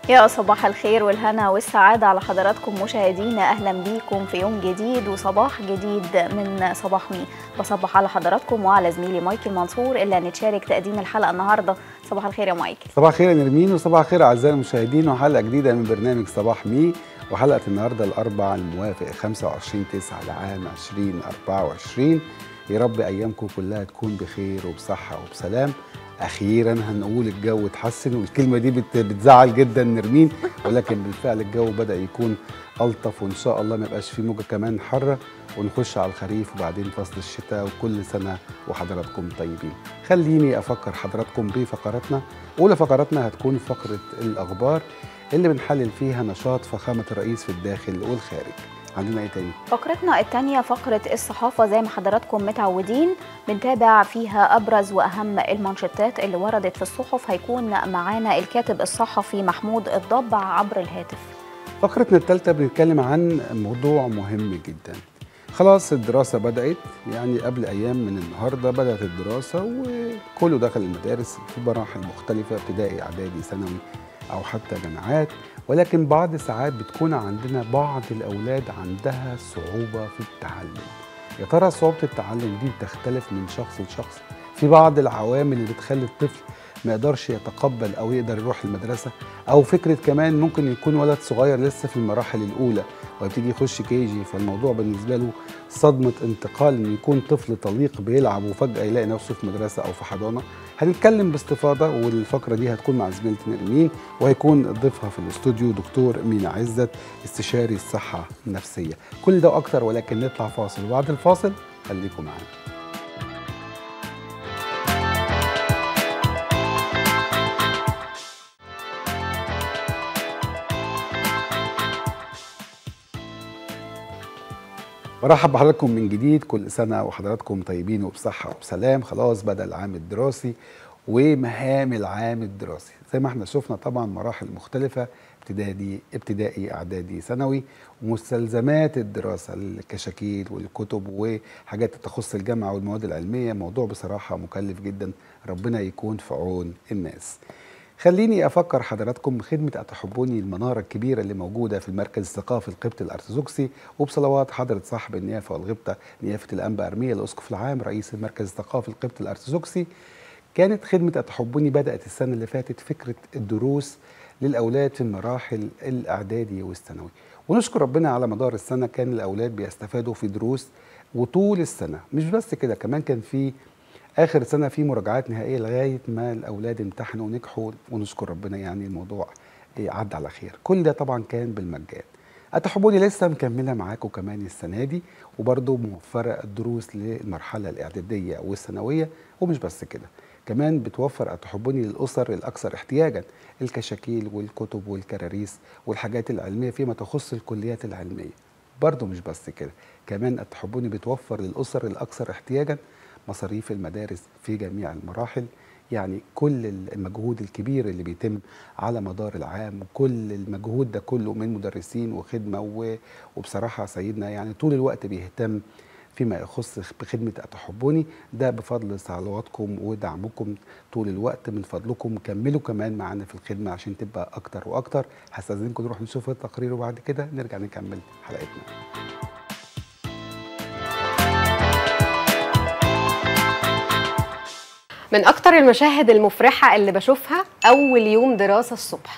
يا صباح الخير والهنا والسعادة على حضراتكم مشاهدينا أهلا بيكم في يوم جديد وصباح جديد من صباح مي بصبح على حضراتكم وعلى زميلي مايكل منصور اللي هنتشارك تقديم الحلقة النهاردة صباح الخير يا مايكل صباح الخير يا نرمين وصباح الخير اعزائي المشاهدين وحلقه جديده من برنامج صباح مي وحلقه النهارده الاربعاء الموافق 25 9 لعام 2024 يا رب ايامكم كلها تكون بخير وبصحه وبسلام اخيرا هنقول الجو اتحسن والكلمه دي بت- بتزعل جدا نرمين ولكن بالفعل الجو بدا يكون الطف وان شاء الله ما يبقاش في موجه كمان حاره ونخش على الخريف وبعدين فصل الشتاء وكل سنه وحضراتكم طيبين خليني افكر حضراتكم بفقراتنا اولى فقراتنا هتكون فقره الاخبار اللي بنحلل فيها نشاط فخامه الرئيس في الداخل والخارج عندنا ايه تاني فقرتنا الثانية فقرة الصحافة زي ما حضراتكم متعودين بنتابع فيها أبرز وأهم المانشيتات اللي وردت في الصحف هيكون معانا الكاتب الصحفي محمود الضبع عبر الهاتف فقرتنا الثالثة بنتكلم عن موضوع مهم جدا خلاص الدراسة بدأت يعني قبل أيام من النهاردة بدأت الدراسة وكله دخل المدارس في مراحل مختلفة ابتدائي إعدادي ثانوي أو حتى جامعات ولكن بعض ساعات بتكون عندنا بعض الأولاد عندها صعوبة في التعلم يا ترى صعوبة التعلم دي بتختلف من شخص لشخص في بعض العوامل اللي بتخلي الطفل ما يقدرش يتقبل او يقدر يروح المدرسه او فكره كمان ممكن يكون ولد صغير لسه في المراحل الاولى ويبتدي يخش كي جي فالموضوع بالنسبه له صدمه انتقال انه يكون طفل طليق بيلعب وفجاه يلاقي نفسه في مدرسه او في حضانه هنتكلم باستفاضه والفقره دي هتكون مع زميلتي نرمين وهيكون ضيفها في الاستوديو دكتور مينا عزت استشاري الصحه النفسيه كل ده واكتر ولكن نطلع فاصل وبعد الفاصل خليكم معانا برحب بحضراتكم من جديد كل سنة وحضراتكم طيبين وبصحة وبسلام خلاص بدأ العام الدراسي ومهام العام الدراسي زي ما احنا شفنا طبعا مراحل مختلفة ابتدائي ابتدائي اعدادي ثانوي ومستلزمات الدراسة الكشاكيل والكتب وحاجات تخص الجامعة والمواد العلمية موضوع بصراحة مكلف جدا ربنا يكون في عون الناس خليني افكر حضراتكم بخدمه اتحبوني المناره الكبيره اللي موجوده في المركز الثقافي القبطي الارثوذكسي وبصلوات حضره صاحب النيافه والغبطه نيافه الانبا ارميه الاسقف العام رئيس المركز الثقافي القبطي الارثوذكسي كانت خدمه اتحبوني بدات السنه اللي فاتت فكره الدروس للاولاد في المراحل الاعدادي والثانوي ونشكر ربنا على مدار السنه كان الاولاد بيستفادوا في دروس وطول السنه مش بس كده كمان كان في اخر سنه في مراجعات نهائيه لغايه ما الاولاد امتحنوا ونجحوا ونشكر ربنا يعني الموضوع إيه عدى على خير كل ده طبعا كان بالمجان اتحبوني لسه مكمله معاكم كمان السنه دي وبرضه موفره الدروس للمرحله الاعداديه والثانويه ومش بس كده كمان بتوفر اتحبوني للاسر الاكثر احتياجا الكشاكيل والكتب والكراريس والحاجات العلميه فيما تخص الكليات العلميه برضه مش بس كده كمان اتحبوني بتوفر للاسر الاكثر احتياجا مصاريف المدارس في جميع المراحل يعني كل المجهود الكبير اللي بيتم على مدار العام وكل المجهود ده كله من مدرسين وخدمه و- وبصراحه سيدنا يعني طول الوقت بيهتم فيما يخص بخدمة أتحبوني ده بفضل صلواتكم ودعمكم طول الوقت من فضلكم كملوا كمان معانا في الخدمة عشان تبقى أكتر وأكتر هستأذنكم نروح نشوف التقرير وبعد كده نرجع نكمل حلقتنا من أكتر المشاهد المفرحة اللي بشوفها أول يوم دراسة الصبح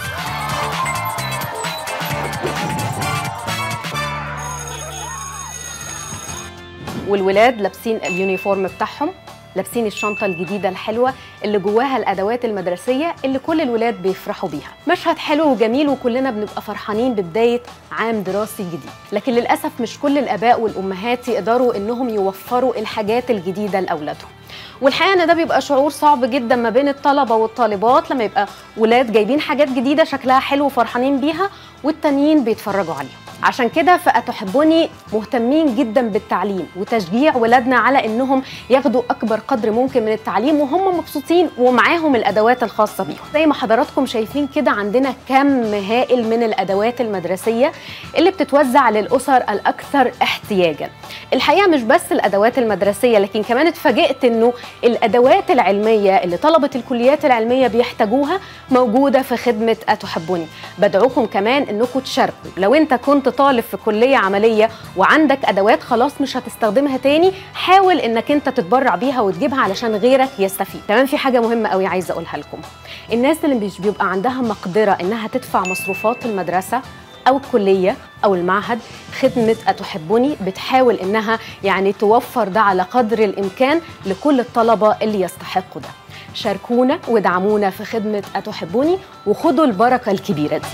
والولاد لابسين اليونيفورم بتاعهم لابسين الشنطة الجديدة الحلوة اللي جواها الأدوات المدرسية اللي كل الولاد بيفرحوا بيها مشهد حلو وجميل وكلنا بنبقى فرحانين ببداية عام دراسي جديد لكن للأسف مش كل الآباء والأمهات يقدروا إنهم يوفروا الحاجات الجديدة لأولادهم والحقيقه ان ده بيبقى شعور صعب جدا ما بين الطلبه والطالبات لما يبقى ولاد جايبين حاجات جديده شكلها حلو وفرحانين بيها والتانيين بيتفرجوا عليهم عشان كده فأتحبوني مهتمين جدا بالتعليم وتشجيع ولادنا على انهم ياخدوا اكبر قدر ممكن من التعليم وهم مبسوطين ومعاهم الادوات الخاصه بيهم زي ما حضراتكم شايفين كده عندنا كم هائل من الادوات المدرسيه اللي بتتوزع للاسر الاكثر احتياجا الحقيقه مش بس الادوات المدرسيه لكن كمان اتفاجئت انه الادوات العلميه اللي طلبه الكليات العلميه بيحتاجوها موجوده في خدمه اتحبوني بدعوكم كمان انكم تشاركوا لو انت كنت طالب في كليه عمليه وعندك ادوات خلاص مش هتستخدمها تاني حاول انك انت تتبرع بيها وتجيبها علشان غيرك يستفيد كمان في حاجه مهمه قوي عايزه اقولها لكم الناس اللي مش بيبقى عندها مقدره انها تدفع مصروفات المدرسه او الكليه او المعهد خدمه اتحبني بتحاول انها يعني توفر ده على قدر الامكان لكل الطلبه اللي يستحقوا ده شاركونا ودعمونا في خدمه اتحبوني وخدوا البركه الكبيره دي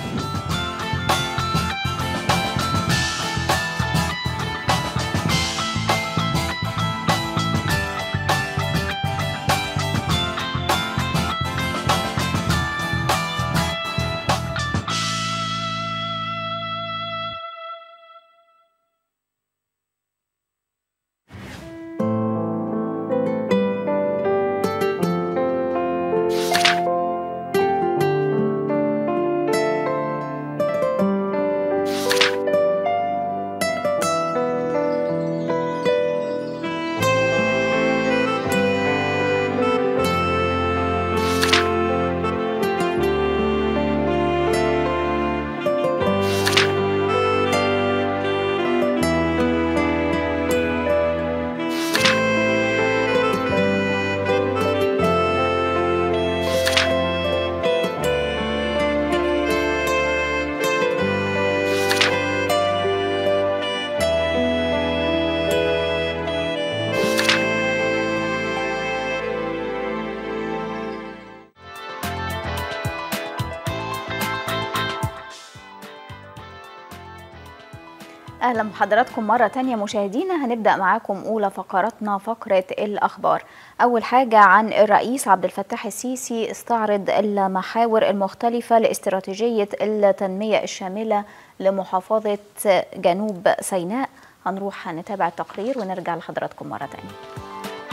اهلا بحضراتكم مره تانية مشاهدينا هنبدا معاكم اولى فقراتنا فقره الاخبار اول حاجه عن الرئيس عبد الفتاح السيسي استعرض المحاور المختلفه لاستراتيجيه التنميه الشامله لمحافظه جنوب سيناء هنروح نتابع التقرير ونرجع لحضراتكم مره تانية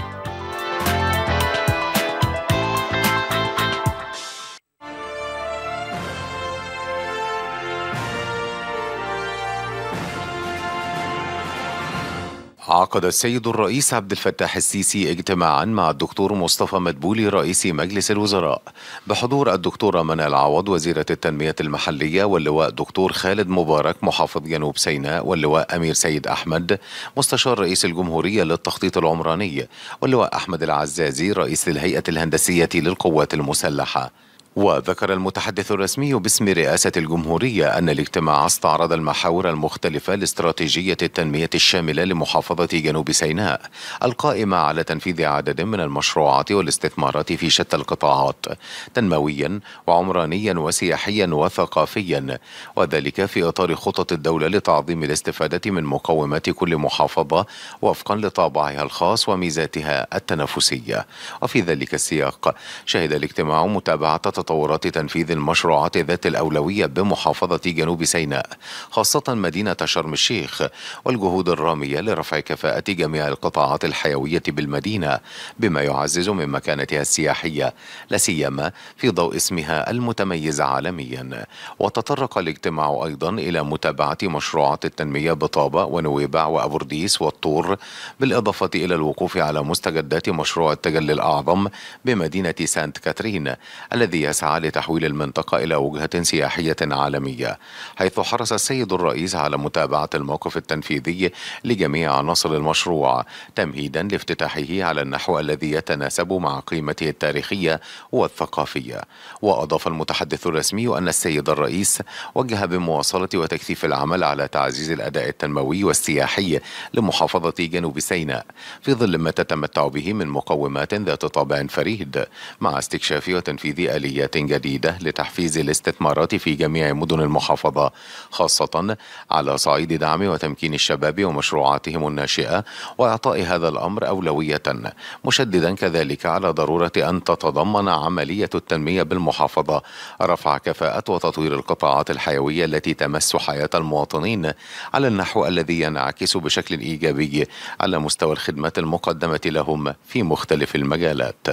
عقد السيد الرئيس عبد الفتاح السيسي اجتماعا مع الدكتور مصطفى مدبولي رئيس مجلس الوزراء بحضور الدكتورة منى العوض وزيرة التنمية المحلية واللواء دكتور خالد مبارك محافظ جنوب سيناء واللواء أمير سيد أحمد مستشار رئيس الجمهورية للتخطيط العمراني واللواء أحمد العزازي رئيس الهيئة الهندسية للقوات المسلحة وذكر المتحدث الرسمي باسم رئاسة الجمهورية أن الاجتماع استعرض المحاور المختلفة لاستراتيجية التنمية الشاملة لمحافظة جنوب سيناء القائمة على تنفيذ عدد من المشروعات والاستثمارات في شتى القطاعات تنمويا وعمرانيا وسياحيا وثقافيا وذلك في إطار خطط الدولة لتعظيم الاستفادة من مقومات كل محافظة وفقا لطابعها الخاص وميزاتها التنافسية وفي ذلك السياق شهد الاجتماع متابعة تطورات تنفيذ المشروعات ذات الأولوية بمحافظة جنوب سيناء خاصة مدينة شرم الشيخ والجهود الرامية لرفع كفاءة جميع القطاعات الحيوية بالمدينة بما يعزز من مكانتها السياحية لا سيما في ضوء اسمها المتميز عالميا وتطرق الاجتماع أيضا إلى متابعة مشروعات التنمية بطابة ونويبع وأبورديس والطور بالإضافة إلى الوقوف على مستجدات مشروع التجلي الأعظم بمدينة سانت كاترين الذي يسعى لتحويل المنطقة إلى وجهة سياحية عالمية حيث حرص السيد الرئيس على متابعة الموقف التنفيذي لجميع عناصر المشروع تمهيدا لافتتاحه على النحو الذي يتناسب مع قيمته التاريخية والثقافية وأضاف المتحدث الرسمي أن السيد الرئيس وجه بمواصلة وتكثيف العمل على تعزيز الأداء التنموي والسياحي لمحافظة جنوب سيناء في ظل ما تتمتع به من مقومات ذات طابع فريد مع استكشاف وتنفيذ آليات محلية جديدة لتحفيز الاستثمارات في جميع مدن المحافظة خاصة على صعيد دعم وتمكين الشباب ومشروعاتهم الناشئة وإعطاء هذا الأمر أولوية مشددا كذلك على ضرورة أن تتضمن عملية التنمية بالمحافظة رفع كفاءة وتطوير القطاعات الحيوية التي تمس حياة المواطنين على النحو الذي ينعكس بشكل إيجابي على مستوى الخدمات المقدمة لهم في مختلف المجالات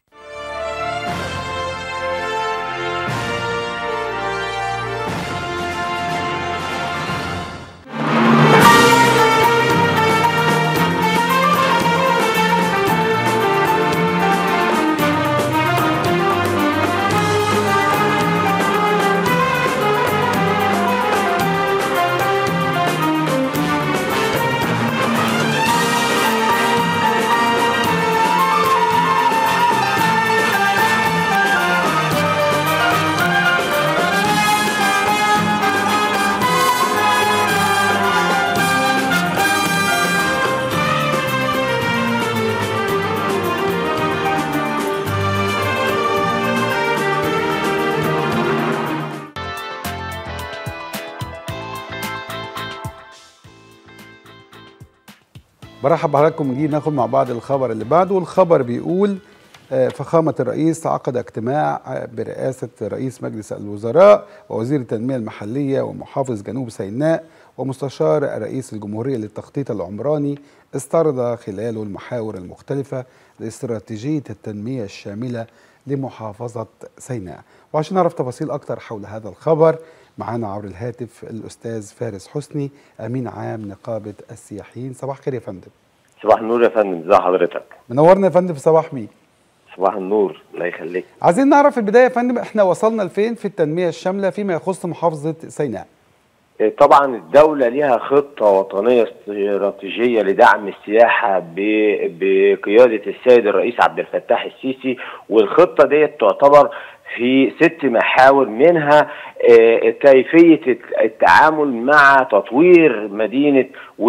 برحب بحضراتكم من جديد ناخد مع بعض الخبر اللي بعده والخبر بيقول آه، فخامة الرئيس عقد اجتماع آه، برئاسة رئيس مجلس الوزراء ووزير التنمية المحلية ومحافظ جنوب سيناء ومستشار رئيس الجمهورية للتخطيط العمراني استعرض خلاله المحاور المختلفة لاستراتيجية التنمية الشاملة لمحافظة سيناء وعشان نعرف تفاصيل أكتر حول هذا الخبر معانا عبر الهاتف الأستاذ فارس حسني أمين عام نقابة السياحيين صباح الخير يا فندم صباح النور يا فندم ازي حضرتك منورنا يا فندم في صباح مين صباح النور الله يخليك عايزين نعرف في البداية يا فندم احنا وصلنا لفين في التنمية الشاملة فيما يخص محافظة سيناء إيه، طبعا الدولة ليها خطة وطنية استراتيجية لدعم السياحة ب- بقيادة السيد الرئيس عبد الفتاح السيسي والخطة ديت تعتبر في ست محاور منها آه، كيفية الت- التعامل مع تطوير مدينة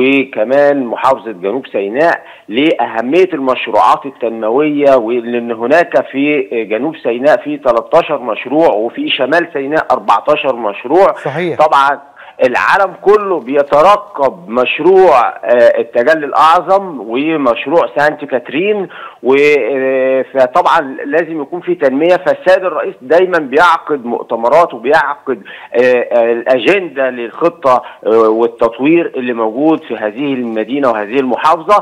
وكمان محافظة جنوب سيناء لأهمية المشروعات التنموية ولأن هناك في جنوب سيناء في 13 مشروع وفي شمال سيناء 14 مشروع صحيح طبعا العالم كله بيترقب مشروع آه، التجلي الاعظم ومشروع سانت كاترين وطبعا لازم يكون في تنميه فالسيد الرئيس دايما بيعقد مؤتمرات وبيعقد آه، آه، الاجنده للخطه آه، والتطوير اللي موجود في هذه المدينه وهذه المحافظه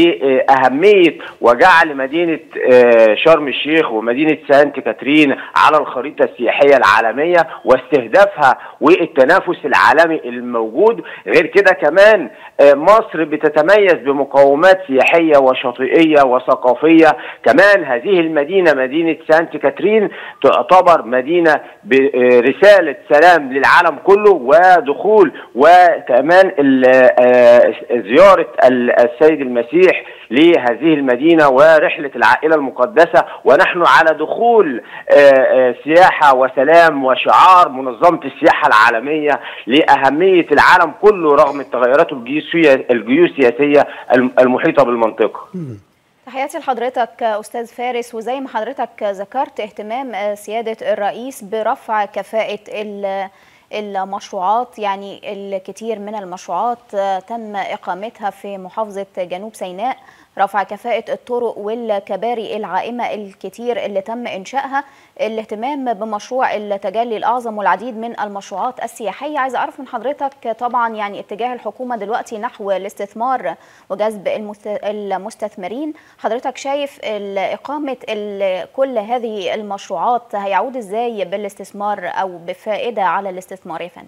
لاهميه وجعل مدينه آه، شرم الشيخ ومدينه سانت كاترين على الخريطه السياحيه العالميه واستهدافها والتنافس العالمي الموجود غير كده كمان آه، مصر بتتميز بمقومات سياحيه وشاطئيه وثقافيه كمان هذه المدينه مدينه سانت كاترين تعتبر مدينه برساله سلام للعالم كله ودخول وكمان ال- آه، زياره ال- السيد المسيح لهذه المدينه ورحله العائله المقدسه ونحن على دخول آه، آه، سياحه وسلام وشعار منظمه السياحه العالميه لاهميه العالم كله رغم التغيرات الجيوسيه الجيوسياسيه الم- المحيطه بالمنطقه. تحياتي لحضرتك أستاذ فارس وزي ما حضرتك ذكرت اهتمام سيادة الرئيس برفع كفاءة ال- المشروعات يعني الكثير من المشروعات تم إقامتها في محافظة جنوب سيناء رفع كفاءة الطرق والكباري العائمة الكتير اللي تم إنشائها الاهتمام بمشروع التجلي الأعظم والعديد من المشروعات السياحية عايزة أعرف من حضرتك طبعا يعني اتجاه الحكومة دلوقتي نحو الاستثمار وجذب المست- المستثمرين حضرتك شايف ال- إقامة ال- كل هذه المشروعات هيعود إزاي بالاستثمار أو بفائدة على الاستثمار يا فندم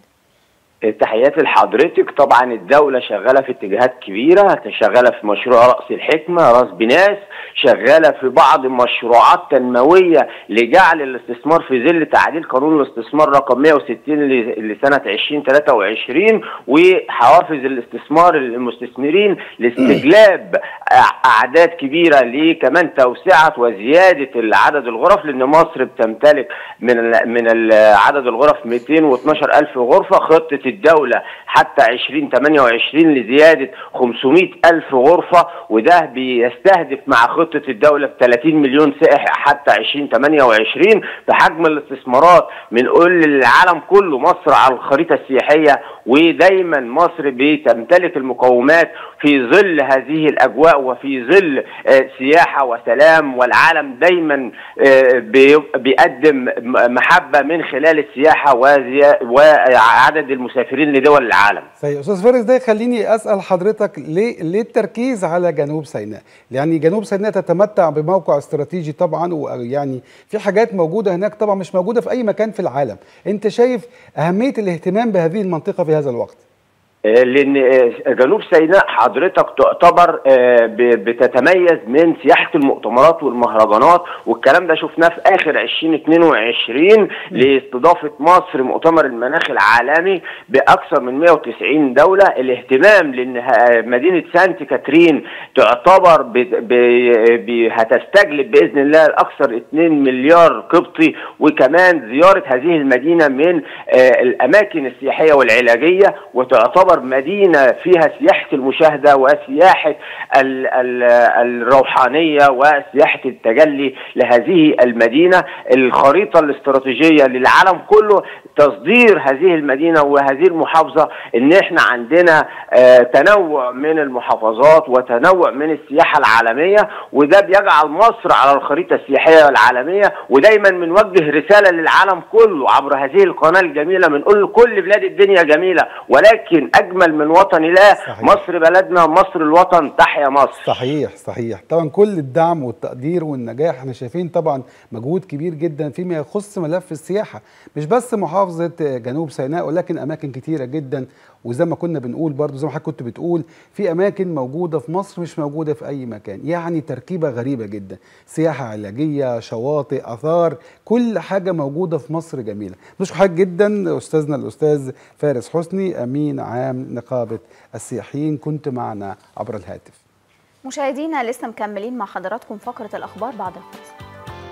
تحياتي لحضرتك طبعا الدولة شغالة في اتجاهات كبيرة شغالة في مشروع رأس الحكمة راس بناس شغالة في بعض المشروعات تنموية لجعل الاستثمار في ظل تعديل قانون الاستثمار رقم 160 ل- لسنة 2023 وحوافز الاستثمار للمستثمرين لاستجلاب أع- أعداد كبيرة لكمان توسعة وزيادة عدد الغرف لأن مصر بتمتلك من ال- من ال- عدد الغرف 212 ألف غرفة خطة الدولة حتى 2028 لزيادة 500 ألف غرفة وده بيستهدف مع خطة الدولة ب 30 مليون سائح حتى 2028 بحجم الاستثمارات بنقول للعالم كله مصر على الخريطة السياحية ودايما مصر بتمتلك المقومات في ظل هذه الأجواء وفي ظل آه، سياحة وسلام والعالم دايما آه، بي- بيقدم م- محبة من خلال السياحة وزي- وعدد المسافرين لدول العالم طيب استاذ فارس ده يخليني اسال حضرتك ليه ليه التركيز على جنوب سيناء؟ يعني جنوب سيناء تتمتع بموقع استراتيجي طبعا ويعني في حاجات موجوده هناك طبعا مش موجوده في اي مكان في العالم، انت شايف اهميه الاهتمام بهذه المنطقه في هذا الوقت؟ آه، لان آه، جنوب سيناء حضرتك تعتبر آه، ب- بتتميز من سياحه المؤتمرات والمهرجانات والكلام ده شفناه في اخر 2022 لاستضافه مصر مؤتمر المناخ العالمي باكثر من 190 دوله الاهتمام لان ه- مدينه سانت كاترين تعتبر ب- ب- ب- هتستجلب باذن الله اكثر 2 مليار قبطي وكمان زياره هذه المدينه من آه، الاماكن السياحيه والعلاجيه وتعتبر مدينه فيها سياحه المشاهده وسياحه ال- ال- الروحانيه وسياحه التجلي لهذه المدينه الخريطه الاستراتيجيه للعالم كله تصدير هذه المدينه وهذه المحافظه ان احنا عندنا آه، تنوع من المحافظات وتنوع من السياحه العالميه وده بيجعل مصر على الخريطه السياحيه العالميه ودايما بنوجه رساله للعالم كله عبر هذه القناه الجميله بنقول لكل بلاد الدنيا جميله ولكن اجمل من وطن الله صحيح. مصر بلدنا مصر الوطن تحيا مصر صحيح صحيح طبعا كل الدعم والتقدير والنجاح احنا شايفين طبعا مجهود كبير جدا فيما يخص ملف السياحه مش بس محافظه جنوب سيناء ولكن اماكن كتيره جدا وزي ما كنا بنقول برضو زي ما حضرتك كنت بتقول في اماكن موجوده في مصر مش موجوده في اي مكان يعني تركيبه غريبه جدا سياحه علاجيه شواطئ اثار كل حاجه موجوده في مصر جميله بشكر حضرتك جدا استاذنا الاستاذ فارس حسني امين عام نقابه السياحيين كنت معنا عبر الهاتف مشاهدينا لسه مكملين مع حضراتكم فقرة الأخبار بعد الفاصل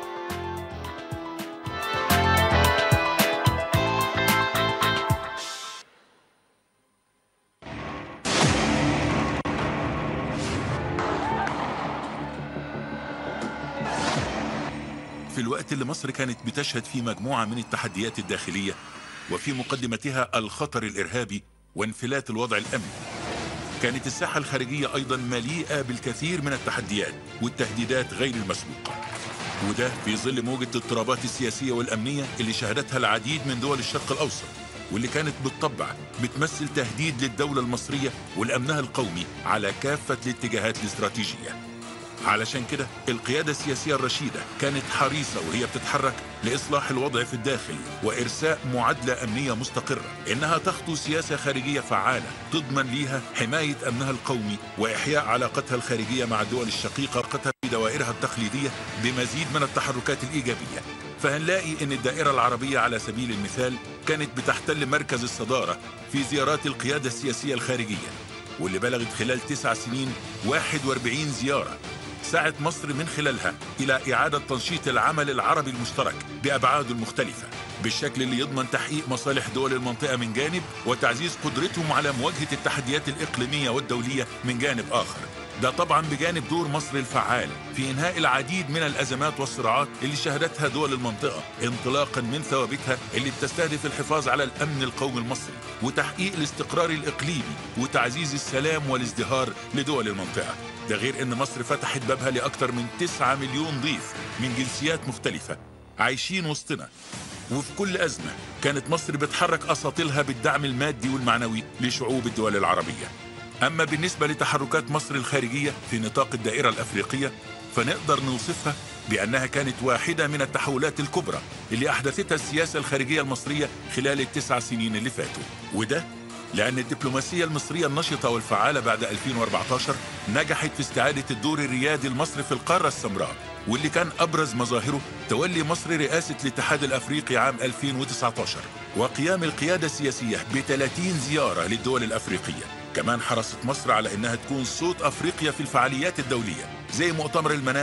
في الوقت اللي مصر كانت بتشهد فيه مجموعة من التحديات الداخلية وفي مقدمتها الخطر الإرهابي وانفلات الوضع الأمني كانت الساحة الخارجية أيضا مليئة بالكثير من التحديات والتهديدات غير المسبوقة وده في ظل موجة الاضطرابات السياسية والأمنية اللي شهدتها العديد من دول الشرق الأوسط واللي كانت بالطبع بتمثل تهديد للدولة المصرية ولأمنها القومي على كافة الاتجاهات الاستراتيجية علشان كده القيادة السياسية الرشيدة كانت حريصة وهي بتتحرك لإصلاح الوضع في الداخل وإرساء معادلة أمنية مستقرة إنها تخطو سياسة خارجية فعالة تضمن ليها حماية أمنها القومي وإحياء علاقتها الخارجية مع الدول الشقيقة علاقتها بدوائرها التقليدية بمزيد من التحركات الإيجابية فهنلاقي ان الدائرة العربية على سبيل المثال كانت بتحتل مركز الصدارة في زيارات القيادة السياسية الخارجية واللي بلغت خلال تسع سنين 41 زيارة سعت مصر من خلالها إلى إعادة تنشيط العمل العربي المشترك بأبعاده المختلفة بالشكل اللي يضمن تحقيق مصالح دول المنطقة من جانب وتعزيز قدرتهم على مواجهة التحديات الإقليمية والدولية من جانب آخر ده طبعا بجانب دور مصر الفعال في انهاء العديد من الازمات والصراعات اللي شهدتها دول المنطقه انطلاقا من ثوابتها اللي بتستهدف الحفاظ على الامن القومي المصري وتحقيق الاستقرار الاقليمي وتعزيز السلام والازدهار لدول المنطقه ده غير ان مصر فتحت بابها لاكثر من 9 مليون ضيف من جنسيات مختلفه عايشين وسطنا وفي كل أزمة كانت مصر بتحرك أساطيلها بالدعم المادي والمعنوي لشعوب الدول العربية أما بالنسبة لتحركات مصر الخارجية في نطاق الدائرة الأفريقية فنقدر نوصفها بأنها كانت واحدة من التحولات الكبرى اللي أحدثتها السياسة الخارجية المصرية خلال التسع سنين اللي فاتوا وده لأن الدبلوماسية المصرية النشطة والفعالة بعد 2014 نجحت في استعادة الدور الريادي المصري في القارة السمراء واللي كان أبرز مظاهره تولي مصر رئاسة الاتحاد الأفريقي عام 2019 وقيام القيادة السياسية ب 30 زيارة للدول الأفريقية كمان حرصت مصر على أنها تكون صوت أفريقيا في الفعاليات الدولية زي مؤتمر المناخ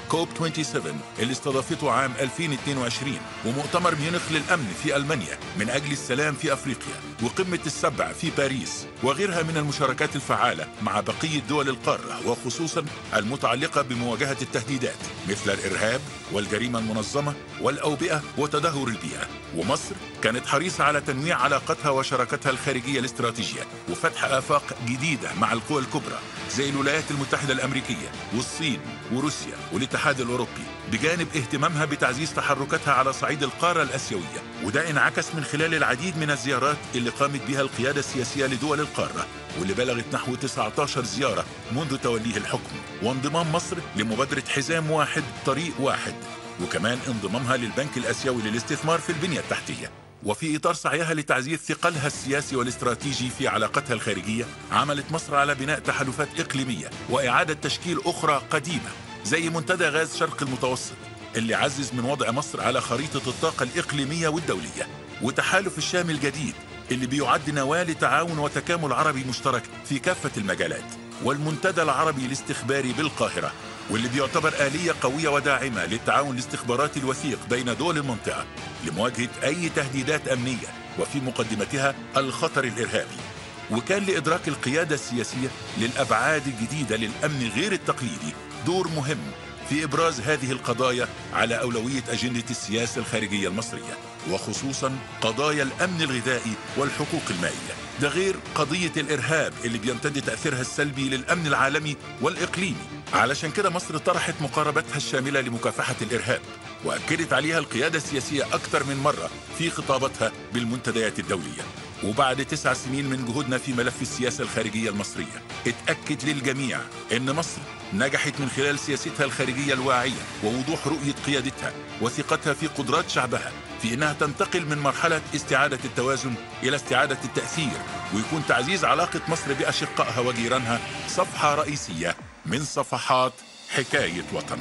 كوب 27 اللي استضافته عام 2022 ومؤتمر ميونخ للأمن في ألمانيا من أجل السلام في أفريقيا وقمة السبع في باريس وغيرها من المشاركات الفعالة مع بقية دول القارة وخصوصا المتعلقة بمواجهة التهديدات مثل الإرهاب والجريمة المنظمة والأوبئة وتدهور البيئة ومصر كانت حريصة على تنويع علاقتها وشراكتها الخارجية الاستراتيجية وفتح آفاق جديدة مع القوى الكبرى زي الولايات المتحدة الأمريكية والصين وروسيا والاتحاد الأوروبي بجانب اهتمامها بتعزيز تحركاتها على صعيد القارة الأسيوية وده انعكس من خلال العديد من الزيارات اللي قامت بها القيادة السياسية لدول القارة واللي بلغت نحو 19 زيارة منذ توليه الحكم وانضمام مصر لمبادرة حزام واحد طريق واحد وكمان انضمامها للبنك الآسيوي للاستثمار في البنية التحتية وفي إطار سعيها لتعزيز ثقلها السياسي والاستراتيجي في علاقتها الخارجية عملت مصر على بناء تحالفات إقليمية وإعادة تشكيل أخرى قديمة زي منتدى غاز شرق المتوسط اللي عزز من وضع مصر على خريطة الطاقة الإقليمية والدولية وتحالف الشام الجديد اللي بيعد نواة لتعاون وتكامل عربي مشترك في كافة المجالات والمنتدى العربي الاستخباري بالقاهرة واللي بيعتبر آلية قوية وداعمة للتعاون الاستخباراتي الوثيق بين دول المنطقة لمواجهة أي تهديدات أمنية وفي مقدمتها الخطر الإرهابي وكان لإدراك القيادة السياسية للأبعاد الجديدة للأمن غير التقليدي دور مهم في إبراز هذه القضايا على أولوية أجندة السياسة الخارجية المصرية وخصوصا قضايا الأمن الغذائي والحقوق المائية ده غير قضية الإرهاب اللي بيمتد تأثيرها السلبي للأمن العالمي والإقليمي علشان كده مصر طرحت مقاربتها الشاملة لمكافحة الإرهاب وأكدت عليها القيادة السياسية أكثر من مرة في خطاباتها بالمنتديات الدولية وبعد تسع سنين من جهودنا في ملف السياسة الخارجية المصرية اتأكد للجميع أن مصر نجحت من خلال سياستها الخارجية الواعية ووضوح رؤية قيادتها وثقتها في قدرات شعبها في أنها تنتقل من مرحلة استعادة التوازن إلى استعادة التأثير ويكون تعزيز علاقة مصر بأشقائها وجيرانها صفحة رئيسية من صفحات حكاية وطن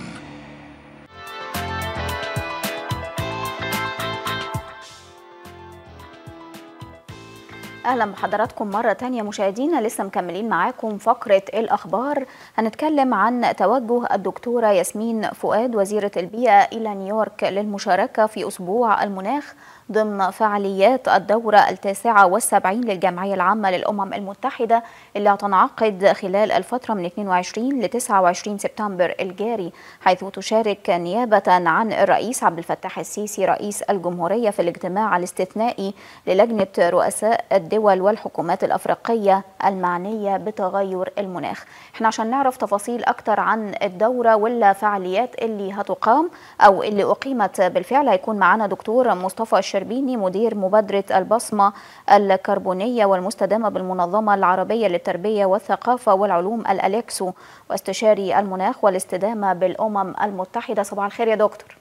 اهلا بحضراتكم مره تانية مشاهدينا لسه مكملين معاكم فقره الاخبار هنتكلم عن توجه الدكتوره ياسمين فؤاد وزيره البيئه الى نيويورك للمشاركه في اسبوع المناخ ضمن فعاليات الدورة التاسعة والسبعين للجمعية العامة للأمم المتحدة اللي هتنعقد خلال الفترة من 22 ل 29 سبتمبر الجاري حيث تشارك نيابة عن الرئيس عبد الفتاح السيسي رئيس الجمهورية في الاجتماع الاستثنائي للجنة رؤساء الدول والحكومات الأفريقية المعنية بتغير المناخ احنا عشان نعرف تفاصيل أكتر عن الدورة والفعاليات اللي هتقام أو اللي أقيمت بالفعل هيكون معنا دكتور مصطفى الشربيني مدير مبادرة البصمة الكربونية والمستدامة بالمنظمة العربية للتربية والثقافة والعلوم الأليكسو واستشاري المناخ والاستدامة بالأمم المتحدة صباح الخير يا دكتور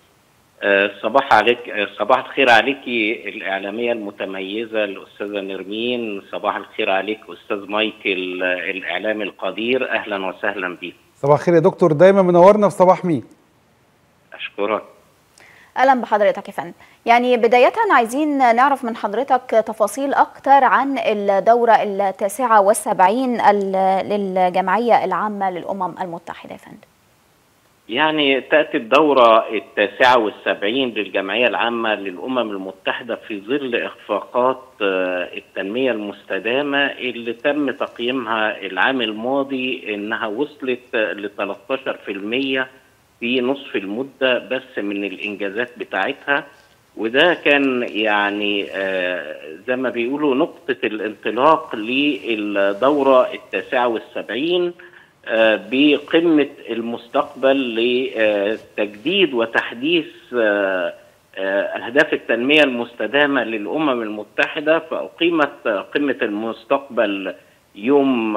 صباح عليك صباح الخير عليكي الإعلامية المتميزة الأستاذة نرمين صباح الخير عليك أستاذ مايكل الإعلامي القدير أهلا وسهلا بك صباح الخير يا دكتور دايما منورنا في صباح مين أشكرك اهلا بحضرتك يا فندم يعني بدايه عايزين نعرف من حضرتك تفاصيل اكتر عن الدوره التاسعه والسبعين للجمعيه العامه للامم المتحده يا فندم يعني تأتي الدورة التاسعة والسبعين للجمعية العامة للأمم المتحدة في ظل إخفاقات التنمية المستدامة اللي تم تقييمها العام الماضي إنها وصلت ل 13% في نصف المدة بس من الإنجازات بتاعتها وده كان يعني آه زي ما بيقولوا نقطة الانطلاق للدورة التاسعة والسبعين آه بقمة المستقبل لتجديد وتحديث آه أهداف التنمية المستدامة للأمم المتحدة فأقيمت قمة المستقبل يوم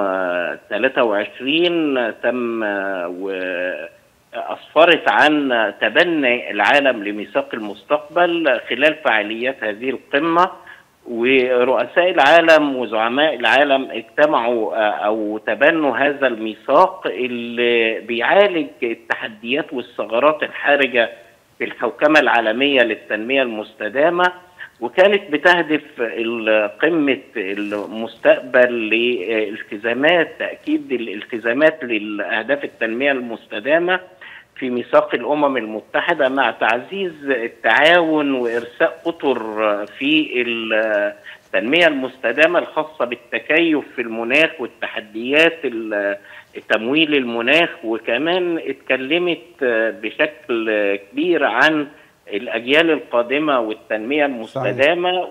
23 تم و أسفرت عن تبني العالم لميثاق المستقبل خلال فعاليات هذه القمة ورؤساء العالم وزعماء العالم اجتمعوا أو تبنوا هذا الميثاق اللي بيعالج التحديات والثغرات الحرجة في الحوكمة العالمية للتنمية المستدامة وكانت بتهدف قمة المستقبل لالتزامات تأكيد الالتزامات لأهداف التنمية المستدامة في ميثاق الامم المتحده مع تعزيز التعاون وارساء اطر في التنميه المستدامه الخاصه بالتكيف في المناخ والتحديات ال- تمويل المناخ وكمان اتكلمت بشكل كبير عن الاجيال القادمه والتنميه المستدامه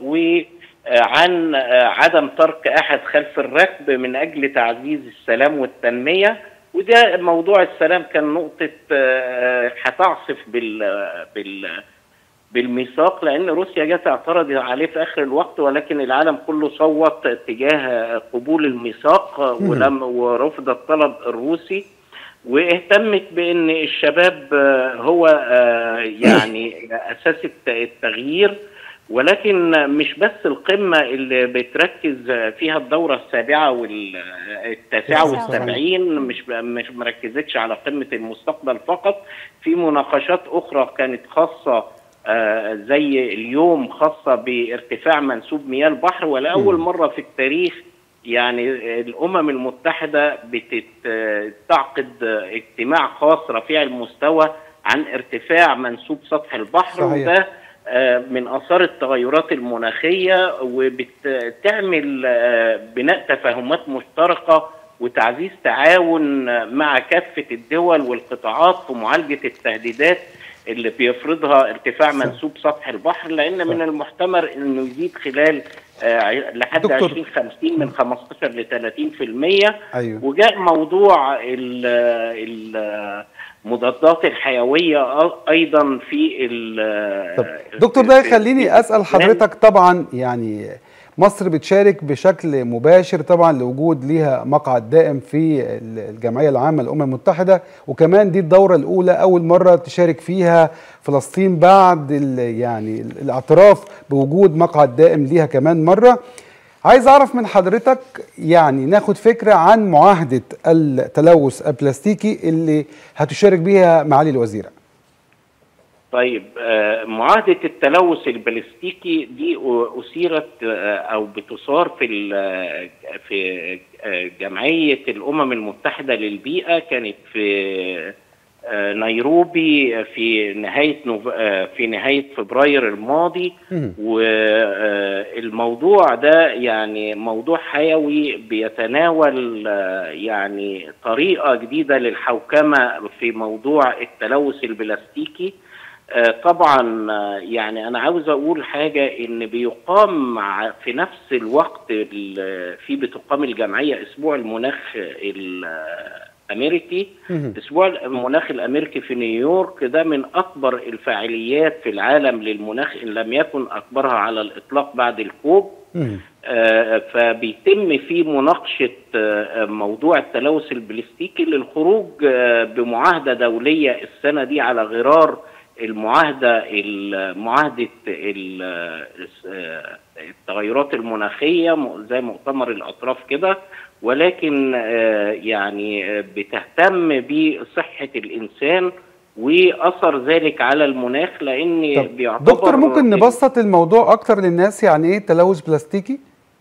وعن عدم ترك احد خلف الركب من اجل تعزيز السلام والتنميه وده موضوع السلام كان نقطه آه، هتعصف بال بال بالميثاق لان روسيا جت اعترضت عليه في اخر الوقت ولكن العالم كله صوت تجاه قبول الميثاق ولم ورفض الطلب الروسي واهتمت بان الشباب آه، هو آه، يعني اساس الت- التغيير ولكن مش بس القمه اللي بتركز فيها الدوره السابعه والتاسعه والسبعين مش مش مركزتش على قمه المستقبل فقط في مناقشات اخرى كانت خاصه آه، زي اليوم خاصه بارتفاع منسوب مياه البحر ولاول مره في التاريخ يعني الامم المتحده بتعقد اجتماع خاص رفيع المستوى عن ارتفاع منسوب سطح البحر صحيح. وده آه، من اثار التغيرات المناخيه وبتعمل آه، بناء تفاهمات مشتركه وتعزيز تعاون آه، مع كافه الدول والقطاعات في معالجه التهديدات اللي بيفرضها ارتفاع منسوب سطح البحر لان من المحتمل انه يزيد خلال آه، لحد دكتور. 2050 من 15 ل 30% ايوه وجاء موضوع ال- المضادات الحيويه أ- ايضا في ال- طب دكتور ده في- يخليني في- اسال حضرتك طبعا يعني مصر بتشارك بشكل مباشر طبعا لوجود ليها مقعد دائم في الجمعيه العامه للامم المتحده وكمان دي الدوره الاولى اول مره تشارك فيها فلسطين بعد ال- يعني الاعتراف بوجود مقعد دائم ليها كمان مره عايز اعرف من حضرتك يعني ناخد فكره عن معاهده التلوث البلاستيكي اللي هتشارك بيها معالي الوزيره طيب آه، معاهدة التلوث البلاستيكي دي أ- أثيرت آه، أو بتثار في ال- في آه، جمعية الأمم المتحدة للبيئة كانت في آه، نيروبي في نهاية نوف... آه، في نهاية فبراير الماضي مم. والموضوع ده يعني موضوع حيوي بيتناول آه، يعني طريقة جديدة للحوكمة في موضوع التلوث البلاستيكي آه، طبعا آه، يعني انا عاوز اقول حاجه ان بيقام مع في نفس الوقت ال- في بتقام الجمعيه اسبوع المناخ الامريكي مهم. اسبوع المناخ الامريكي في نيويورك ده من اكبر الفعاليات في العالم للمناخ ان لم يكن اكبرها على الاطلاق بعد الكوب مم. آه، فبيتم في مناقشة آه، موضوع التلوث البلاستيكي للخروج آه، بمعاهدة دولية السنة دي على غرار المعاهدة ال- معاهدة ال- آه، التغيرات المناخية م- زي مؤتمر الأطراف كده ولكن آه، يعني آه، بتهتم بصحة الإنسان وأثر ذلك على المناخ لأن طب بيعتبر دكتور ممكن نبسط الموضوع اكتر للناس يعني ايه تلوث بلاستيكي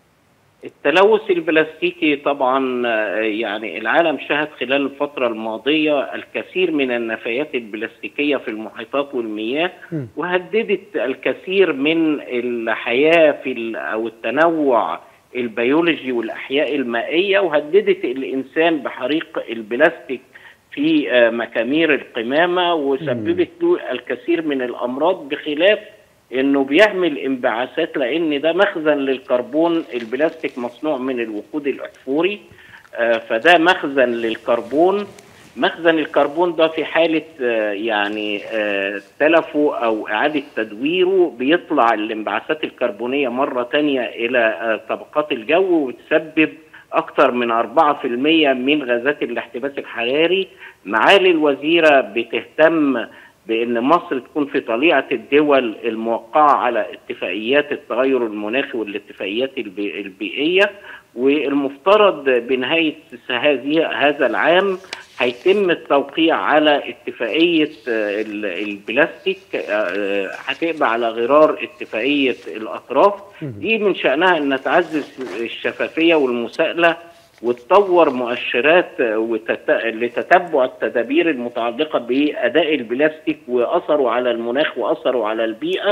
التلوث البلاستيكي طبعا آه، يعني العالم شهد خلال الفترة الماضية الكثير من النفايات البلاستيكية في المحيطات والمياه م. وهددت الكثير من الحياة في ال- أو التنوع البيولوجي والأحياء المائية وهددت الإنسان بحريق البلاستيك في آه، مكامير القمامة وسببت له الكثير من الأمراض بخلاف انه بيعمل انبعاثات لان ده مخزن للكربون البلاستيك مصنوع من الوقود الاحفوري آه، فده مخزن للكربون مخزن الكربون ده في حالة آه، يعني آه، تلفه أو إعادة تدويره بيطلع الانبعاثات الكربونية مرة تانية إلى آه، طبقات الجو وتسبب أكثر من 4% من غازات الاحتباس الحراري معالي الوزيرة بتهتم بان مصر تكون في طليعه الدول الموقعه على اتفاقيات التغير المناخي والاتفاقيات البي- البيئيه والمفترض بنهايه هذه هذا العام هيتم التوقيع على اتفاقيه آه، ال- البلاستيك آه، هتبقى على غرار اتفاقيه الاطراف دي من شانها ان تعزز الشفافيه والمساءله وتطور مؤشرات وتت... لتتبع التدابير المتعلقه باداء البلاستيك واثره على المناخ واثره على البيئه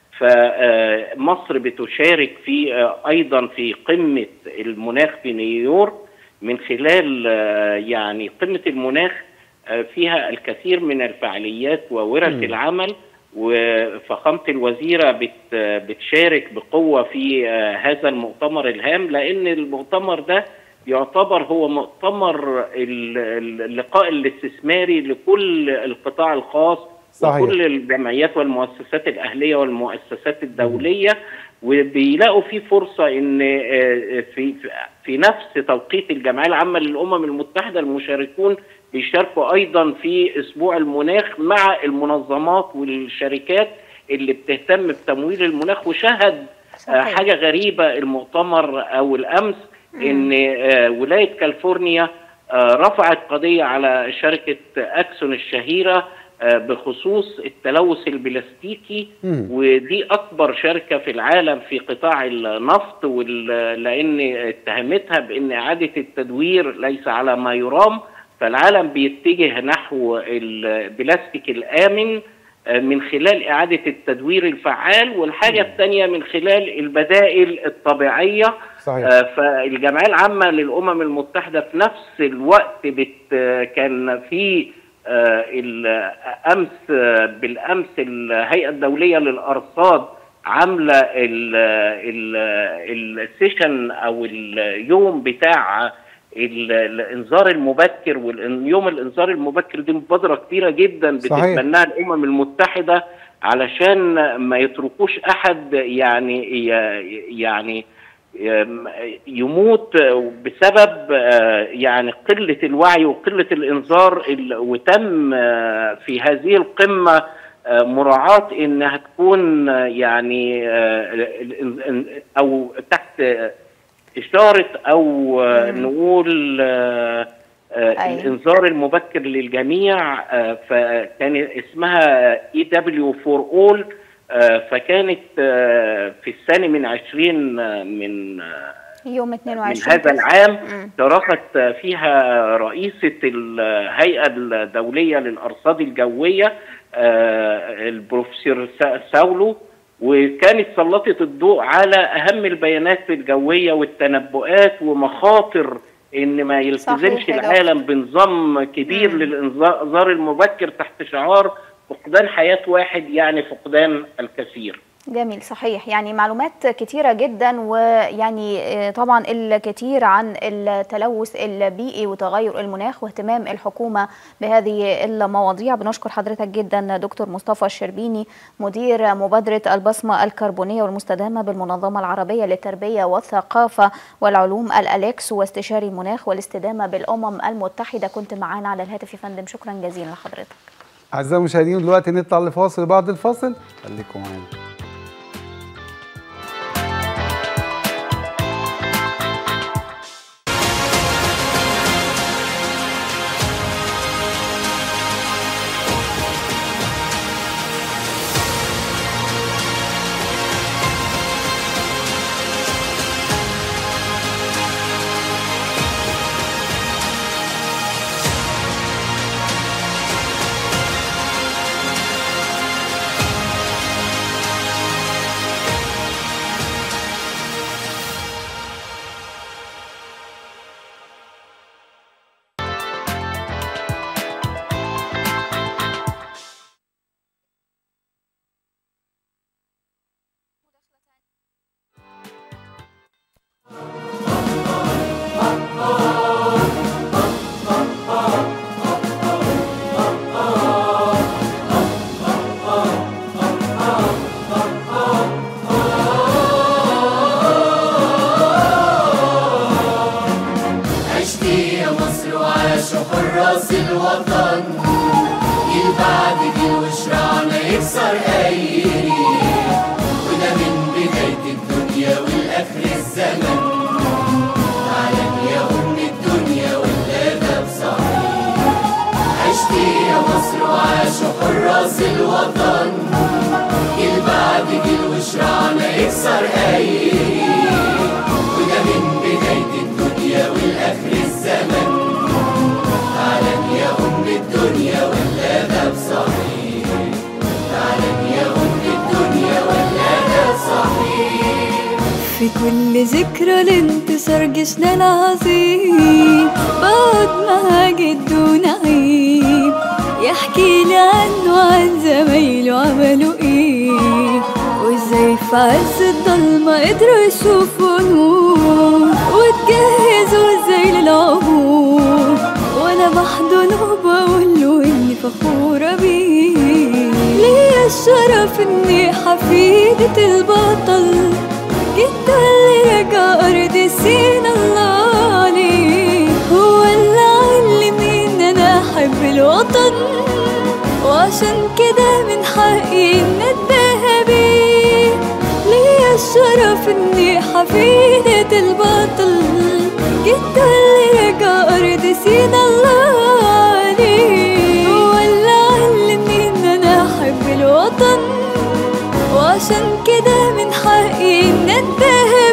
فمصر بتشارك في آه، ايضا في قمه المناخ في نيويورك من خلال آه، يعني قمه المناخ آه، فيها الكثير من الفعاليات وورش مم. العمل وفخامه الوزيره بت بتشارك بقوه في آه، هذا المؤتمر الهام لان المؤتمر ده يعتبر هو مؤتمر ال- ال- اللقاء الاستثماري لكل القطاع الخاص صحيح. وكل الجمعيات والمؤسسات الاهليه والمؤسسات الدوليه وبيلاقوا فيه فرصه ان آه، في في نفس توقيت الجمعيه العامه للامم المتحده المشاركون بيشاركوا ايضا في اسبوع المناخ مع المنظمات والشركات اللي بتهتم بتمويل المناخ وشهد آه، صحيح. حاجه غريبه المؤتمر او الامس ان آه، ولايه كاليفورنيا آه، رفعت قضيه على شركه اكسون الشهيره آه، بخصوص التلوث البلاستيكي مم. ودي اكبر شركه في العالم في قطاع النفط وال- لان اتهمتها بان اعاده التدوير ليس على ما يرام فالعالم بيتجه نحو البلاستيك الامن آه، من خلال اعاده التدوير الفعال والحاجه الثانيه من خلال البدائل الطبيعيه صحيح آه، فالجمعيه العامه للامم المتحده في نفس الوقت بت آه، كان في آه، ال- امس آه، بالامس الهيئه الدوليه للارصاد عامله ال- ال- السيشن او اليوم بتاع ال- الانذار المبكر واليوم الانذار المبكر دي مبادره كبيره جدا صحيح. بتتبناها الامم المتحده علشان ما يتركوش احد يعني يعني يموت بسبب آه، يعني قلة الوعي وقلة الإنذار ال- وتم آه، في هذه القمة آه، مراعاة إنها تكون آه، يعني آه، ال- ال- أو تحت آه، إشارة أو آه، نقول آه، آه، أيوة. الإنذار المبكر للجميع آه، فكان اسمها اي دبليو فور اول فكانت آه، في الثاني من عشرين آه، من آه، يوم من 22 هذا العام مم. شاركت فيها رئيسة الهيئة الدولية للأرصاد الجوية آه، البروفيسور سا- ساولو وكانت سلطت الضوء على أهم البيانات الجوية والتنبؤات ومخاطر إن ما يلتزمش صحيح يا العالم بنظام كبير مم. للإنذار المبكر تحت شعار فقدان حياة واحد يعني فقدان الكثير جميل صحيح يعني معلومات كتيرة جدا ويعني آه، طبعا الكثير عن التلوث البيئي وتغير المناخ واهتمام الحكومة بهذه المواضيع بنشكر حضرتك جدا دكتور مصطفى الشربيني مدير مبادرة البصمة الكربونية والمستدامة بالمنظمة العربية للتربية والثقافة والعلوم الأليكس واستشاري المناخ والاستدامة بالأمم المتحدة كنت معانا على الهاتف يا فندم شكرا جزيلا لحضرتك اعزائي المشاهدين دلوقتي نطلع لفاصل بعد الفاصل خليكم معانا عشتي يا مصر وعاشوا حراس الوطن جيل بعد جيل وشرعنا يكسر اي ريح وده من بداية الدنيا والآخر الزمن تعلم يا أم الدنيا والأدب صحيح عشتي يا مصر وعاشوا حراس الوطن جيل بعد جيل وشرعنا يكسر اي ريح وده من بداية الدنيا والآخر في كل ذكرى لانتصار جيشنا العظيم بقعد مع جده نعيم يحكي لي عنه عن زمايله عملوا ايه وازاي في عز الضلمة قدروا يشوفوا نور وتجهزوا ازاي للعبور وانا بحضنه وبقول له اني فخورة بيه ليا الشرف اني حفيدة البطل جدا اللي رجع ارض سينا الله عليه هو اللي علمني ان انا احب الوطن وعشان كده من حقي ان اتباهى بيه ليا الشرف اني حفيدة البطل جدا اللي رجع ارض سينا الله عليه هو اللي علمني ان انا احب الوطن وعشان كده من حقي ان اتباهى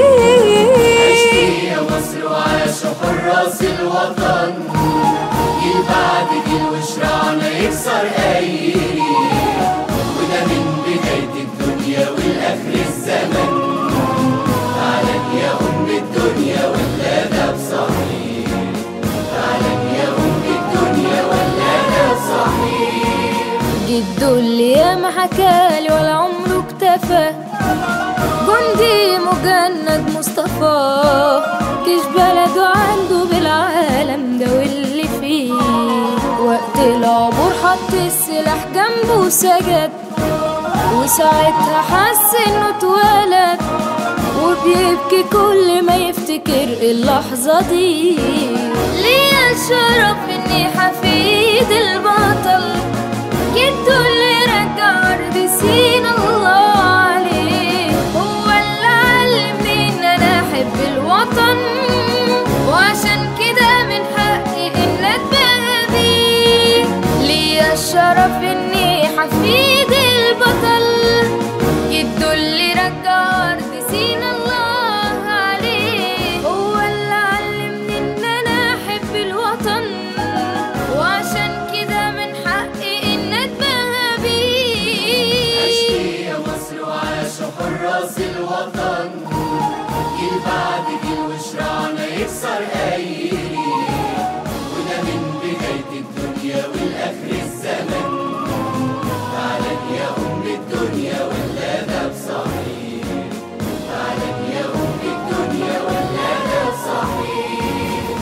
بيه يا مصر وعاش حراس الوطن جيل بعد جيل وشرعنا يكسر اي ريح وده من بداية الدنيا والآخر الزمن تعلم يا أم الدنيا ولا ده بصحيح تعلم يا أم الدنيا ولا ده بصحيح جده اللي ياما حكالي ولا عمره اكتفى جندي مجند مصطفى كيش بلده عنده بالعالم ده واللي فيه وقت العبور حط السلاح جنبه وسجد وساعتها حس انه اتولد وبيبكي كل ما يفتكر اللحظة دي ليا الشرف اني حفيد البطل جده اللي رجع ارض سينا الله عليه هو اللي علمني ان انا احب الوطن وعشان كده من حقي ان اتباهى بيه ليا الشرف اني حفيد البطل جده اللي رجع ارض سينا الله عليه هو اللي علمني ان انا احب الوطن وعشان كده من حقي ان اتباهى بيه عشت يا مصر وعاش حراس الوطن جيل بعد جيل وشرعنا يكسر اي ريح وده من بداية الدنيا والآخر الزمن تعلم يا أم الدنيا ولا ده بصحيح تعلم يا أم الدنيا ولا ده بصحيح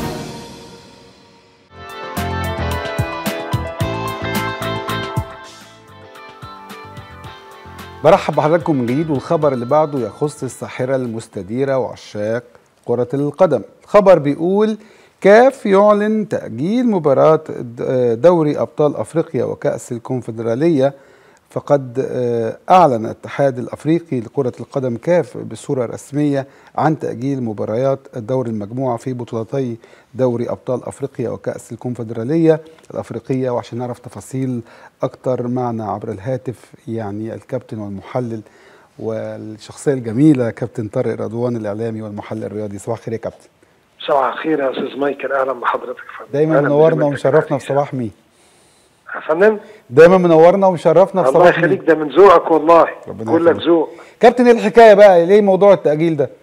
برحب بحضراتكم من جديد والخبر اللي بعده يخص الساحرة المستديرة وعشاق كرة القدم الخبر بيقول كاف يعلن تأجيل مباراة دوري أبطال أفريقيا وكأس الكونفدرالية فقد أعلن الاتحاد الأفريقي لكرة القدم كاف بصورة رسمية عن تأجيل مباريات دور المجموعة في بطولتي دوري أبطال أفريقيا وكأس الكونفدرالية الأفريقية وعشان نعرف تفاصيل أكتر معنا عبر الهاتف يعني الكابتن والمحلل والشخصية الجميلة كابتن طارق رضوان الإعلامي والمحلل الرياضي صباح الخير يا كابتن صباح الخير يا استاذ مايكل اهلا بحضرتك يا فندم دايما أهلاً منورنا بزميلتك ومشرفنا في العزيزة. صباح مين يا فندم دايما منورنا ومشرفنا في الله صباح يخليك مين ده من ذوقك والله ربنا كلك يخليك. ذوق كابتن ايه الحكايه بقى ليه موضوع التاجيل ده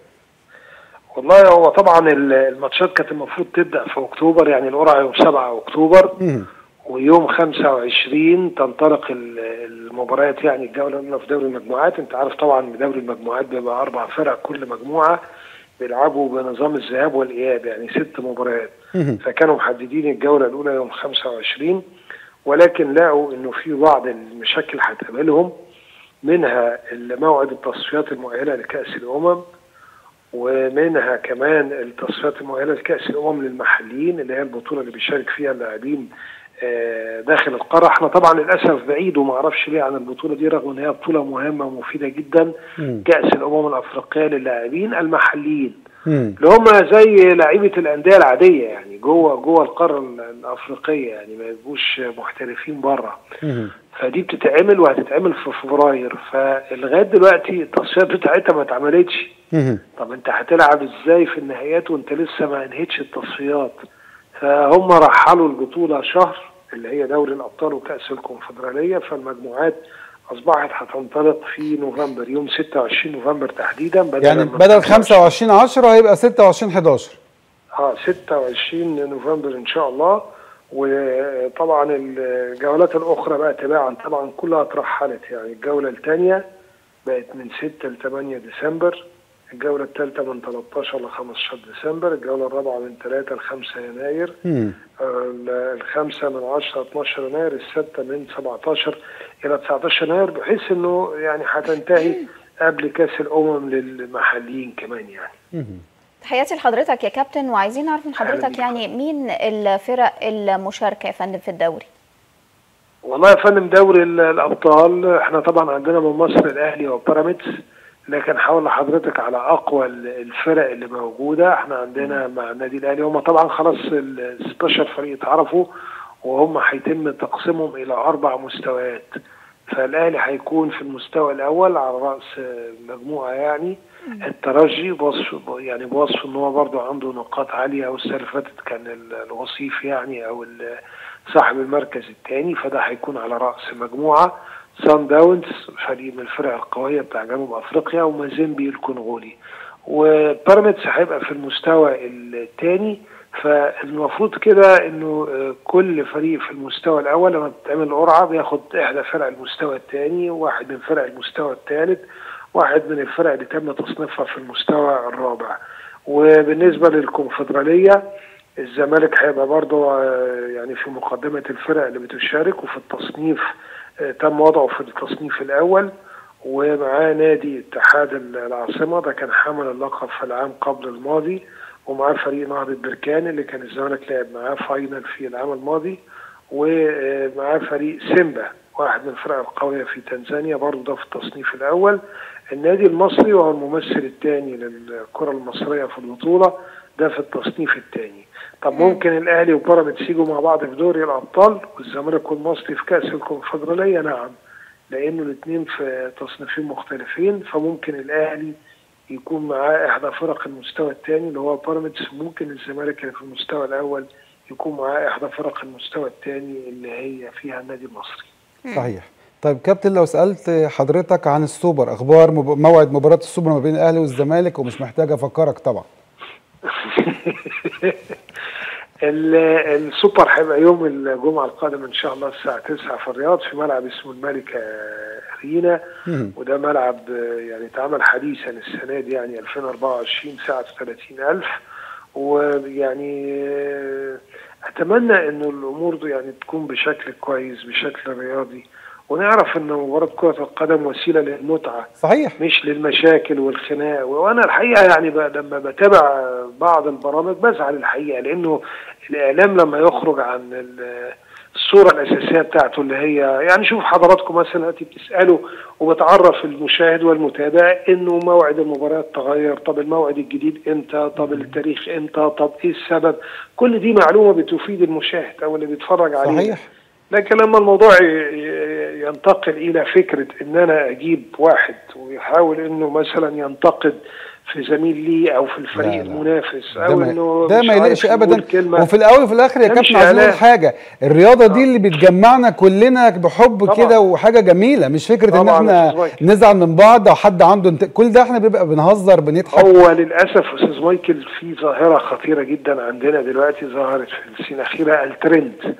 والله هو طبعا ال- الماتشات كانت المفروض تبدا في اكتوبر يعني القرعه يوم 7 اكتوبر مم. ويوم 25 تنطلق ال- المباريات يعني الجوله الاولى في دوري المجموعات انت عارف طبعا إن دوري المجموعات بيبقى اربع فرق كل مجموعه بيلعبوا بنظام الذهاب والاياب يعني ست مباريات مم. فكانوا محددين الجوله الاولى يوم 25 ولكن لقوا انه في بعض المشاكل هتقابلهم منها موعد التصفيات المؤهله لكاس الامم ومنها كمان التصفيات المؤهله لكاس الامم للمحليين اللي هي البطوله اللي بيشارك فيها اللاعبين آه، داخل القاره احنا طبعا للاسف بعيد وما اعرفش ليه عن البطوله دي رغم ان هي بطوله مهمه ومفيده جدا مم. كاس الامم الافريقيه للاعبين المحليين مم. اللي هم زي لعيبه الانديه العاديه يعني جوه جوه القاره ال- الافريقيه يعني ما يبقوش محترفين بره مم. فدي بتتعمل وهتتعمل في فبراير فلغايه دلوقتي التصفيات بتاعتها ما اتعملتش مم. طب انت هتلعب ازاي في النهائيات وانت لسه ما انهيتش التصفيات فهم رحلوا البطوله شهر اللي هي دوري الابطال وكاس الكونفدراليه فالمجموعات اصبحت هتنطلق في نوفمبر يوم 26 نوفمبر تحديدا بدل يعني ما بدل 25 25 10 هيبقى 26 11 اه 26 نوفمبر ان شاء الله وطبعا الجولات الاخرى بقى تباعا طبعا كلها اترحلت يعني الجوله الثانيه بقت من 6 ل 8 ديسمبر الجوله الثالثه من 13 ل 15 ديسمبر الجوله الرابعه من 3 ل 5 يناير مم. آه، الخامسه من 10 ل 12 يناير السادسه من 17 الى 19 يناير بحيث انه يعني هتنتهي قبل كاس الامم للمحليين كمان يعني تحياتي لحضرتك يا كابتن وعايزين نعرف من أهلا حضرتك بيك. يعني مين الفرق المشاركه يا فندم في الدوري والله يا فندم دوري ال- الابطال احنا طبعا عندنا من مصر الاهلي وبيراميدز لكن هقول لحضرتك على اقوى ال- الفرق اللي موجوده احنا عندنا مع النادي الاهلي هم طبعا خلاص ال 16 فريق اتعرفوا وهم هيتم تقسيمهم الى اربع مستويات فالاهلي هيكون في المستوى الاول على راس مجموعه يعني الترجي بوصف يعني بوصف ان هو برضه عنده نقاط عاليه والسنه اللي فاتت كان ال- الوصيف يعني او ال- صاحب المركز الثاني فده هيكون على راس مجموعه سان داونز فريق من الفرق القويه بتاع جنوب افريقيا ومازيمبي الكونغولي وبيراميدز هيبقى في المستوى الثاني فالمفروض كده انه آه، كل فريق في المستوى الاول لما بتتعمل القرعه بياخد احدى فرق المستوى الثاني واحد من فرق المستوى الثالث واحد من الفرق اللي تم تصنيفها في المستوى الرابع وبالنسبه للكونفدراليه الزمالك هيبقى برضه آه، يعني في مقدمه الفرق اللي بتشارك وفي التصنيف آه، تم وضعه في التصنيف الاول ومعاه نادي اتحاد العاصمه ده كان حامل اللقب في العام قبل الماضي ومعاه فريق نهضه بركان اللي كان الزمالك لعب معاه فاينل في العام الماضي ومعاه فريق سيمبا واحد من الفرق القويه في تنزانيا برضه ده في التصنيف الاول النادي المصري وهو الممثل الثاني للكره المصريه في البطوله ده في التصنيف الثاني طب ممكن الاهلي وبيراميدز يجوا مع بعض في دوري الابطال والزمالك والمصري في كاس الكونفدراليه نعم لانه الاثنين في تصنيفين مختلفين فممكن الاهلي يكون معاه احدى فرق المستوى الثاني اللي هو بيراميدز ممكن الزمالك اللي في المستوى الاول يكون معاه احدى فرق المستوى الثاني اللي هي فيها النادي المصري صحيح طيب كابتن لو سالت حضرتك عن السوبر اخبار مب... موعد مباراه السوبر ما بين الاهلي والزمالك ومش محتاج افكرك طبعا ال- السوبر هيبقى يوم الجمعه القادم ان شاء الله الساعه 9 في الرياض في ملعب اسمه الملكه ارينا مم. وده ملعب آه، يعني اتعمل حديثا السنه دي يعني 2024 ساعه 30000 ويعني آه، اتمنى انه الامور دي يعني تكون بشكل كويس بشكل رياضي ونعرف ان مباراه كره القدم وسيله للمتعه صحيح مش للمشاكل والخناق وانا الحقيقه يعني ب- لما بتابع بعض البرامج بزعل الحقيقه لانه الاعلام لما يخرج عن ال- الصوره الاساسيه بتاعته اللي هي يعني شوف حضراتكم مثلا دلوقتي بتسالوا وبتعرف المشاهد والمتابع انه موعد المباريات تغير طب الموعد الجديد امتى طب التاريخ امتى طب ايه السبب كل دي معلومه بتفيد المشاهد او اللي بيتفرج عليه صحيح لكن لما الموضوع ي- ي- ينتقل الى فكره ان انا اجيب واحد ويحاول انه مثلا ينتقد في زميل لي او في الفريق لا، لا. المنافس ده او ما, انه ده مش ما عارف يليقش يقول ابدا كلمة. وفي الاول وفي الاخر يا ده كابتن مش عايزين نقول إعلام. حاجه الرياضه دي آه. اللي بتجمعنا كلنا بحب طبعاً. كده وحاجه جميله مش فكره ان طبعاً احنا أستاذ مايكل. نزعل من بعض او حد عنده انت... كل ده احنا بيبقى بنهزر بنضحك هو للاسف استاذ مايكل في ظاهره خطيره جدا عندنا دلوقتي ظهرت في السنه الاخيره الترند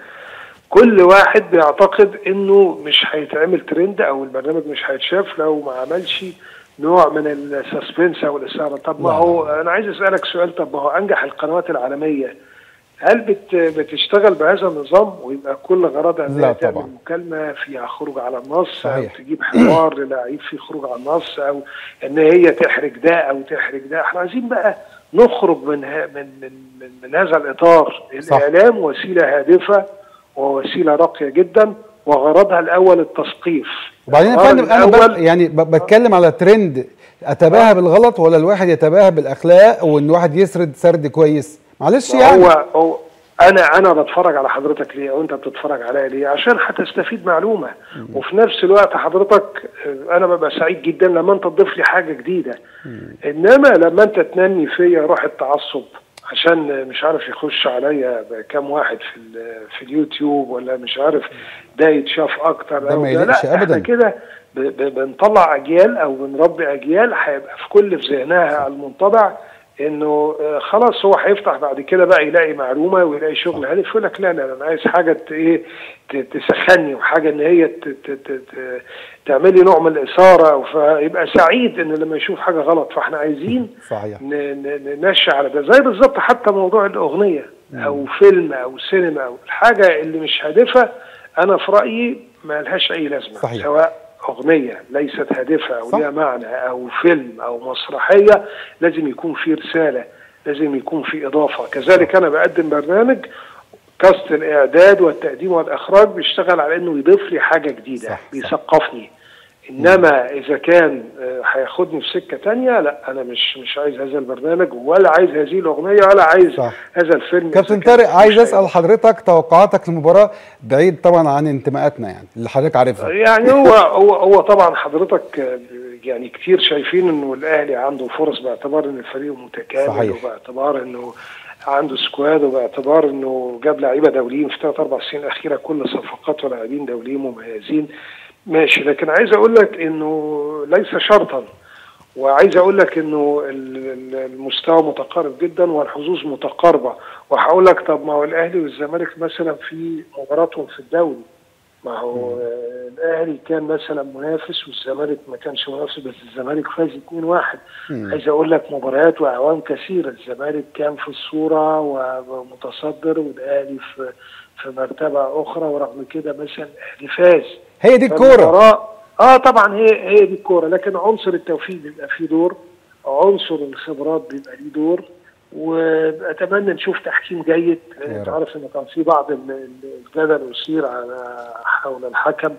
كل واحد بيعتقد انه مش هيتعمل ترند او البرنامج مش هيتشاف لو ما عملش نوع من السسبنس او الاثاره طب ما لا، هو انا عايز اسالك سؤال طب ما هو انجح القنوات العالميه هل بت بتشتغل بهذا النظام ويبقى كل غرضها لا انها تعمل طبعا. مكالمه فيها خروج على النص صحيح. او تجيب حوار للعيب فيه خروج على النص او ان هي تحرج ده او تحرج ده احنا عايزين بقى نخرج من ها من من من, من هذا الاطار صح. الاعلام وسيله هادفه ووسيله راقيه جدا وغرضها الاول التثقيف وبعدين يا الغرض فندم انا الأول- ب... يعني ب... بتكلم على ترند اتباهى بالغلط ولا الواحد يتباهى بالاخلاق وان واحد يسرد سرد كويس معلش يعني هو هو انا انا بتفرج على حضرتك ليه او انت بتتفرج عليا ليه عشان هتستفيد معلومه وفي نفس الوقت حضرتك آه، انا ببقى سعيد جدا لما انت تضيف لي حاجه جديده انما لما انت تنمي فيا روح التعصب عشان مش عارف يخش عليا كام واحد في ال- في اليوتيوب ولا مش عارف ده يتشاف اكتر ده أو ما يليقش لا احنا أبداً. كده ب- ب- بنطلع اجيال او بنربي اجيال هيبقى في كل في ذهنها المنطبع انه آه، خلاص هو هيفتح بعد كده بقى يلاقي معلومه ويلاقي شغل هادف يقول لك لا لا لا، انا عايز حاجه ت- ايه ت- تسخني وحاجه ان هي ت- ت- ت- ت- تعمل لي نوع من الاثاره فيبقى سعيد ان لما يشوف حاجه غلط فاحنا عايزين صحيح ن- ن- نمشي على ده زي بالظبط حتى موضوع الاغنيه او فيلم او سينما او الحاجه اللي مش هادفه انا في رايي ما لهاش اي لازمه صحيح. سواء اغنيه ليست هادفه او صح. ليها معنى او فيلم او مسرحيه لازم يكون في رساله لازم يكون في اضافه كذلك انا بقدم برنامج كاست الاعداد والتقديم والاخراج بيشتغل على انه يضيف لي حاجه جديده صح، صح. بيثقفني انما اذا كان آه، هياخدني في سكه تانية لا انا مش مش عايز هذا البرنامج ولا عايز هذه الاغنيه ولا عايز صح. هذا الفيلم كابتن إذا كان طارق عايز مش اسال حضرتك توقعاتك للمباراه بعيد طبعا عن انتماءاتنا يعني اللي حضرتك عارفها يعني هو هو هو طبعا حضرتك آه، يعني كتير شايفين انه الاهلي عنده فرص باعتبار ان الفريق متكامل صحيح. وباعتبار انه عنده سكواد وباعتبار انه جاب لعيبه دوليين في ثلاث اربع سنين الاخيره كل صفقات ولاعبين دوليين مميزين ماشي لكن عايز اقول لك انه ليس شرطا وعايز اقول لك انه ال- ال- المستوى متقارب جدا والحظوظ متقاربه وهقول لك طب ما هو الاهلي والزمالك مثلا في مباراتهم في الدوري ما هو آه، الاهلي كان مثلا منافس والزمالك ما كانش منافس بس الزمالك فاز 2-1 عايز اقول لك مباريات واعوام كثيره الزمالك كان في الصوره ومتصدر والاهلي في في مرتبه اخرى ورغم كده مثلا الاهلي فاز هي دي الكوره فالمباراة- اه طبعا هي هي دي الكوره لكن عنصر التوفيق بيبقى فيه دور عنصر الخبرات بيبقى ليه دور واتمنى نشوف تحكيم جيد لان يا انت رب. عارف ان كان في بعض ال- ال- الجدل اثير على حول الحكم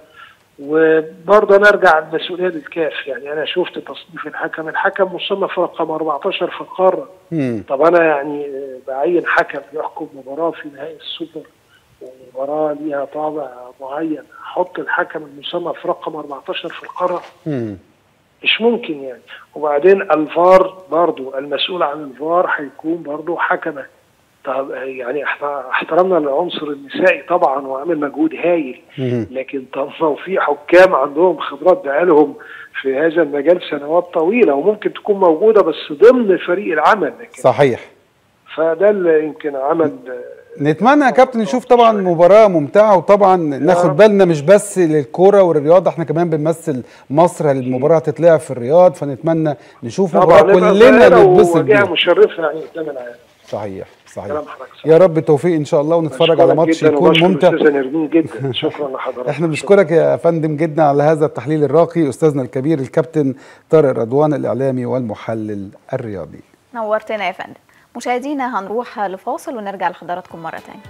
وبرضه انا ارجع المسؤوليه للكاف يعني انا شفت تصنيف الحكم الحكم مصنف رقم 14 في القاره مم. طب انا يعني آه، بعين حكم يحكم مباراه في نهائي السوبر ومباراه ليها طابع معين احط الحكم المصنف رقم 14 في القاره مم. مش ممكن يعني وبعدين الفار برضو المسؤول عن الفار هيكون برضو حكمه طب يعني احنا احترمنا للعنصر النسائي طبعا وعمل مجهود هايل مم. لكن طب ما هو في حكام عندهم خبرات بقالهم في هذا المجال سنوات طويله وممكن تكون موجوده بس ضمن فريق العمل لكن صحيح فده اللي يمكن عمل نتمنى يا كابتن نشوف طبعا مباراة ممتعة وطبعا ناخد رب. بالنا مش بس للكورة والرياضة احنا كمان بنمثل مصر المباراة هتتلعب في الرياض فنتمنى نشوف طبعا مباراة نبقى كلنا ظاهرة نتبسط وجهه بيها مشرفه يعني قدام العالم صحيح صحيح كلام حضرتك صح. يا رب التوفيق ان شاء الله ونتفرج على بشكرك ماتش جداً يكون وبشكر ممتع الاستاذه نرمين جدا شكرا لحضرتك احنا بنشكرك يا فندم جدا على هذا التحليل الراقي استاذنا الكبير الكابتن طارق رضوان الاعلامي والمحلل الرياضي نورتنا يا فندم مشاهدينا هنروح لفاصل ونرجع لحضراتكم مرة تانية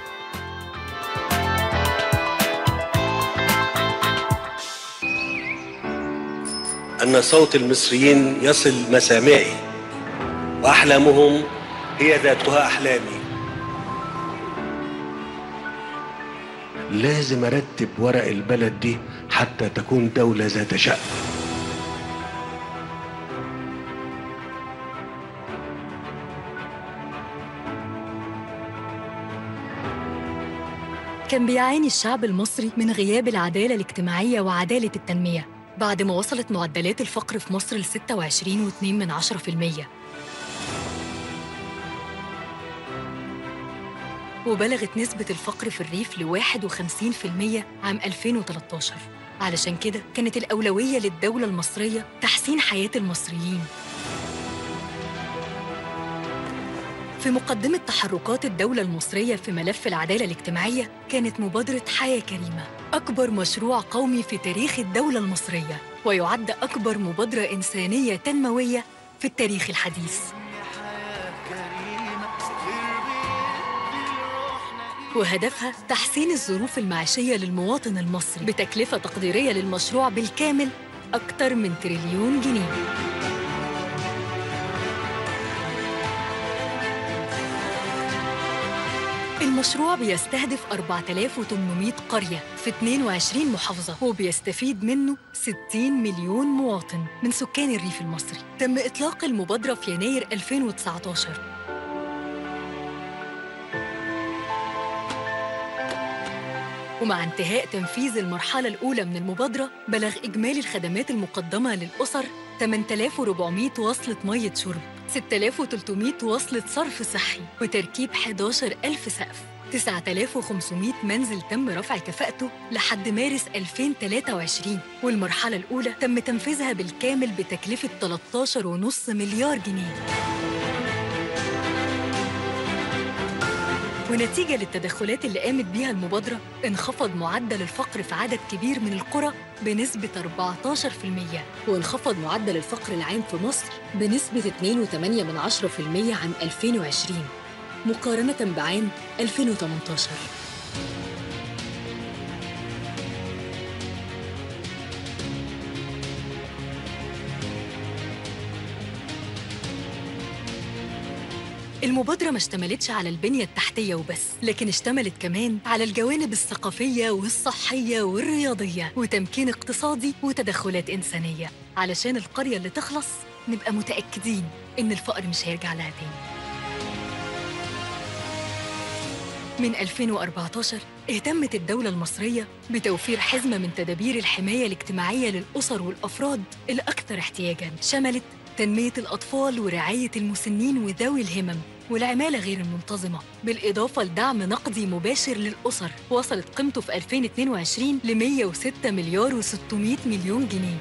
أن صوت المصريين يصل مسامعي وأحلامهم هي ذاتها أحلامي لازم أرتب ورق البلد دي حتى تكون دولة ذات شأن كان بيعاني الشعب المصري من غياب العدالة الاجتماعية وعدالة التنمية بعد ما وصلت معدلات الفقر في مصر ل 26.2 من 10% وبلغت نسبة الفقر في الريف ل 51% عام 2013 علشان كده كانت الأولوية للدولة المصرية تحسين حياة المصريين في مقدمة تحركات الدولة المصرية في ملف العدالة الاجتماعية كانت مبادرة حياة كريمة أكبر مشروع قومي في تاريخ الدولة المصرية ويعد أكبر مبادرة إنسانية تنموية في التاريخ الحديث وهدفها تحسين الظروف المعيشية للمواطن المصري بتكلفة تقديرية للمشروع بالكامل أكثر من تريليون جنيه المشروع بيستهدف 4800 قرية في 22 محافظة وبيستفيد منه 60 مليون مواطن من سكان الريف المصري تم إطلاق المبادرة في يناير 2019 ومع انتهاء تنفيذ المرحلة الأولى من المبادرة بلغ إجمالي الخدمات المقدمة للأسر 8400 وصلة مية شرب 6300 وصلة صرف صحي وتركيب 11000 سقف 9500 منزل تم رفع كفاءته لحد مارس 2023 والمرحلة الأولى تم تنفيذها بالكامل بتكلفة 13.5 مليار جنيه ونتيجة للتدخلات اللي قامت بيها المبادرة انخفض معدل الفقر في عدد كبير من القرى بنسبة 14% وانخفض معدل الفقر العام في مصر بنسبة 2.8% عام 2020 مقارنة بعام 2018 المبادرة ما اشتملتش على البنية التحتية وبس لكن اشتملت كمان على الجوانب الثقافية والصحية والرياضية وتمكين اقتصادي وتدخلات إنسانية علشان القرية اللي تخلص نبقى متأكدين إن الفقر مش هيرجع لها تاني من 2014 اهتمت الدولة المصرية بتوفير حزمة من تدابير الحماية الاجتماعية للأسر والأفراد الأكثر احتياجاً شملت تنمية الأطفال ورعاية المسنين وذوي الهمم والعمالة غير المنتظمة بالإضافة لدعم نقدي مباشر للأسر وصلت قيمته في 2022 ل 106 مليار و600 مليون جنيه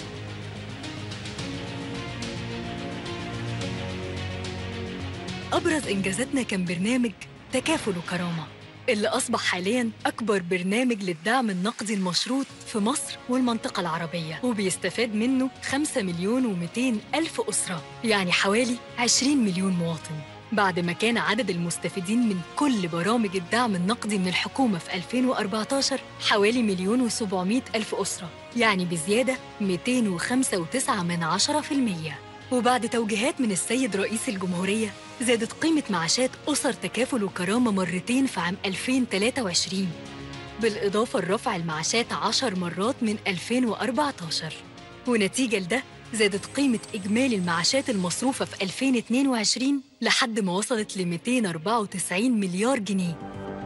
أبرز إنجازاتنا كان برنامج تكافل وكرامة اللي أصبح حالياً أكبر برنامج للدعم النقدي المشروط في مصر والمنطقة العربية وبيستفاد منه 5 مليون و200 ألف أسرة يعني حوالي 20 مليون مواطن بعد ما كان عدد المستفيدين من كل برامج الدعم النقدي من الحكومة في 2014 حوالي مليون و700 ألف أسرة يعني بزيادة 205.9 من عشرة في المية وبعد توجيهات من السيد رئيس الجمهورية زادت قيمة معاشات أسر تكافل وكرامة مرتين في عام 2023 بالإضافة لرفع المعاشات عشر مرات من 2014 ونتيجة لده زادت قيمة إجمالي المعاشات المصروفة في 2022 لحد ما وصلت ل 294 مليار جنيه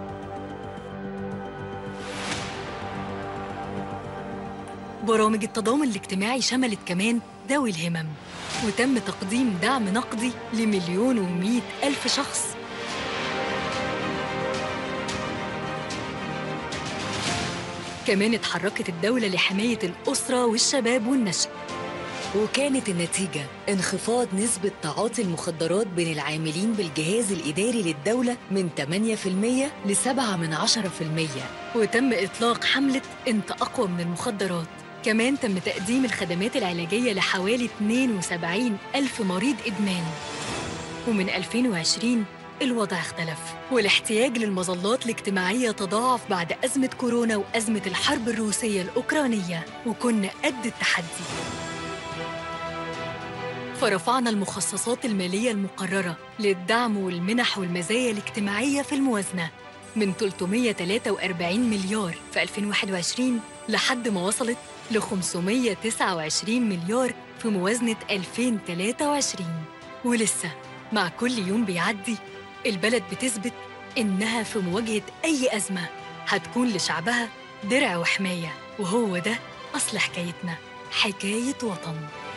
برامج التضامن الاجتماعي شملت كمان ذوي الهمم وتم تقديم دعم نقدي لمليون ومئة ألف شخص كمان اتحركت الدولة لحماية الأسرة والشباب والنشء وكانت النتيجة انخفاض نسبة تعاطي المخدرات بين العاملين بالجهاز الإداري للدولة من 8% ل 7 من 10% وتم إطلاق حملة أنت أقوى من المخدرات كمان تم تقديم الخدمات العلاجية لحوالي 72 ألف مريض إدمان ومن 2020 الوضع اختلف والاحتياج للمظلات الاجتماعية تضاعف بعد أزمة كورونا وأزمة الحرب الروسية الأوكرانية وكنا قد التحدي فرفعنا المخصصات المالية المقررة للدعم والمنح والمزايا الاجتماعية في الموازنة من 343 مليار في 2021 لحد ما وصلت ل 529 مليار في موازنة 2023 ولسه مع كل يوم بيعدي البلد بتثبت إنها في مواجهة أي أزمة هتكون لشعبها درع وحماية وهو ده أصل حكايتنا حكاية وطن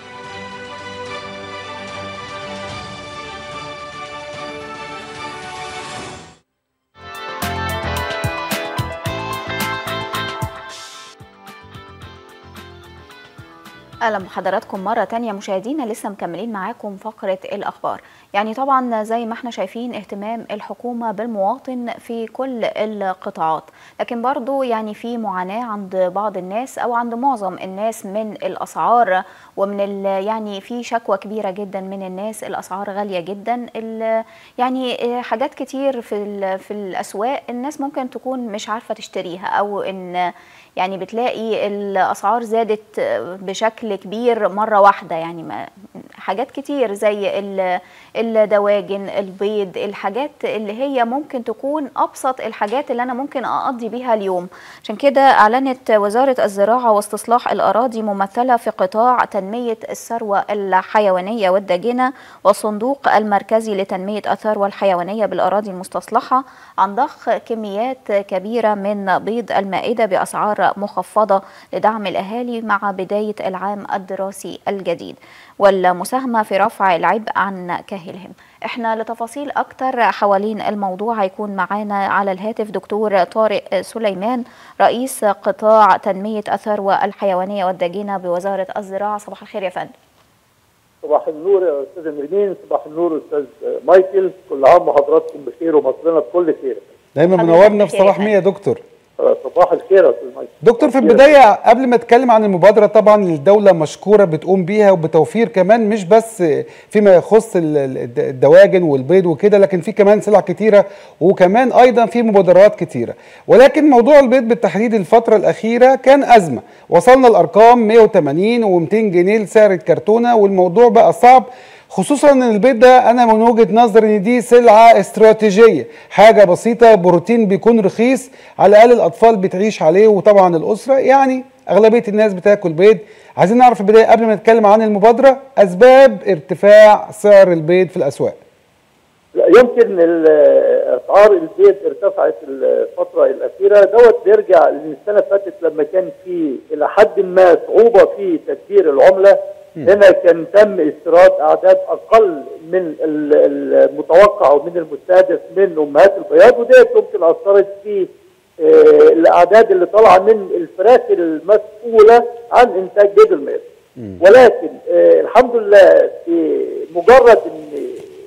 اهلا بحضراتكم مره تانية مشاهدينا لسه مكملين معاكم فقره الاخبار يعني طبعا زي ما احنا شايفين اهتمام الحكومه بالمواطن في كل القطاعات لكن برضو يعني في معاناه عند بعض الناس او عند معظم الناس من الاسعار ومن يعني في شكوى كبيره جدا من الناس الاسعار غاليه جدا يعني حاجات كتير في في الاسواق الناس ممكن تكون مش عارفه تشتريها او ان يعني بتلاقي الاسعار زادت بشكل كبير مره واحده يعني ما حاجات كتير زي الدواجن البيض الحاجات اللي هي ممكن تكون ابسط الحاجات اللي انا ممكن اقضي بيها اليوم عشان كده اعلنت وزاره الزراعه واستصلاح الاراضي ممثله في قطاع تنميه الثروه الحيوانيه والداجنه والصندوق المركزي لتنميه الثروه الحيوانيه بالاراضي المستصلحه عن ضخ كميات كبيره من بيض المائده باسعار مخفضه لدعم الاهالي مع بدايه العام الدراسي الجديد والمساهمه في رفع العبء عن كاهلهم احنا لتفاصيل اكتر حوالين الموضوع هيكون معانا على الهاتف دكتور طارق سليمان رئيس قطاع تنميه الثروه الحيوانيه والداجنه بوزاره الزراعه صباح الخير يا فندم صباح النور يا استاذ نرمين صباح النور استاذ مايكل كل عام وحضراتكم بخير ومصرنا بكل خير دايما منورنا في صباح 100 يا دكتور صباح الخير يا استاذ مايكل دكتور في البداية قبل ما اتكلم عن المبادرة طبعا اللي الدولة مشكورة بتقوم بيها وبتوفير كمان مش بس فيما يخص ال- ال- الدواجن والبيض وكده لكن في كمان سلع كتيرة وكمان أيضا في مبادرات كتيرة ولكن موضوع البيض بالتحديد الفترة الأخيرة كان أزمة وصلنا الأرقام 180 و200 جنيه لسعر الكرتونة والموضوع بقى صعب خصوصا ان البيض ده انا من وجهه نظري ان دي سلعه استراتيجيه حاجه بسيطه بروتين بيكون رخيص على الاقل الاطفال بتعيش عليه وطبعا الاسره يعني اغلبيه الناس بتاكل بيض عايزين نعرف في البدايه قبل ما نتكلم عن المبادره اسباب ارتفاع سعر البيض في الاسواق لا يمكن ال- اسعار البيض ارتفعت الفتره الاخيره دوت بيرجع للسنه اللي فاتت لما كان في الى حد ما صعوبه في تدبير العمله هنا كان تم استيراد اعداد اقل من ال- المتوقع ومن المستهدف من امهات البياض وديت يمكن اثرت في آه، الاعداد اللي طالعه من الفراخ المسؤوله عن انتاج بيض الميز ولكن آه، الحمد لله في مجرد ان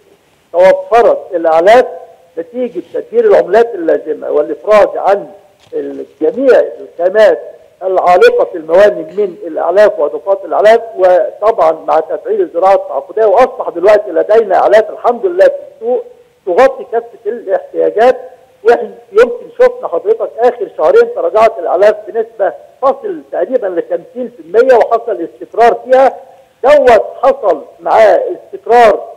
توفرت الاعلاف نتيجه تدبير العملات اللازمه والافراج عن جميع الخامات العالقه في الموانئ من الاعلاف واضافات الاعلاف وطبعا مع تفعيل الزراعه التعاقديه واصبح دلوقتي لدينا اعلاف الحمد لله في السوق تغطي كافه الاحتياجات واحنا يمكن شفنا حضرتك اخر شهرين تراجعت الاعلاف بنسبه تصل تقريبا ل 50% وحصل استقرار فيها دوت حصل معاه استقرار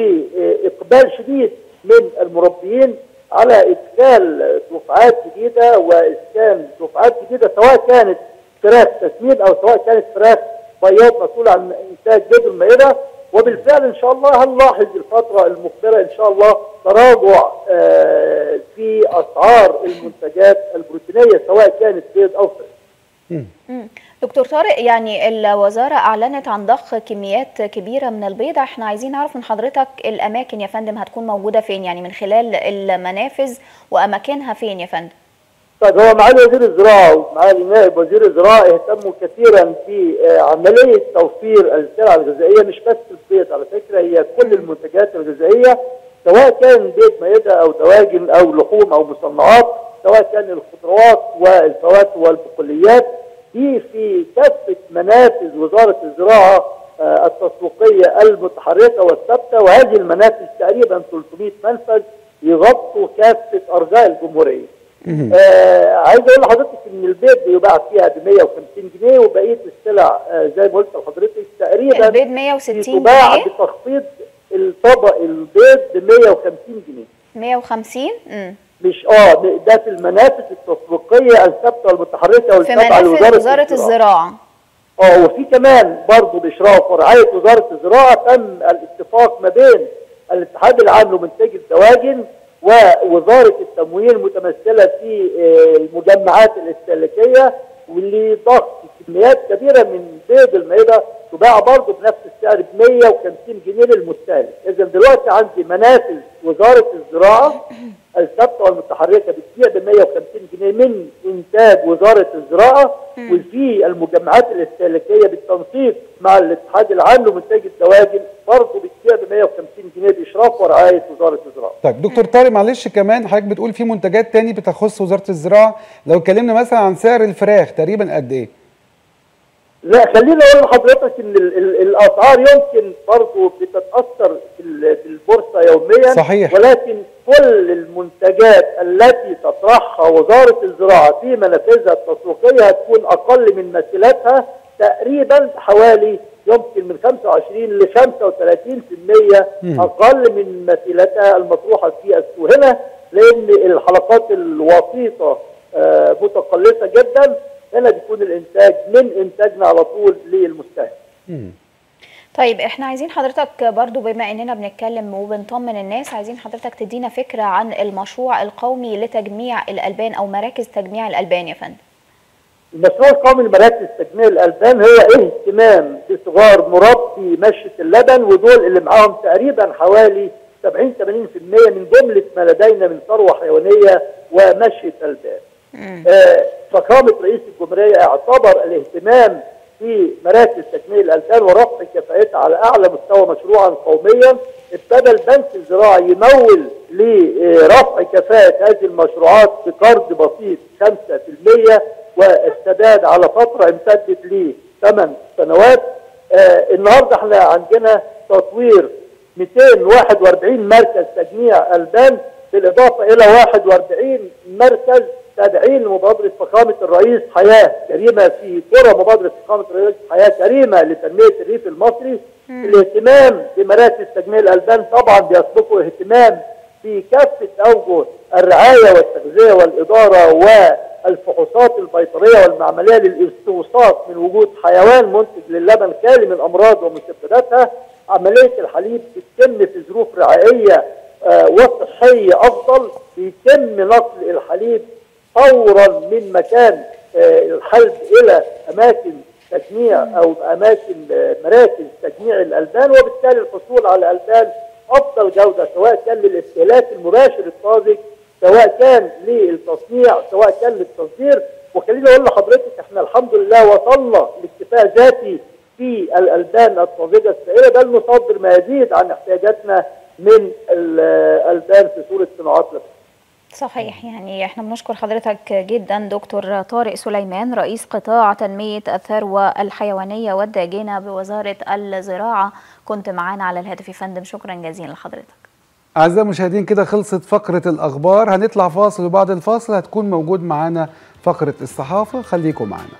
واقبال شديد من المربيين على ادخال دفعات جديده واسكان دفعات جديده سواء كانت فراخ تسمين او سواء كانت فراخ بياض مسؤوله عن انتاج بيض المائده وبالفعل ان شاء الله هنلاحظ الفتره المقبله ان شاء الله تراجع آه، في اسعار المنتجات البروتينيه سواء كانت بيض او فراخ مم. دكتور طارق يعني الوزارة أعلنت عن ضخ كميات كبيرة من البيض احنا عايزين نعرف من حضرتك الأماكن يا فندم هتكون موجودة فين يعني من خلال المنافذ وأماكنها فين يا فندم طيب هو معالي وزير الزراعه ومعالي نائب وزير الزراعه اهتموا كثيرا في آه، عمليه توفير السلع الغذائيه مش بس البيض على فكره هي كل المنتجات الغذائيه سواء كان بيض مائده او دواجن او لحوم او مصنعات سواء كان الخضروات والفواكه والبقوليات دي في كافه منافذ وزاره الزراعه آه، التسويقيه المتحركه والثابته وهذه المنافذ تقريبا 300 منفذ يغطوا كافه ارجاء الجمهوريه. آه عايز اقول لحضرتك ان البيض بيباع فيها ب 150 جنيه وبقيه السلع آه زي ما قلت لحضرتك تقريبا البيض 160 بتباع جنيه بتخفيض الطبق البيض ب 150 جنيه 150 امم مش اه ده في المنافذ التسويقيه الثابته والمتحركه في والتابعه منافذ لوزاره وزارة الزراعة اه وفي كمان برضه باشراف ورعايه وزاره الزراعه تم الاتفاق ما بين الاتحاد العام لمنتجي الدواجن ووزاره التموين المتمثله في آه، المجمعات الاستهلاكيه واللي ضخ كميات كبيره من بيض المائده تباع برضه بنفس السعر ب 150 جنيه للمستهلك، اذا دلوقتي عندي منافذ وزاره الزراعه الثابته والمتحركه بتبيع ب 150 جنيه من انتاج وزاره الزراعه وفي المجمعات الاستهلاكيه بالتنسيق مع الاتحاد العام لمنتج الدواجن برضه بتبيع ب 150 جنيه باشراف ورعايه وزاره الزراعه. طيب دكتور طارق معلش كمان حضرتك بتقول في منتجات تاني بتخص وزاره الزراعه لو اتكلمنا مثلا عن سعر الفراخ تقريبا قد ايه؟ لا خليني اقول لحضرتك ان ال ال الاسعار يمكن برضه بتتاثر في ال- في البورصه يوميا صحيح. ولكن كل المنتجات التي تطرحها وزاره الزراعه في منافذها التسويقيه هتكون اقل من مثيلاتها تقريبا حوالي يمكن من 25 ل 35% مم. اقل من مثيلتها المطروحه في السوق هنا لان الحلقات الوسيطه آه، متقلصه جدا هنا بيكون الانتاج من انتاجنا على طول للمستهلك طيب احنا عايزين حضرتك برضو بما اننا بنتكلم وبنطمن الناس عايزين حضرتك تدينا فكرة عن المشروع القومي لتجميع الألبان أو مراكز تجميع الألبان يا فندم المشروع القومي لمراكز تجميع الالبان هو اهتمام بصغار مربي مشة اللبن ودول اللي معاهم تقريبا حوالي 70 80% من جمله ما لدينا من ثروه حيوانيه ومشية البان. آه، فخامه رئيس الجمهوريه اعتبر الاهتمام في مراكز تجميع الالبان ورفع كفاءتها على اعلى مستوى مشروعا قوميا ابتدى البنك الزراعي يمول لرفع كفاءه هذه المشروعات بقرض بسيط 5% والسداد على فتره امتدت لثمان سنوات آه النهارده احنا عندنا تطوير 241 مركز تجميع البان بالاضافه الى 41 مركز تدعيم لمبادره فخامه الرئيس حياه كريمه في قرى مبادره فخامه الرئيس حياه كريمه لتنميه الريف المصري الاهتمام بمراكز تجميع الالبان طبعا بيسبقه اهتمام في كافه اوجه الرعايه والتغذيه والاداره والفحوصات البيطريه والمعمليه للاستوصاف من وجود حيوان منتج للبن خالي من الامراض ومسبباتها عمليه الحليب بتتم في ظروف رعائيه آه، وصحيه افضل بيتم نقل الحليب فورا من مكان آه، الحلب الى اماكن تجميع او اماكن آه، مراكز تجميع الالبان وبالتالي الحصول على البان افضل جوده سواء كان للاستهلاك المباشر الطازج سواء كان للتصنيع سواء كان للتصدير وخليني اقول لحضرتك احنا الحمد لله وصلنا لاكتفاء ذاتي في الالبان الطازجه السائله بل نصدر ما يزيد عن احتياجاتنا من الالبان في صوره صناعات لبن. صحيح يعني احنا بنشكر حضرتك جدا دكتور طارق سليمان رئيس قطاع تنمية الثروة الحيوانية والداجنة بوزارة الزراعة كنت معانا على الهاتف يا فندم شكرا جزيلا لحضرتك أعزائي المشاهدين كده خلصت فقرة الأخبار هنطلع فاصل وبعد الفاصل هتكون موجود معانا فقرة الصحافة خليكم معانا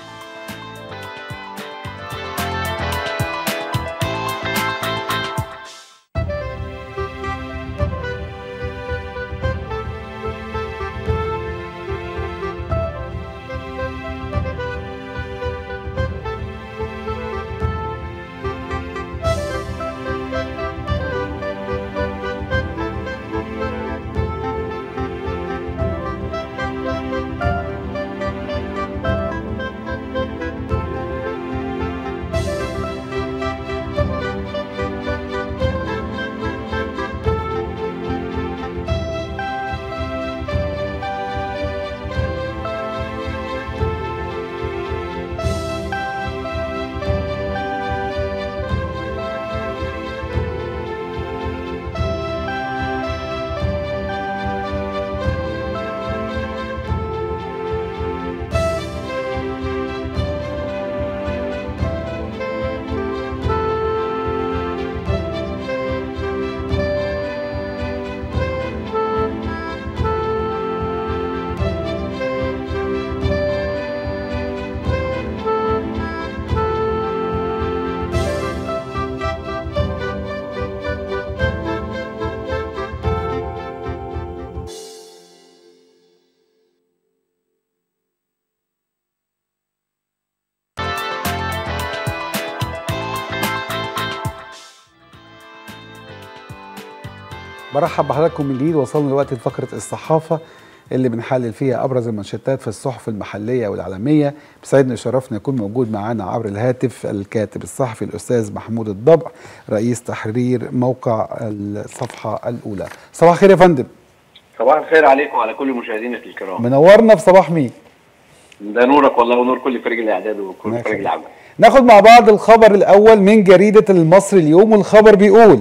برحب بحضراتكم من جديد وصلنا دلوقتي لفقره الصحافه اللي بنحلل فيها ابرز المنشطات في الصحف المحليه والعالميه بيسعدني وشرفنا يكون موجود معانا عبر الهاتف الكاتب الصحفي الاستاذ محمود الضبع رئيس تحرير موقع الصفحه الاولى صباح الخير يا فندم صباح الخير عليكم وعلى كل مشاهدينك الكرام منورنا في صباح مين ده نورك والله ونور كل فريق الاعداد وكل فريق العمل ناخد مع بعض الخبر الاول من جريده المصري اليوم والخبر بيقول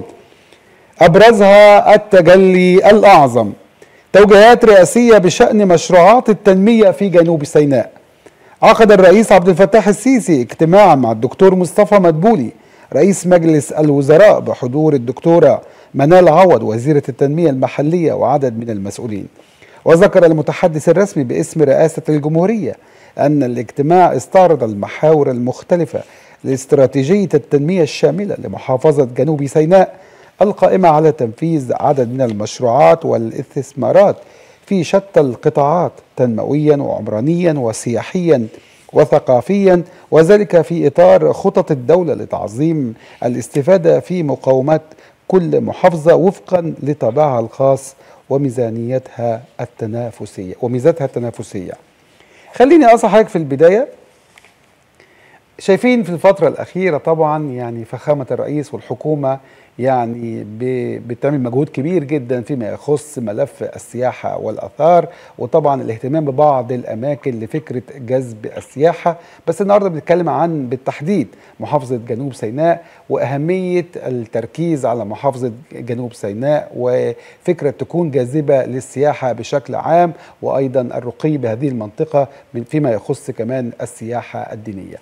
ابرزها التجلي الاعظم توجيهات رئاسيه بشان مشروعات التنميه في جنوب سيناء عقد الرئيس عبد الفتاح السيسي اجتماعا مع الدكتور مصطفى مدبولي رئيس مجلس الوزراء بحضور الدكتوره منال عوض وزيره التنميه المحليه وعدد من المسؤولين وذكر المتحدث الرسمي باسم رئاسه الجمهوريه ان الاجتماع استعرض المحاور المختلفه لاستراتيجية التنمية الشاملة لمحافظة جنوب سيناء القائمة على تنفيذ عدد من المشروعات والاستثمارات في شتى القطاعات تنمويا وعمرانيا وسياحيا وثقافيا وذلك في إطار خطط الدولة لتعظيم الاستفادة في مقاومات كل محافظة وفقا لطابعها الخاص وميزانيتها التنافسية وميزاتها التنافسية خليني أنصح حضرتك في البداية شايفين في الفترة الأخيرة طبعا يعني فخامة الرئيس والحكومة يعني ب- بتعمل مجهود كبير جدا فيما يخص ملف السياحة والآثار وطبعا الاهتمام ببعض الأماكن لفكرة جذب السياحة بس النهاردة بنتكلم عن بالتحديد محافظة جنوب سيناء وأهمية التركيز على محافظة جنوب سيناء وفكرة تكون جاذبة للسياحة بشكل عام وأيضا الرقي بهذه المنطقة من- فيما يخص كمان السياحة الدينية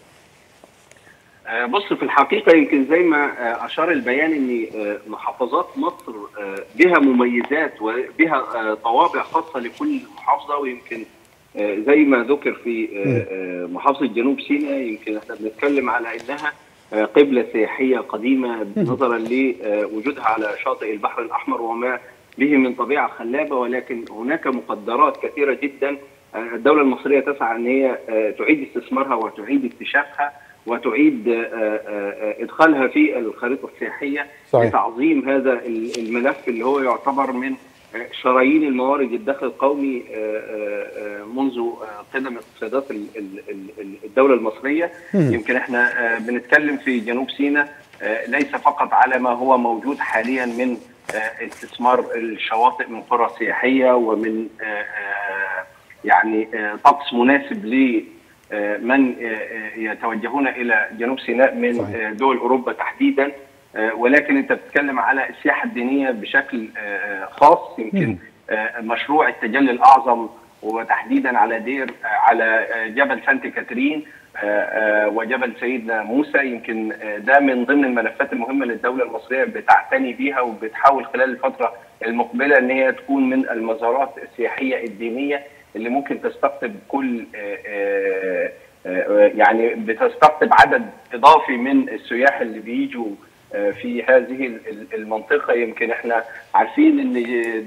آه، بص في الحقيقة يمكن زي ما آه، أشار البيان أن آه، محافظات مصر آه، بها مميزات وبها آه، طوابع خاصة لكل محافظة ويمكن آه، زي ما ذكر في آه، آه، محافظة جنوب سيناء يمكن احنا بنتكلم على أنها آه، قبلة سياحية قديمة نظرا لوجودها على شاطئ البحر الأحمر وما به من طبيعة خلابة ولكن هناك مقدرات كثيرة جدا آه، الدولة المصرية تسعى أن هي آه، تعيد استثمارها وتعيد اكتشافها وتعيد آه، آه، آه، ادخالها في الخريطه السياحيه صحيح. لتعظيم هذا ال- الملف اللي هو يعتبر من آه، شرايين الموارد الدخل القومي آه، آه، آه، منذ آه، قدم اقتصادات ال- ال- ال- الدوله المصريه مم. يمكن احنا آه، بنتكلم في جنوب سيناء آه، ليس فقط على ما هو موجود حاليا من آه، استثمار الشواطئ من قرى سياحيه ومن آه، آه، يعني آه، طقس مناسب ل آه، من آه، آه، يتوجهون الى جنوب سيناء من آه، دول اوروبا تحديدا آه، ولكن انت بتتكلم على السياحه الدينيه بشكل آه، خاص يمكن آه، مشروع التجلي الاعظم وتحديدا على دير آه، على آه، جبل سانت كاترين آه، آه، وجبل سيدنا موسى يمكن آه، ده من ضمن الملفات المهمه للدوله المصريه بتعتني بيها وبتحاول خلال الفتره المقبله ان هي تكون من المزارات السياحيه الدينيه اللي ممكن تستقطب كل آه، آه، آه، يعني بتستقطب عدد اضافي من السياح اللي بيجوا آه، في هذه ال- ال- المنطقه يمكن احنا عارفين ان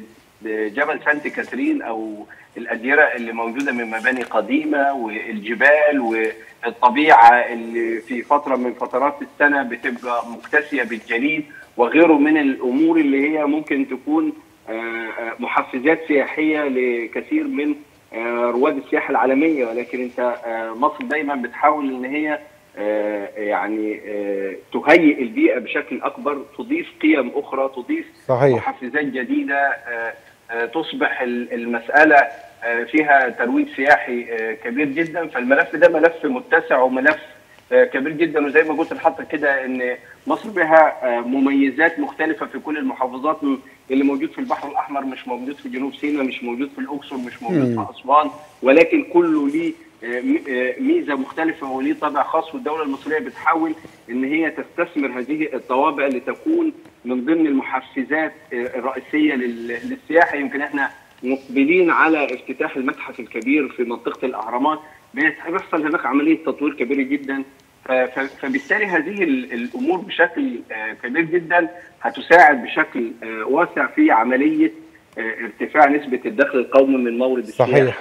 جبل سانت كاترين او الاديره اللي موجوده من مباني قديمه والجبال والطبيعه اللي في فتره من فترات السنه بتبقى مكتسيه بالجليد وغيره من الامور اللي هي ممكن تكون آه، آه، محفزات سياحيه لكثير من آه، رواد السياحه العالميه ولكن انت آه، مصر دايما بتحاول ان هي آه، يعني آه، تهيئ البيئه بشكل اكبر تضيف قيم اخرى تضيف صحيح. محفزات جديده آه، آه، تصبح ال- المساله آه، فيها ترويج سياحي آه، كبير جدا فالملف ده ملف متسع وملف آه، كبير جدا وزي ما قلت لحضرتك كده ان مصر بها آه، مميزات مختلفه في كل المحافظات م- اللي موجود في البحر الاحمر مش موجود في جنوب سيناء مش موجود في الاقصر مش موجود مم. في اسوان ولكن كله ليه آه، م- آه، ميزه مختلفه وليه طابع خاص والدوله المصريه بتحاول ان هي تستثمر هذه الطوابع لتكون من ضمن المحفزات آه، الرئيسيه لل- للسياحه يمكن احنا مقبلين على افتتاح المتحف الكبير في منطقه الاهرامات بيحصل هناك عمليه تطوير كبيره جدا ف- ف- فبالتالي هذه ال- الامور بشكل آه، كبير جدا هتساعد بشكل آه، واسع في عمليه آه، ارتفاع نسبه الدخل القومي من مورد السياحه صحيح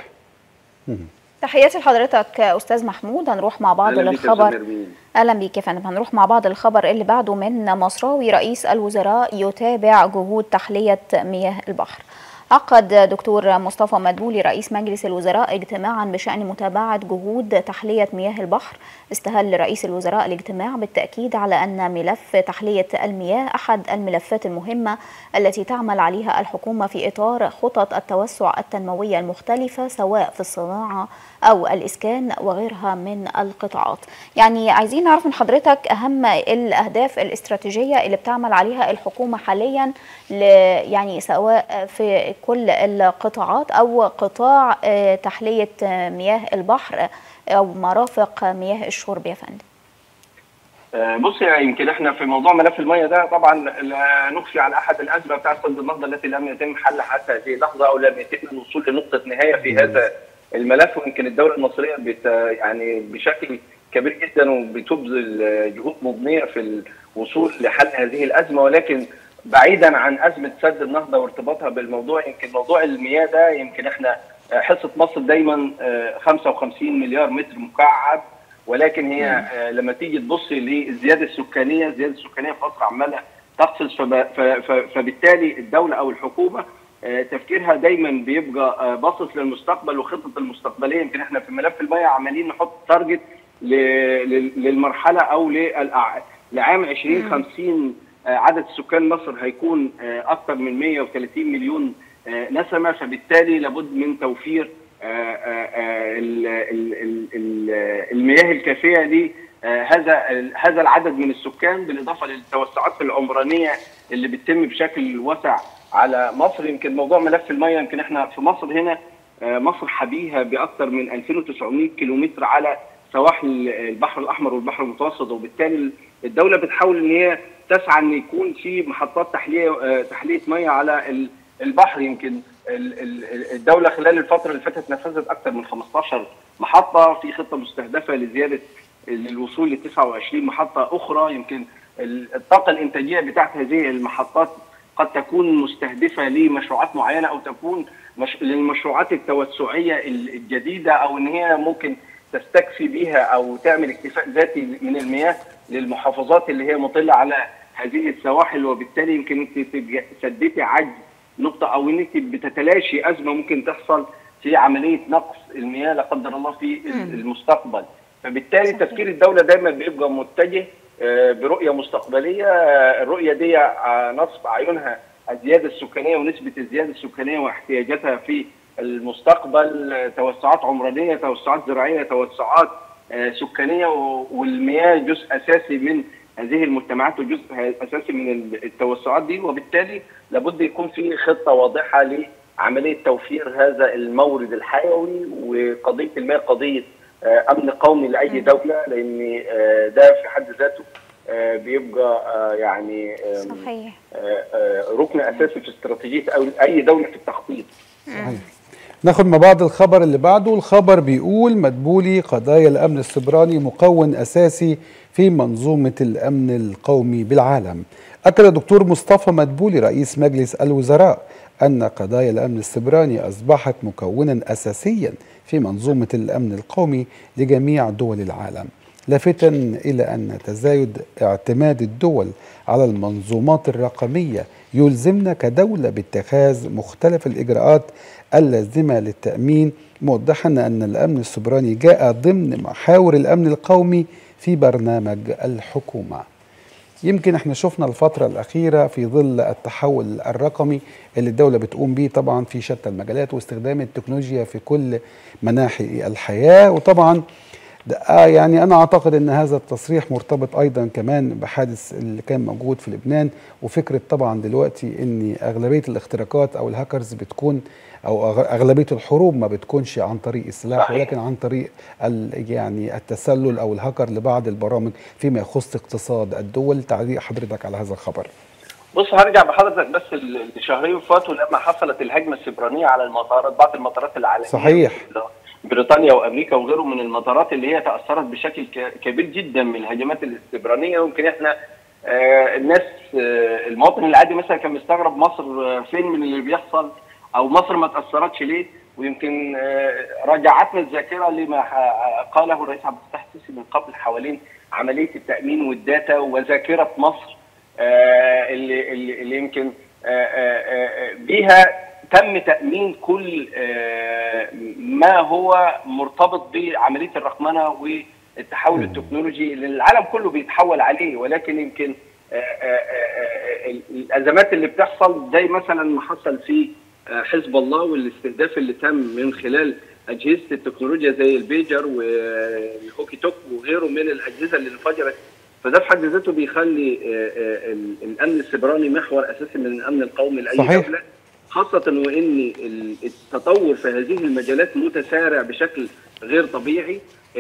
تحياتي لحضرتك استاذ محمود هنروح مع بعض أهلا بك يا للخبر أستاذ نرمين. اهلا بيك يا فندم هنروح مع بعض الخبر اللي بعده من مصراوي رئيس الوزراء يتابع جهود تحليه مياه البحر عقد دكتور مصطفى مدبولي رئيس مجلس الوزراء اجتماعا بشأن متابعة جهود تحلية مياه البحر استهل رئيس الوزراء الاجتماع بالتأكيد على أن ملف تحلية المياه أحد الملفات المهمة التي تعمل عليها الحكومة في إطار خطط التوسع التنموية المختلفة سواء في الصناعة أو الإسكان وغيرها من القطاعات يعني عايزين نعرف من حضرتك أهم الأهداف الاستراتيجية اللي بتعمل عليها الحكومة حاليا ل يعني سواء في كل القطاعات أو قطاع آه، تحلية آه، مياه البحر أو مرافق مياه الشرب يا فندم آه، بص يا يمكن احنا في موضوع ملف الميه ده طبعا لا نخفي على احد الازمه بتاع سد النهضه التي لم يتم حلها حتى هذه اللحظه او لم يتم الوصول لنقطه نهايه في هذا الملف ويمكن الدوله المصريه بت يعني بشكل كبير جدا وبتبذل آه، جهود مضنيه في الوصول لحل هذه الازمه ولكن بعيدا عن ازمه سد النهضه وارتباطها بالموضوع يمكن موضوع المياه ده يمكن احنا آه، حصه مصر دايما آه، 55 مليار متر مكعب ولكن هي آه، لما تيجي تبص للزياده السكانيه الزياده السكانيه في مصر عماله تقصص فب- ف- ف- فبالتالي الدوله او الحكومه آه، تفكيرها دايما بيبقى آه، باصص للمستقبل وخطط المستقبليه يمكن احنا في ملف المياه عمالين نحط تارجت ل- لل- للمرحله او للأع- لعام 2050 آه، عدد سكان مصر هيكون آه، اكثر من 130 مليون آه، نسمه فبالتالي لابد من توفير آه، آه، آه، ال- ال- ال- ال- المياه الكافيه ل آه، هذا ال- هذا العدد من السكان بالاضافه للتوسعات العمرانيه اللي بتتم بشكل واسع على مصر يمكن موضوع ملف المياه يمكن احنا في مصر هنا آه، مصر حبيها باكثر من 2900 كيلومتر على سواحل البحر الاحمر والبحر المتوسط وبالتالي الدوله بتحاول ان هي تسعى ان يكون في محطات تحليه آه، تحليه ميه على ال- البحر يمكن ال- ال- الدوله خلال الفتره اللي فاتت نفذت اكثر من 15 محطه في خطه مستهدفه لزياده للوصول ل 29 محطه اخرى يمكن ال- الطاقه الانتاجيه بتاعت هذه المحطات قد تكون مستهدفه لمشروعات معينه او تكون مش... للمشروعات التوسعيه ال- الجديده او ان هي ممكن تستكفي بيها او تعمل اكتفاء ذاتي من المياه للمحافظات اللي هي مطله على هذه السواحل وبالتالي يمكن انت تبقى سديتي عجز نقطه او ان انت بتتلاشي ازمه ممكن تحصل في عمليه نقص المياه لا قدر الله في ال- المستقبل فبالتالي تفكير الدوله دايما بيبقى متجه آه، برؤيه مستقبليه آه، الرؤيه دي آه، نصب اعينها الزياده السكانيه ونسبه الزياده السكانيه واحتياجاتها في المستقبل آه، توسعات عمرانيه توسعات زراعيه توسعات آه، سكانيه و- والمياه جزء اساسي من هذه المجتمعات وجزء اساسي من ال- التوسعات دي وبالتالي لابد يكون في خطه واضحه لعمليه توفير هذا المورد الحيوي وقضيه المياه قضيه آه، امن قومي لاي دوله لان آه، ده في حد ذاته آه، بيبقى آه، يعني آم، صحيح آه، آه، ركن اساسي في استراتيجيه أو- اي دوله في التخطيط صحيح. ناخد مع بعض الخبر اللي بعده الخبر بيقول مدبولي قضايا الأمن السبراني مكون أساسي في منظومة الأمن القومي بالعالم أكد الدكتور مصطفى مدبولي رئيس مجلس الوزراء أن قضايا الأمن السبراني أصبحت مكونا أساسيا في منظومة الأمن القومي لجميع دول العالم لافتا إلى أن تزايد اعتماد الدول على المنظومات الرقمية يلزمنا كدولة باتخاذ مختلف الإجراءات اللازمة للتأمين موضحا أن الأمن السبراني جاء ضمن محاور الأمن القومي في برنامج الحكومة يمكن احنا شفنا الفترة الأخيرة في ظل التحول الرقمي اللي الدولة بتقوم به طبعا في شتى المجالات واستخدام التكنولوجيا في كل مناحي الحياة وطبعا ده آه يعني أنا أعتقد أن هذا التصريح مرتبط أيضا كمان بحادث اللي كان موجود في لبنان وفكرة طبعا دلوقتي أن أغلبية الاختراقات أو الهاكرز بتكون أو أغ- أغلبية الحروب ما بتكونش عن طريق السلاح صحيح. ولكن عن طريق ال- يعني التسلل أو الهاكر لبعض البرامج فيما يخص اقتصاد الدول تعليق حضرتك على هذا الخبر بص هرجع بحضرتك بس ال- الشهرين فاتوا لما حصلت الهجمه السبرانيه على المطارات بعض المطارات العالميه صحيح. بريطانيا وامريكا وغيرهم من المطارات اللي هي تاثرت بشكل ك- كبير جدا من الهجمات السبرانيه ويمكن احنا آه الناس آه المواطن العادي مثلا كان مستغرب مصر آه فين من اللي بيحصل او مصر ما تاثرتش ليه ويمكن آه رجعتنا الذاكره لما ح- قاله الرئيس عبد الفتاح السيسي من قبل حوالين عمليه التامين والداتا وذاكره مصر آه، اللي اللي اللي يمكن آه، آه، آه، بيها تم تامين كل آه، ما هو مرتبط بعمليه الرقمنه والتحول التكنولوجي اللي العالم كله بيتحول عليه ولكن يمكن آه، آه، آه، آه، الازمات اللي بتحصل زي مثلا ما حصل في آه، حزب الله والاستهداف اللي تم من خلال اجهزه التكنولوجيا زي البيجر والهوكي توك وغيره من الاجهزه اللي انفجرت فده في حد ذاته بيخلي آه، آه، ال- الامن السبراني محور اساسي من الامن القومي لاي صحيح. دوله خاصه وان ال- التطور في هذه المجالات متسارع بشكل غير طبيعي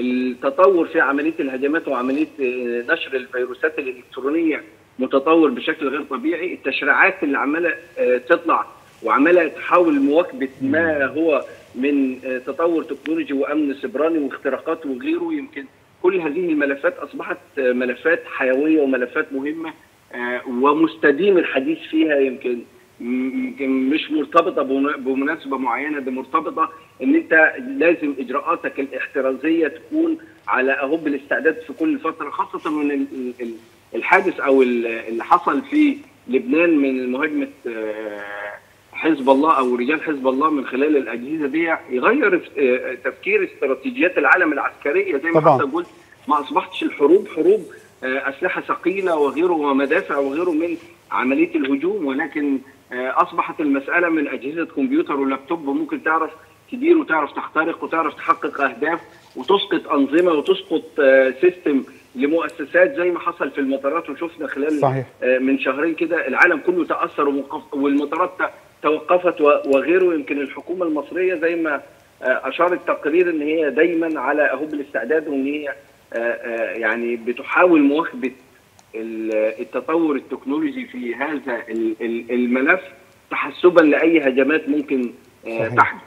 التطور في عمليه الهجمات وعمليه آه، نشر الفيروسات الالكترونيه متطور بشكل غير طبيعي التشريعات اللي عماله آه، تطلع وعماله تحاول مواكبه ما هو من آه، تطور تكنولوجي وامن سبراني واختراقات وغيره يمكن كل هذه الملفات اصبحت آه، ملفات حيويه وملفات مهمه آه، ومستديم الحديث فيها يمكن يمكن مش مرتبطه بمنا- بمناسبه معينه دي مرتبطه ان انت لازم اجراءاتك الاحترازيه تكون على اهب الاستعداد في كل فتره خاصه من ال- ال- ال- الحادث او ال- اللي حصل في لبنان من مهاجمه آه، حزب الله او رجال حزب الله من خلال الاجهزه دي يغير آه، تفكير استراتيجيات العالم العسكريه زي ما طبعاً. حضرتك قلت ما اصبحتش الحروب حروب آه، اسلحه ثقيله وغيره ومدافع وغيره من عمليه الهجوم ولكن آه، اصبحت المساله من اجهزه كمبيوتر ولابتوب ممكن تعرف تدير وتعرف تخترق وتعرف تحقق اهداف وتسقط انظمه وتسقط آه، سيستم لمؤسسات زي ما حصل في المطارات وشفنا خلال صحيح. آه، من شهرين كده العالم كله تاثر وموقف- والمطارات ت- توقفت و- وغيره يمكن الحكومه المصريه زي ما آه، اشار التقرير ان هي دايما على اهب الاستعداد وان هي آه، آه، يعني بتحاول مواكبه ال- التطور التكنولوجي في هذا ال- ال- الملف تحسبا لاي هجمات ممكن آه، صحيح. تحدث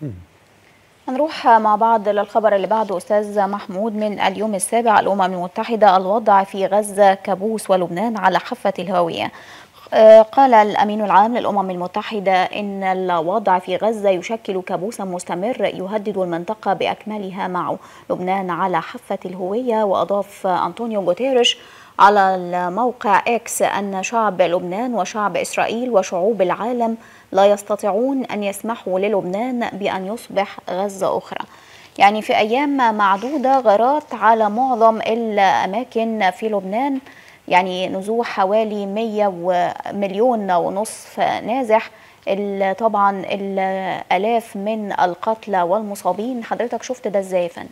هنروح مع بعض للخبر اللي بعده أستاذ محمود من اليوم السابع الأمم المتحدة الوضع في غزة كابوس ولبنان على حافة الهاوية آه، قال الأمين العام للأمم المتحدة إن الوضع في غزة يشكل كابوسا مستمر يهدد المنطقة بأكملها معه لبنان على حافة الهوية وأضاف أنطونيو غوتيريش على الموقع إكس أن شعب لبنان وشعب إسرائيل وشعوب العالم لا يستطيعون أن يسمحوا للبنان بأن يصبح غزة أخرى يعني في أيام معدودة غارات على معظم الأماكن في لبنان يعني نزوح حوالي 100 مليون ونصف نازح ال- طبعا الآلاف من القتلى والمصابين حضرتك شفت ده ازاي يا فندم؟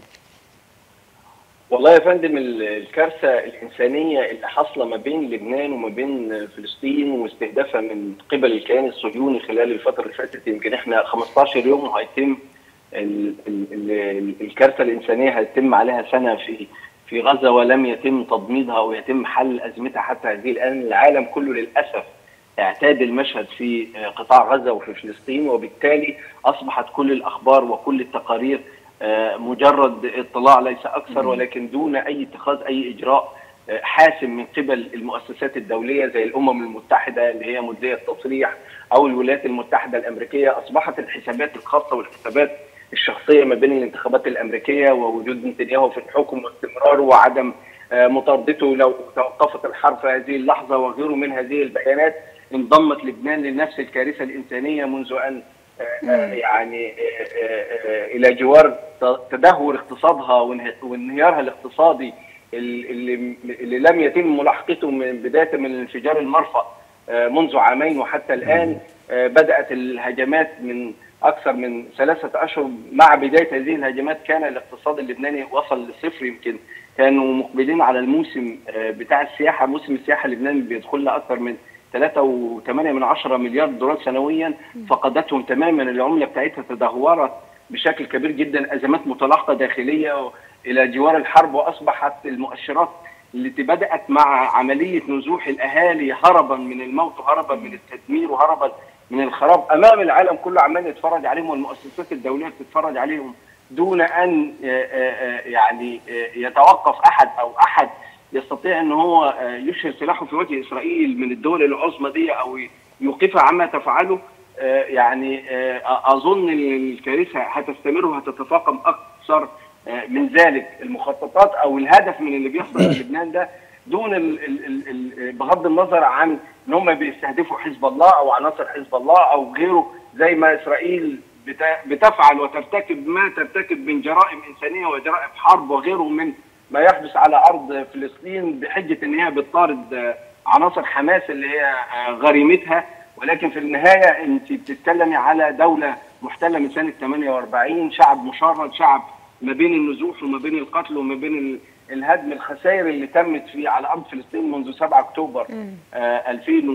والله يا فندم ال- الكارثه الانسانيه اللي حاصله ما بين لبنان وما بين فلسطين واستهدافها من قبل الكيان الصهيوني خلال الفتره اللي فاتت يمكن احنا 15 يوم وهيتم ال- ال- ال- الكارثه الانسانيه هيتم عليها سنه في في غزه ولم يتم تضميدها ويتم حل ازمتها حتى هذه الان العالم كله للاسف اعتاد المشهد في قطاع غزه وفي فلسطين وبالتالي اصبحت كل الاخبار وكل التقارير آه، مجرد اطلاع ليس اكثر ولكن دون اي اتخاذ اي اجراء آه، حاسم من قبل المؤسسات الدوليه زي الامم المتحده اللي هي مديه التصريح او الولايات المتحده الامريكيه اصبحت الحسابات الخاصه والحسابات الشخصيه ما بين الانتخابات الامريكيه ووجود نتنياهو في الحكم واستمراره وعدم آه، مطاردته لو توقفت الحرب في هذه اللحظه وغيره من هذه البيانات انضمت لبنان لنفس الكارثه الانسانيه منذ ان آه، آه، يعني آه، آه، آه، الى جوار ت- تدهور اقتصادها وانه- وانهيارها الاقتصادي ال- اللي اللي لم يتم ملاحقته من بدايه من انفجار المرفأ آه، منذ عامين وحتى الان آه، بدات الهجمات من اكثر من ثلاثه اشهر مع بدايه هذه الهجمات كان الاقتصاد اللبناني وصل لصفر يمكن كانوا مقبلين على الموسم آه، بتاع السياحه موسم السياحه اللبناني بيدخل له اكثر من 3.8 من عشرة مليار دولار سنويا فقدتهم تماما العمله بتاعتها تدهورت بشكل كبير جدا ازمات متلاحقه داخليه الى جوار الحرب واصبحت المؤشرات التي بدات مع عمليه نزوح الاهالي هربا من الموت وهربا من التدمير وهربا من الخراب امام العالم كله عمال يتفرج عليهم والمؤسسات الدوليه بتتفرج عليهم دون ان آه، آه، آه، يعني آه، يتوقف احد او احد يستطيع ان هو آه، يشهر سلاحه في وجه اسرائيل من الدول العظمى دي او يوقفها عما تفعله آه، يعني آه، اظن ان الكارثه هتستمر وهتتفاقم اكثر آه، من ذلك المخططات او الهدف من اللي بيحصل في لبنان ده دون ال ال ال ال بغض النظر عن ان هم بيستهدفوا حزب الله او عناصر حزب الله او غيره زي ما اسرائيل بت- بتفعل وترتكب ما ترتكب من جرائم انسانيه وجرائم حرب وغيره من ما يحدث على ارض فلسطين بحجه ان هي بتطارد آه، عناصر حماس اللي هي آه، غريمتها ولكن في النهايه انت بتتكلمي على دوله محتله من سنه 48 شعب مشرد شعب ما بين النزوح وما بين القتل وما بين ال- الهدم الخسائر اللي تمت في على ارض فلسطين منذ 7 اكتوبر آه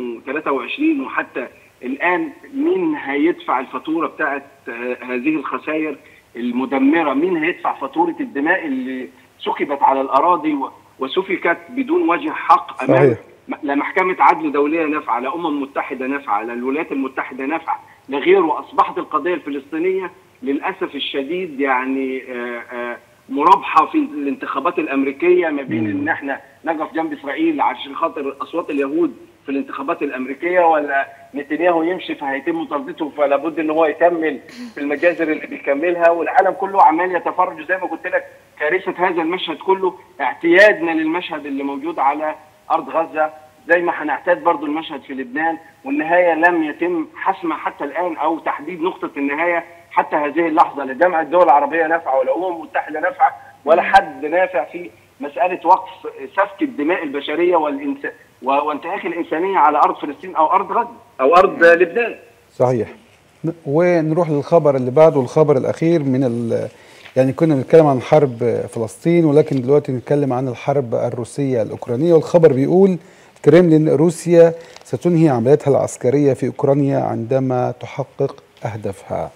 2023 وحتى الان مين هيدفع الفاتوره بتاعت آه هذه الخسائر المدمره مين هيدفع فاتوره الدماء اللي سكبت على الاراضي و- وسفكت بدون وجه حق امام صحيح. م- لا محكمة عدل دولية نافعة لا أمم متحدة نافعة لا الولايات المتحدة نافعة لا غيره أصبحت القضية الفلسطينية للأسف الشديد يعني آه، آه، مرابحه في الانتخابات الامريكيه ما بين ان احنا نقف جنب اسرائيل عشان خاطر اصوات اليهود في الانتخابات الامريكيه ولا نتنياهو يمشي فهيتم مطاردته فلا بد ان هو يكمل في المجازر اللي بيكملها والعالم كله عمال يتفرج زي ما قلت لك كارثه هذا المشهد كله اعتيادنا للمشهد اللي موجود على ارض غزه زي ما هنعتاد برضو المشهد في لبنان والنهايه لم يتم حسمها حتى الان او تحديد نقطه النهايه حتى هذه اللحظه لا جامعه الدول العربيه نافعه ولا الامم المتحده نافعه ولا حد نافع في مساله وقف سفك الدماء البشريه والإنس... و- وانتهاك الانسانيه على ارض فلسطين او ارض غزه او ارض لبنان صحيح ن- ونروح للخبر اللي بعده الخبر الأخير من ال يعني كنا بنتكلم عن حرب فلسطين ولكن دلوقتي نتكلم عن الحرب الروسية الأوكرانية والخبر بيقول كريملين روسيا ستنهي عملياتها العسكرية في أوكرانيا عندما تحقق أهدافها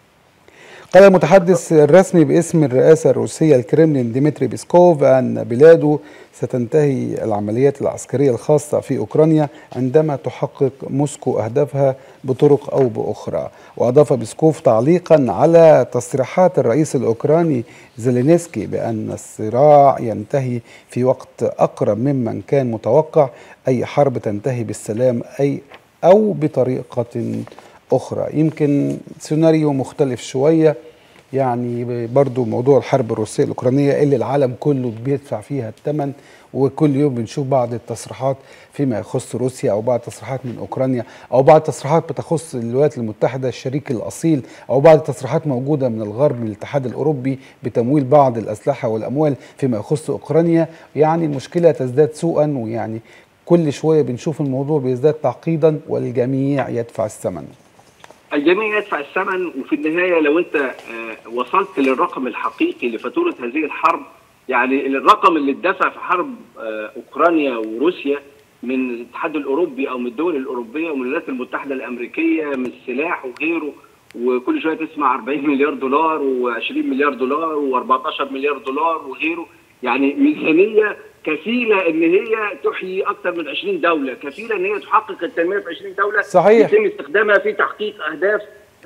قال المتحدث الرسمي باسم الرئاسة الروسية الكريملين ديمتري بيسكوف أن بلاده ستنتهي العمليات العسكرية الخاصة في أوكرانيا عندما تحقق موسكو أهدافها بطرق أو بأخرى وأضاف بيسكوف تعليقا على تصريحات الرئيس الأوكراني زيلينسكي بأن الصراع ينتهي في وقت أقرب ممن كان متوقع أي حرب تنتهي بالسلام أي أو بطريقة أخرى يمكن سيناريو مختلف شوية يعني برضو موضوع الحرب الروسية الأوكرانية اللي العالم كله بيدفع فيها الثمن وكل يوم بنشوف بعض التصريحات فيما يخص روسيا أو بعض التصريحات من أوكرانيا أو بعض التصريحات بتخص الولايات المتحدة الشريك الأصيل أو بعض التصريحات موجودة من الغرب من الاتحاد الأوروبي بتمويل بعض الأسلحة والأموال فيما يخص أوكرانيا يعني المشكلة تزداد سوءا ويعني كل شوية بنشوف الموضوع بيزداد تعقيدا والجميع يدفع الثمن الجميع يدفع الثمن وفي النهايه لو انت آه، وصلت للرقم الحقيقي لفاتوره هذه الحرب يعني الرقم اللي اتدفع في حرب آه، اوكرانيا وروسيا من الاتحاد الاوروبي او من الدول الاوروبيه ومن الولايات المتحده الامريكيه من السلاح وغيره وكل شويه تسمع 40 مليار دولار و20 مليار دولار و14 مليار دولار وغيره يعني ميزانيه كفيله ان هي تحيي اكثر من 20 دوله، كفيله ان هي تحقق التنميه في 20 دوله صحيح. يتم استخدامها في تحقيق اهداف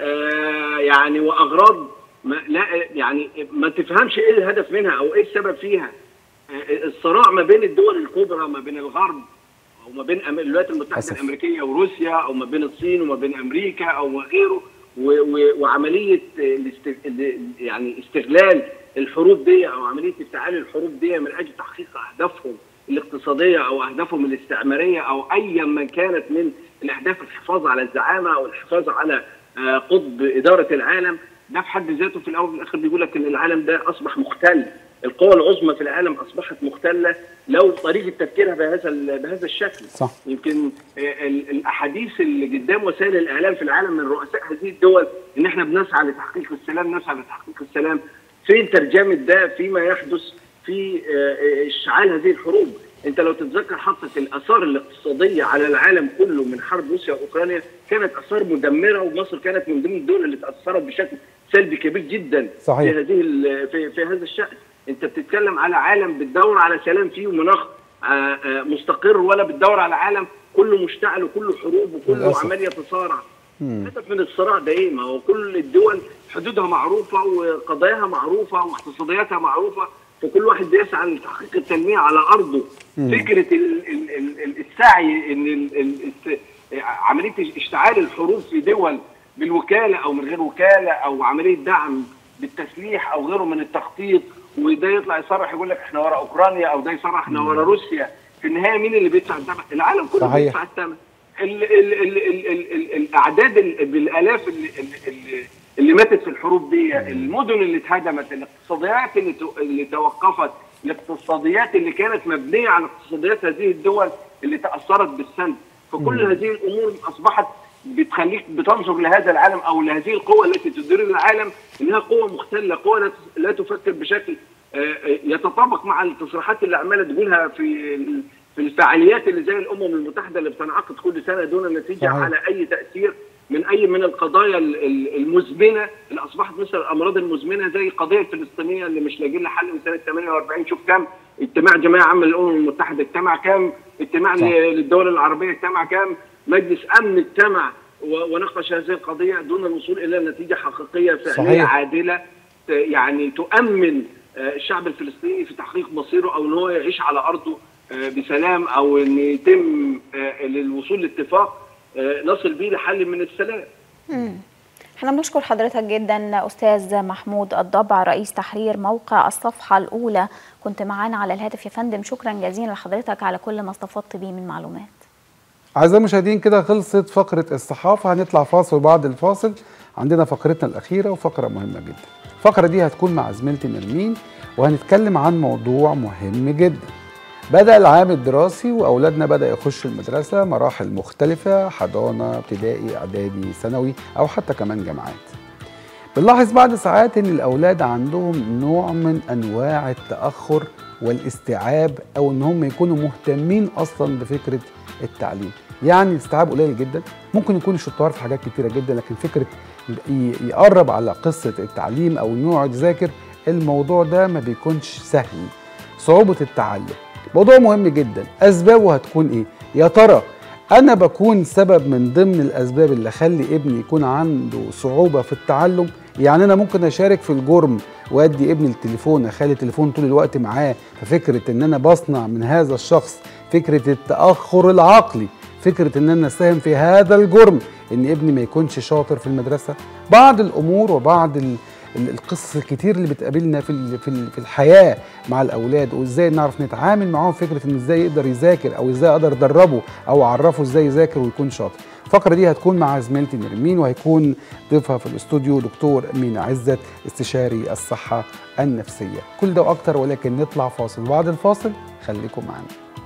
آه يعني واغراض ما لا يعني ما تفهمش ايه الهدف منها او ايه السبب فيها. آه الصراع ما بين الدول الكبرى ما بين الغرب او ما بين أم- الولايات المتحده أسف. الامريكيه وروسيا او ما بين الصين وما بين امريكا او غيره و- و- وعمليه آه، الاست- ال- يعني استغلال الحروب دي او عمليه افتعال الحروب دي من اجل تحقيق اهدافهم الاقتصاديه او اهدافهم الاستعماريه او ايا ما كانت من الاهداف الحفاظ على الزعامه او الحفاظ على آه، قطب اداره العالم ده في حد ذاته في الاول والاخر بيقول لك ان العالم ده اصبح مختل القوى العظمى في العالم اصبحت مختله لو طريقه تفكيرها بهذا ال- بهذا الشكل صح يمكن آه، ال- الاحاديث اللي قدام وسائل الاعلام في العالم من رؤساء هذه الدول ان احنا بنسعى لتحقيق السلام نسعى لتحقيق السلام فين ترجمه ده فيما يحدث في آه، آه، اشعال هذه الحروب انت لو تتذكر حطت الاثار الاقتصاديه على العالم كله من حرب روسيا واوكرانيا كانت اثار مدمره ومصر كانت من ضمن الدول اللي تاثرت بشكل سلبي كبير جدا صحيح. في هذه ال- في, في هذا الشان انت بتتكلم على عالم بتدور على سلام فيه ومناخ آه، آه، مستقر ولا بتدور على عالم كله مشتعل وكله حروب وكله للأسف. عمال يتصارع مم. الهدف من الصراع ده ايه؟ ما هو كل الدول حدودها معروفه وقضاياها معروفه واقتصادياتها معروفه فكل واحد بيسعى لتحقيق التنميه على ارضه. مم. فكره ال ال ال ال- السعي ان ال ال الس- عمليه اشتعال الحروب في دول بالوكاله او من غير وكاله او عمليه دعم بالتسليح او غيره من التخطيط وده يطلع يصرح يقول لك احنا ورا اوكرانيا او ده يصرح احنا ورا روسيا في النهايه مين اللي بيدفع الثمن؟ العالم كله صحيح. بيدفع الثمن. ال ال ال ال ال ال الاعداد ال- بالالاف اللي, اللي, اللي ماتت في الحروب دي المدن اللي اتهدمت الاقتصاديات اللي, تو- اللي توقفت الاقتصاديات اللي كانت مبنيه على اقتصاديات هذه الدول اللي تاثرت بالسند فكل مم. هذه الامور اصبحت بتخليك بتنظر لهذا العالم او لهذه القوه التي تدير العالم انها قوه مختله قوه لا تس- لا تفكر بشكل آه، آه، يتطابق مع التصريحات اللي عماله تقولها في ال- في الفعاليات اللي زي الامم المتحده اللي بتنعقد كل سنه دون نتيجه صحيح. على اي تاثير من اي من القضايا ال- ال- المزمنه اللي اصبحت مثل الامراض المزمنه زي القضيه الفلسطينيه اللي مش لاقيين لها حل من سنه 48 شوف كم اجتماع جمعيه عامه للامم المتحده اجتمع كم اجتماع صح. ل- للدول العربيه اجتمع كم مجلس امن اجتمع و- وناقش هذه القضيه دون الوصول الى نتيجه حقيقيه فعليه صحيح. عادله ت- يعني تؤمن آه، الشعب الفلسطيني في تحقيق مصيره او ان هو يعيش على ارضه آه، بسلام او ان يتم آه، للوصول لاتفاق آه، نصل بيه لحل من السلام مم. احنا بنشكر حضرتك جدا استاذ محمود الضبع رئيس تحرير موقع الصفحه الاولى كنت معانا على الهاتف يا فندم شكرا جزيلا لحضرتك على كل ما استفدت بيه من معلومات أعزائي المشاهدين كده خلصت فقرة الصحافة هنطلع فاصل وبعد الفاصل عندنا فقرتنا الأخيرة وفقرة مهمة جدا الفقرة دي هتكون مع زميلتي نرمين وهنتكلم عن موضوع مهم جدا بدأ العام الدراسي وأولادنا بدأ يخشوا المدرسة مراحل مختلفة حضانة ابتدائي إعدادي ثانوي أو حتى كمان جامعات بنلاحظ بعد ساعات ان الاولاد عندهم نوع من انواع التاخر والاستيعاب او ان هم يكونوا مهتمين اصلا بفكره التعليم يعني الاستيعاب قليل جدا ممكن يكون شطار في حاجات كتيره جدا لكن فكره ي- يقرب على قصه التعليم او انه يقعد يذاكر الموضوع ده ما بيكونش سهل صعوبه التعلم موضوع مهم جدا اسبابه هتكون ايه يا ترى انا بكون سبب من ضمن الاسباب اللي اخلي ابني يكون عنده صعوبه في التعلم يعني انا ممكن اشارك في الجرم وادي ابني التليفون اخلي التليفون طول الوقت معاه ففكره ان انا بصنع من هذا الشخص فكره التاخر العقلي فكره ان انا اساهم في هذا الجرم ان ابني ما يكونش شاطر في المدرسه بعض الامور وبعض ال- ال- القصص الكتير اللي بتقابلنا في ال- في ال- في الحياه مع الاولاد وازاي نعرف نتعامل معاهم فكره ان ازاي يقدر يذاكر او ازاي اقدر ادربه او اعرفه ازاي يذاكر ويكون شاطر الفقره دي هتكون مع زميلتي نرمين وهيكون ضيفها في الاستوديو دكتور مينا عزت استشاري الصحه النفسيه كل ده واكتر ولكن نطلع فاصل بعد الفاصل خليكم معانا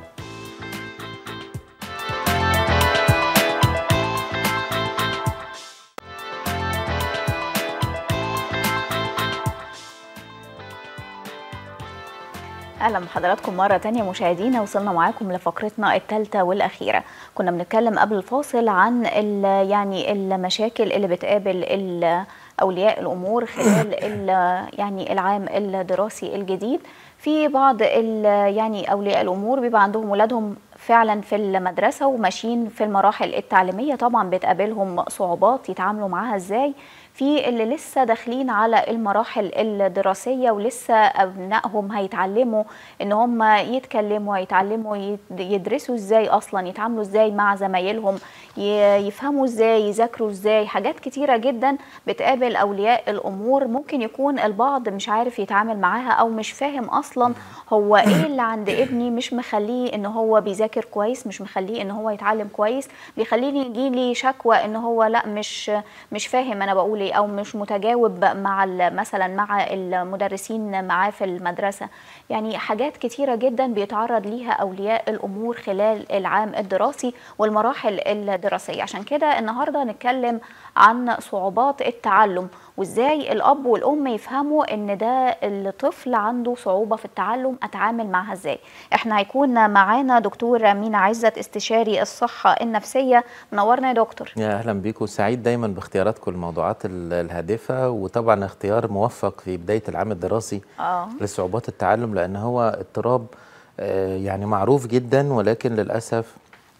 اهلا بحضراتكم مره تانية مشاهدينا وصلنا معاكم لفقرتنا الثالثه والاخيره كنا بنتكلم قبل الفاصل عن ال- يعني المشاكل اللي بتقابل ال- اولياء الامور خلال ال- يعني العام الدراسي الجديد في بعض ال- يعني اولياء الامور بيبقى عندهم ولادهم فعلا في المدرسه وماشيين في المراحل التعليميه طبعا بتقابلهم صعوبات يتعاملوا معاها ازاي في اللي لسه داخلين على المراحل الدراسيه ولسه ابنائهم هيتعلموا ان هم يتكلموا هيتعلموا يد- يدرسوا ازاي اصلا يتعاملوا ازاي مع زمايلهم ي- يفهموا ازاي يذاكروا ازاي حاجات كتيره جدا بتقابل اولياء الامور ممكن يكون البعض مش عارف يتعامل معاها او مش فاهم اصلا هو ايه اللي عند ابني مش مخليه ان هو بيذاكر كويس مش مخليه ان هو يتعلم كويس بيخليني يجي لي شكوى ان هو لا مش مش فاهم انا بقول ايه او مش متجاوب مع ال- مثلا مع المدرسين معاه في المدرسه يعني حاجات كتيره جدا بيتعرض ليها اولياء الامور خلال العام الدراسي والمراحل الدراسيه عشان كده النهارده هنتكلم عن صعوبات التعلم وازاي الاب والام يفهموا ان ده الطفل عنده صعوبه في التعلم اتعامل معها ازاي احنا هيكون معانا دكتور مينا عزت استشاري الصحه النفسيه منورنا يا دكتور يا اهلا بيكم سعيد دايما باختياراتكم الموضوعات ال- الهادفه وطبعا اختيار موفق في بدايه العام الدراسي اه لصعوبات التعلم لان هو اضطراب آه، يعني معروف جدا ولكن للاسف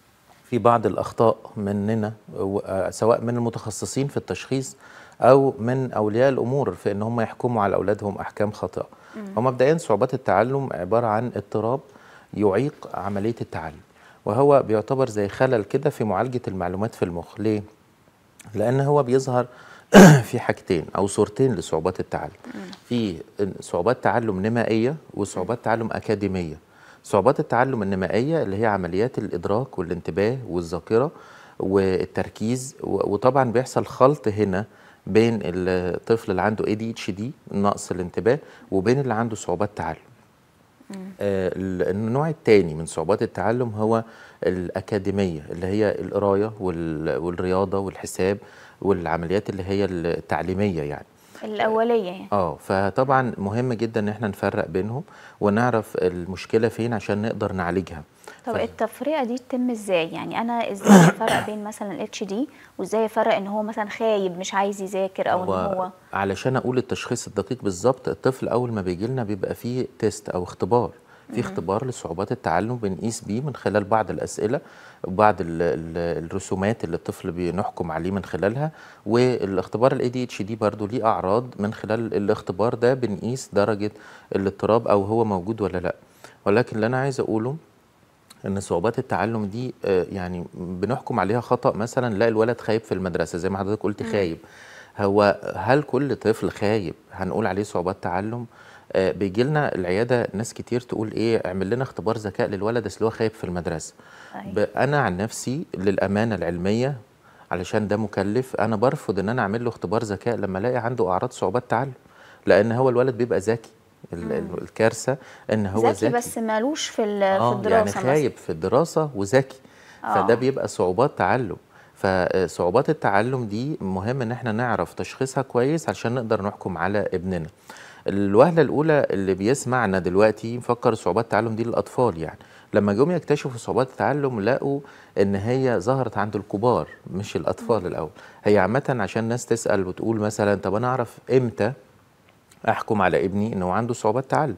في بعض الاخطاء مننا و- آه، سواء من المتخصصين في التشخيص او من اولياء الامور في ان هم يحكموا على اولادهم احكام خاطئه هو مبدئيا صعوبات التعلم عباره عن اضطراب يعيق عمليه التعلم وهو بيعتبر زي خلل كده في معالجه المعلومات في المخ ليه لان هو بيظهر في حاجتين او صورتين لصعوبات التعلم في صعوبات تعلم نمائيه وصعوبات تعلم اكاديميه صعوبات التعلم النمائيه اللي هي عمليات الادراك والانتباه والذاكره والتركيز و- وطبعا بيحصل خلط هنا بين الطفل اللي عنده ADHD نقص الانتباه وبين اللي عنده صعوبات تعلم آه، ال- النوع الثاني من صعوبات التعلم هو الأكاديمية اللي هي القراية وال- والرياضة والحساب والعمليات اللي هي التعليمية يعني الاوليه يعني اه فطبعا مهم جدا ان احنا نفرق بينهم ونعرف المشكلة فين عشان نقدر نعالجها طب ف- التفرقه دي تتم ازاي يعني انا ازاي افرق بين مثلا الاتش دي وازاي افرق ان هو مثلا خايب مش عايز يذاكر او ان هو علشان اقول التشخيص الدقيق بالظبط الطفل اول ما بيجي لنا بيبقى فيه تيست او اختبار في اختبار لصعوبات التعلم بنقيس بيه من خلال بعض الاسئله وبعض ال- ال- الرسومات اللي الطفل بنحكم عليه من خلالها والاختبار الاي دي اتش دي برضه ليه اعراض من خلال الاختبار ده بنقيس درجه الاضطراب او هو موجود ولا لا ولكن اللي انا عايز اقوله ان صعوبات التعلم دي آه، يعني بنحكم عليها خطا مثلا لا الولد خايب في المدرسه زي ما حضرتك قلت خايب هو هل كل طفل خايب هنقول عليه صعوبات تعلم آه، بيجي لنا العياده ناس كتير تقول ايه اعمل لنا اختبار ذكاء للولد اصل هو خايب في المدرسه أيوة. ب- انا عن نفسي للامانه العلميه علشان ده مكلف انا برفض ان انا اعمل له اختبار ذكاء لما الاقي عنده اعراض صعوبات تعلم لان هو الولد بيبقى ذكي ال- ال- الكارثه ان هو ذكي ذكي بس مالوش في ال- في اه الدراسه يعني مثلا. خايب في الدراسه وذكي آه. فده بيبقى صعوبات تعلم فصعوبات التعلم دي مهم ان احنا نعرف تشخيصها كويس عشان نقدر نحكم على ابننا الوهله الاولى اللي بيسمعنا دلوقتي مفكر صعوبات التعلم دي للاطفال يعني لما جم يكتشفوا صعوبات التعلم لقوا ان هي ظهرت عند الكبار مش الاطفال الاول هي عامه عشان الناس تسال وتقول مثلا طب انا اعرف امتى احكم على ابني انه عنده صعوبات تعلم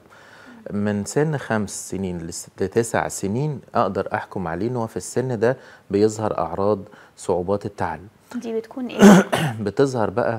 من سن خمس سنين لس- لتسع سنين اقدر احكم عليه ان هو في السن ده بيظهر اعراض صعوبات التعلم دي بتكون ايه بتظهر بقى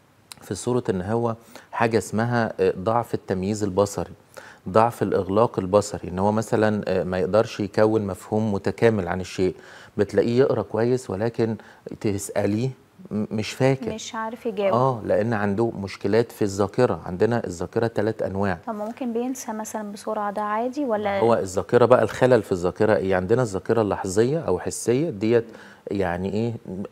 في صورة ان هو حاجة اسمها آه، ضعف التمييز البصري ضعف الإغلاق البصري ان هو مثلا آه، ما يقدرش يكون مفهوم متكامل عن الشيء بتلاقيه يقرأ كويس ولكن تسأليه م- مش فاكر مش عارف يجاوب اه لان عنده مشكلات في الذاكره عندنا الذاكره ثلاث انواع طب ممكن بينسى مثلا بسرعه ده عادي ولا هو الذاكره بقى الخلل في الذاكره ايه عندنا الذاكره اللحظيه او حسيه ديت يعني ايه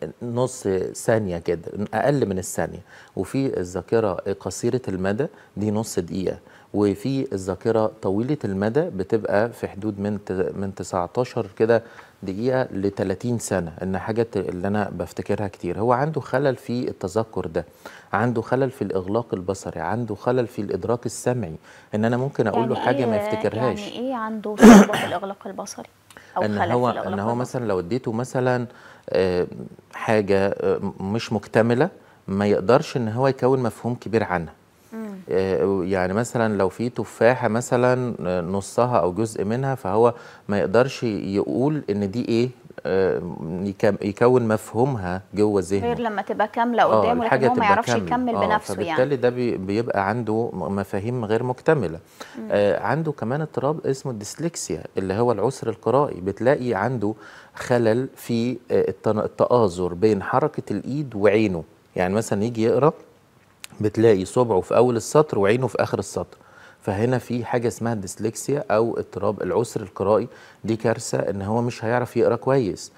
نص ثانيه كده اقل من الثانيه وفي الذاكره قصيره المدى دي نص دقيقه وفي الذاكره طويله المدى بتبقى في حدود من ت- من 19 كده دقيقه ل 30 سنه ان حاجه اللي انا بفتكرها كتير هو عنده خلل في التذكر ده عنده خلل في الاغلاق البصري عنده خلل في الادراك السمعي ان انا ممكن اقول له يعني حاجه ما إيه- يفتكرهاش يعني ايه عنده صعوبه في الاغلاق البصري او ان خلل هو في الاغلاق ان هو البصري مثلا لو اديته مثلا آه، حاجه آه، مش مكتمله ما يقدرش ان هو يكون مفهوم كبير عنها آه، يعني مثلا لو في تفاحه مثلا آه، نصها او جزء منها فهو ما يقدرش يقول ان دي ايه آه، يكم- يكون مفهومها جوه ذهنه غير لما تبقى كامله آه، قدامه لكن الحاجة هو ما تبقى يعرفش كاملة. يكمل آه، بنفسه فبالتالي يعني ده بي- بيبقى عنده م- مفاهيم غير مكتملة آه عنده كمان اضطراب اسمه الديسلكسيا اللي هو العسر القرائي بتلاقي عنده خلل في آه، التن- التآزر بين حركة الإيد وعينه يعني مثلا يجي يقرأ بتلاقي صبعه في أول السطر وعينه في آخر السطر فهنا في حاجة اسمها الديسلكسيا أو اضطراب العسر القرائي دي كارثة إن هو مش هيعرف يقرأ كويس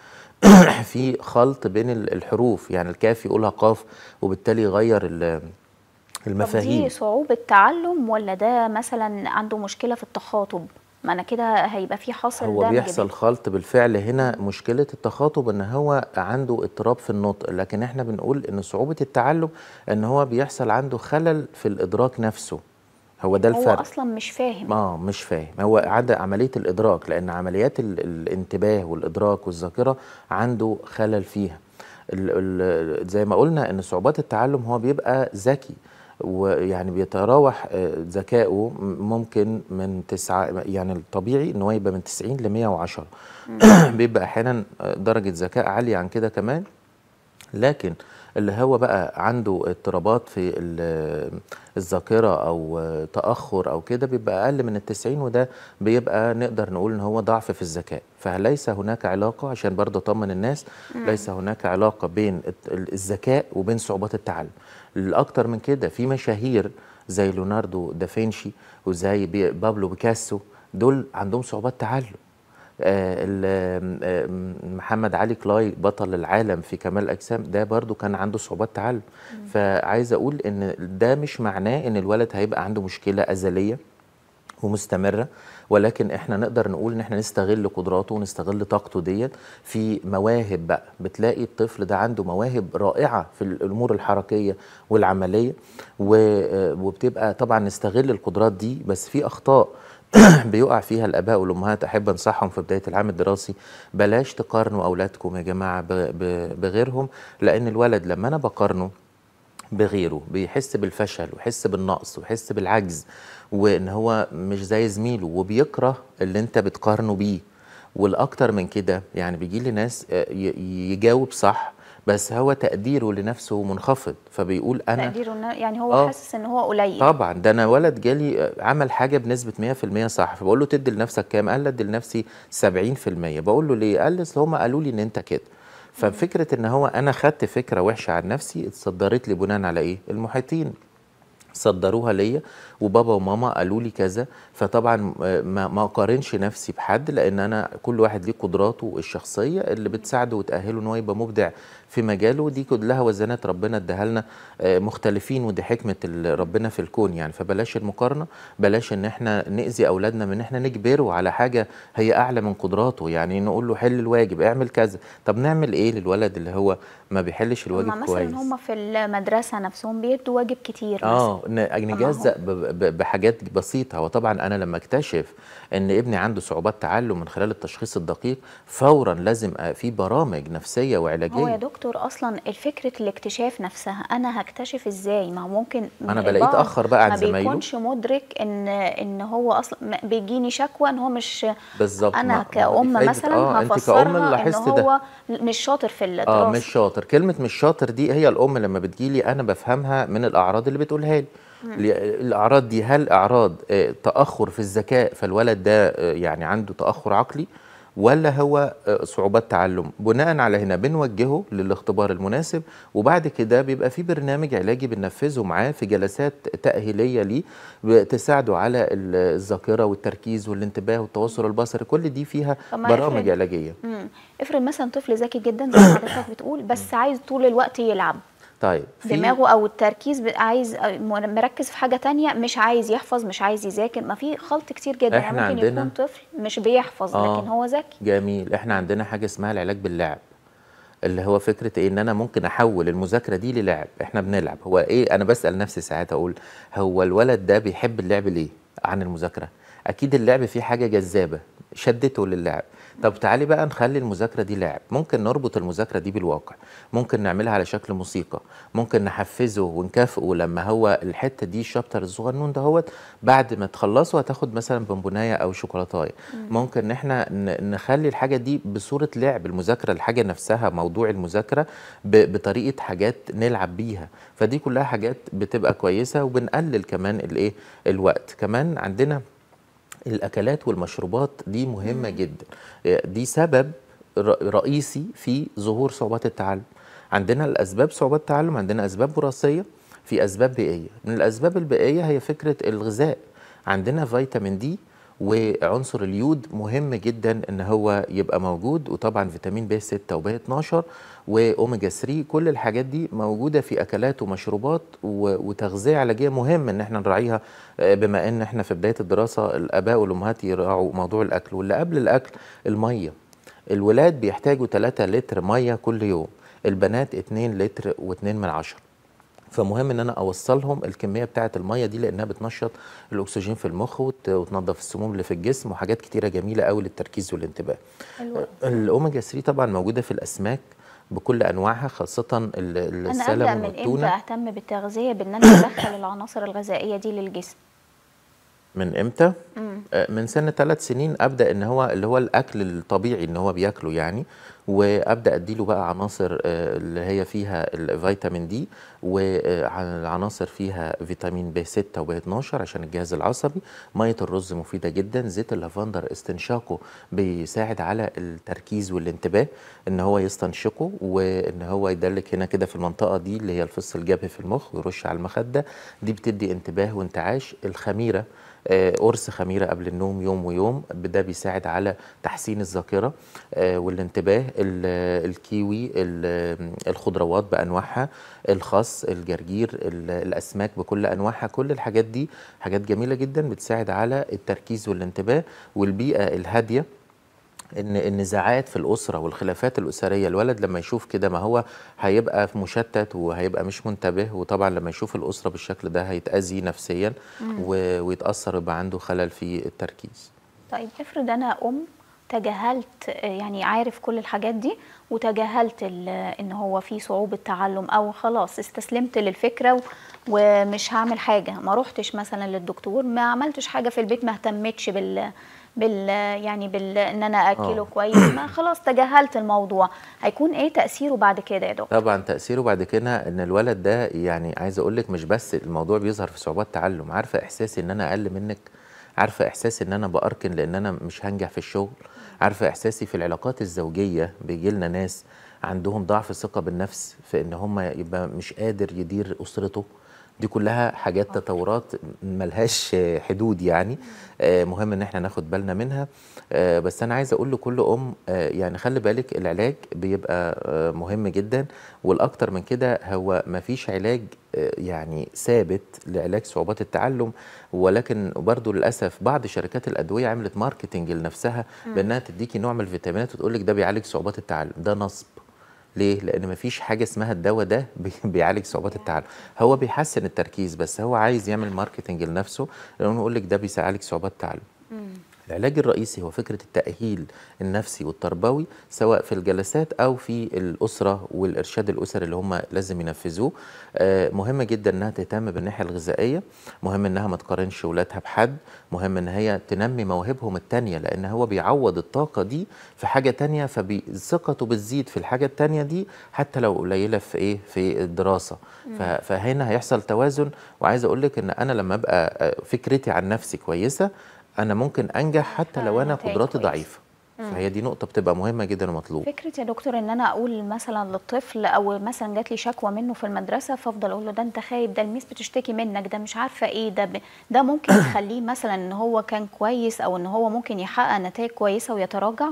في خلط بين ال- الحروف يعني الكاف يقولها قاف وبالتالي يغير ال- طب المفاهيم دي صعوبه تعلم ولا ده مثلا عنده مشكله في التخاطب ما انا كده هيبقى في حاصل هو دمج بيحصل بين- خلط بالفعل هنا مشكلة التخاطب ان هو عنده اضطراب في النطق لكن احنا بنقول ان صعوبة التعلم ان هو بيحصل عنده خلل في الادراك نفسه هو ده هو الفرق اصلا مش فاهم اه مش فاهم هو عدا عمليه الادراك لان عمليات ال- الانتباه والادراك والذاكره عنده خلل فيها ال ال زي ما قلنا ان صعوبات التعلم هو بيبقى ذكي ويعني بيتراوح آه، ذكائه م- ممكن من تسعة يعني الطبيعي ان هو يبقى من 90 ل 110 بيبقى احيانا آه، درجه ذكاء عاليه عن كده كمان لكن اللي هو بقى عنده اضطرابات في ال- الذاكرة أو تأخر أو كده بيبقى أقل من التسعين وده بيبقى نقدر نقول إن هو ضعف في الذكاء فليس هناك علاقة عشان برضه أطمن الناس مم. ليس هناك علاقة بين الت- ال- الذكاء وبين صعوبات التعلم الأكتر من كده في مشاهير زي ليوناردو دافنشي وزي بي- بابلو بيكاسو دول عندهم صعوبات تعلم آه، ال- آه، محمد علي كلاي بطل العالم في كمال الاجسام ده برضو كان عنده صعوبات تعلم فعايز اقول ان ده مش معناه ان الولد هيبقى عنده مشكله ازليه ومستمره ولكن احنا نقدر نقول ان احنا نستغل قدراته ونستغل طاقته ديت في مواهب بقى بتلاقي الطفل ده عنده مواهب رائعه في الامور الحركيه والعمليه و- وبتبقى طبعا نستغل القدرات دي بس في اخطاء بيقع فيها الاباء والامهات احب انصحهم في بدايه العام الدراسي بلاش تقارنوا اولادكم يا جماعه ب- ب- بغيرهم لان الولد لما انا بقارنه بغيره بيحس بالفشل ويحس بالنقص ويحس بالعجز وان هو مش زي زميله وبيكره اللي انت بتقارنه بيه والاكتر من كده يعني بيجي لي ناس آه، ي- يجاوب صح بس هو تقديره لنفسه منخفض فبيقول انا تقديره إن- يعني هو آه. حاسس ان هو قليل طبعا ده انا ولد جالي آه، عمل حاجه بنسبه 100% صح فبقول له تدي لنفسك كام قال لي ادي لنفسي 70% بقول له ليه قال لي اصل هم قالوا لي ان انت كده ففكره ان هو انا خدت فكره وحشه عن نفسي اتصدرت لي بناء على ايه المحيطين صدروها ليا وبابا وماما قالوا لي كذا فطبعا آه، ما ما اقارنش نفسي بحد لان انا كل واحد ليه قدراته الشخصيه اللي بتساعده وتاهله ان هو يبقى مبدع في مجاله ودي كلها وزنات ربنا اداها لنا آه، مختلفين ودي حكمه ال- ربنا في الكون يعني فبلاش المقارنه بلاش ان احنا ناذي اولادنا من ان احنا نجبره على حاجه هي اعلى من قدراته يعني نقول له حل الواجب اعمل كذا طب نعمل ايه للولد اللي هو ما بيحلش الواجب هما كويس مثلا هم في المدرسه نفسهم بيدوا واجب كتير اه مثلا ن- طب ما هو- نجزأ ب- ب- بحاجات بسيطه وطبعا انا لما اكتشف ان ابني عنده صعوبات تعلم من خلال التشخيص الدقيق فورا لازم أ- في برامج نفسيه وعلاجيه هو يا دكتور اصلا الفكره الاكتشاف نفسها انا هكتشف ازاي ما هو ممكن ما أنا بلاقيه البعض اتأخر بقى عن ما زمايله. بيكونش مدرك ان ان هو اصلا ما- بيجيني شكوى ان هو مش بالظبط ما- انا ما دي كأم فايدة- مثلا آه، أنت كأم هفسرها ان لاحظت ده. هو مش شاطر في الدراسه اه مش شاطر كلمه مش شاطر دي هي الام لما بتجيلي انا بفهمها من الاعراض اللي بتقولها لي مم. ل- الاعراض دي هل اعراض آه، تاخر في الذكاء فالولد ده آه، يعني عنده تاخر عقلي ولا هو آه، صعوبات تعلم بناء على هنا بنوجهه للاختبار المناسب وبعد كده بيبقى في برنامج علاجي بننفذه معاه في جلسات تأهيلية ليه تساعده على ال- الذاكرة والتركيز والانتباه والتواصل البصري كل دي فيها طب ما برامج افرض- علاجية مم. افرض مثلا طفل ذكي جدا زي ما حضرتك بتقول بس عايز طول الوقت يلعب طيب في دماغه او التركيز ب- عايز مركز في حاجه تانية مش عايز يحفظ مش عايز يذاكر ما في خلط كتير جدا يعني إحنا ممكن عندنا- يكون طفل مش بيحفظ آه. لكن هو ذكي جميل احنا عندنا حاجه اسمها العلاج باللعب اللي هو فكره ايه ان انا ممكن احول المذاكره دي للعب احنا بنلعب هو ايه انا بسال نفسي ساعات اقول هو الولد ده بيحب اللعب ليه عن المذاكره اكيد اللعب فيه حاجه جذابه شدته للعب طب تعالي بقى نخلي المذاكره دي لعب ممكن نربط المذاكره دي بالواقع ممكن نعملها على شكل موسيقى ممكن نحفزه ونكافئه لما هو الحته دي الشابتر الصغنون دهوت بعد ما تخلصه هتاخد مثلا بونبونايه او شوكولاتايه ممكن ان احنا ن- نخلي الحاجه دي بصوره لعب المذاكره الحاجه نفسها موضوع المذاكره ب- بطريقه حاجات نلعب بيها فدي كلها حاجات بتبقى كويسه وبنقلل كمان الايه الوقت كمان عندنا الاكلات والمشروبات دي مهمه جدا دي سبب ر- رئيسي في ظهور صعوبات التعلم عندنا الاسباب صعوبات التعلم عندنا اسباب وراثيه في اسباب بيئيه من الاسباب البيئيه هي فكره الغذاء عندنا فيتامين دي وعنصر اليود مهم جدا ان هو يبقى موجود وطبعا فيتامين ب 6 وب 12 واوميجا 3 كل الحاجات دي موجوده في اكلات ومشروبات و- وتغذيه علاجيه مهم ان احنا نراعيها آه، بما ان احنا في بدايه الدراسه الاباء والامهات يراعوا موضوع الاكل واللي قبل الاكل الميه الولاد بيحتاجوا 3 لتر ميه كل يوم البنات 2 لتر و2 من عشرة فمهم ان انا اوصلهم الكميه بتاعه الميه دي لانها بتنشط الاكسجين في المخ وت- وتنظف السموم اللي في الجسم وحاجات كتيره جميله قوي للتركيز والانتباه حلو الاوميجا 3 طبعا موجوده في الاسماك بكل انواعها خاصه ال- انا ابدا السلمون من امتى والتونه اهتم بالتغذيه بان انا ادخل العناصر الغذائيه دي للجسم من امتى مم. آه، من سن ثلاث سنين ابدا ان هو اللي هو الاكل الطبيعي ان هو بياكله يعني وابدا اديله بقى عناصر آه، اللي هي فيها الفيتامين دي والعناصر فيها فيتامين ب 6 وب 12 عشان الجهاز العصبي ميه الرز مفيده جدا زيت اللافندر استنشاقه بيساعد على التركيز والانتباه ان هو يستنشقه وان هو يدلك هنا كده في المنطقه دي اللي هي الفص الجبهي في المخ ويرش على المخده دي بتدي انتباه وانتعاش الخميره آه، قرص خميره قبل النوم يوم ويوم ده بيساعد على تحسين الذاكره آه، والانتباه ال- الكيوي ال- الخضروات بانواعها الخس الجرجير ال- الاسماك بكل انواعها كل الحاجات دي حاجات جميله جدا بتساعد على التركيز والانتباه والبيئه الهاديه ان النزاعات في الاسره والخلافات الاسريه الولد لما يشوف كده ما هو هيبقى مشتت وهيبقى مش منتبه وطبعا لما يشوف الاسره بالشكل ده هيتاذي نفسيا مم. و- ويتاثر ويبقى عنده خلل في التركيز طيب افرض انا ام تجاهلت آه، يعني عارف كل الحاجات دي وتجاهلت ال- ان هو في صعوبة تعلم او خلاص استسلمت للفكرة و- ومش هعمل حاجة ما روحتش مثلا للدكتور ما عملتش حاجة في البيت ما اهتمتش بال بال يعني بال ان انا اكله آه. كويس ما خلاص تجاهلت الموضوع هيكون ايه تأثيره بعد كده يا دكتور طبعا تأثيره بعد كده ان الولد ده يعني عايز اقول لك مش بس الموضوع بيظهر في صعوبات تعلم عارفه احساسي ان انا اقل منك عارفه احساسي ان انا باركن لان انا مش هنجح في الشغل عارفه احساسي في العلاقات الزوجيه بيجي لنا ناس عندهم ضعف ثقه بالنفس في ان هم يبقى مش قادر يدير اسرته دي كلها حاجات تطورات ملهاش حدود يعني آه، مهم ان احنا ناخد بالنا منها آه، بس انا عايز اقول لكل ام آه، يعني خلي بالك العلاج بيبقى آه، مهم جدا والاكتر من كده هو مفيش علاج آه، يعني ثابت لعلاج صعوبات التعلم ولكن برضو للاسف بعض شركات الادويه عملت ماركتنج لنفسها مم. بانها تديكي نوع من الفيتامينات وتقول لك ده بيعالج صعوبات التعلم ده نصب ليه؟ لأن مفيش حاجة اسمها الدواء ده بي- بيعالج صعوبات التعلم، هو بيحسن التركيز بس هو عايز يعمل ماركتنج لنفسه لأنه يقول لك ده بيعالج صعوبات التعلم. العلاج الرئيسي هو فكرة التأهيل النفسي والتربوي سواء في الجلسات أو في الأسرة والإرشاد الأسري اللي هم لازم ينفذوه آه، مهم جدا إنها تهتم بالناحية الغذائية مهم إنها ما تقارنش ولادها بحد مهم إن هي تنمي مواهبهم التانية لأن هو بيعوض الطاقة دي في حاجة تانية فثقته بتزيد في الحاجة التانية دي حتى لو قليلة في إيه في الدراسة ف- مم. فهنا هيحصل توازن وعايز أقول لك إن أنا لما أبقى آه، فكرتي عن نفسي كويسة انا ممكن انجح حتى لو انا نتائج قدراتي كويسة. ضعيفه مم. فهي دي نقطه بتبقى مهمه جدا ومطلوب فكرة يا دكتور ان انا اقول مثلا للطفل او مثلا جات لي شكوى منه في المدرسة فافضل اقول له ده انت خايب ده الميس بتشتكي منك ده مش عارفة ايه ده ب... ده ممكن يخليه مثلا ان هو كان كويس او ان هو ممكن يحقق نتائج كويسة ويتراجع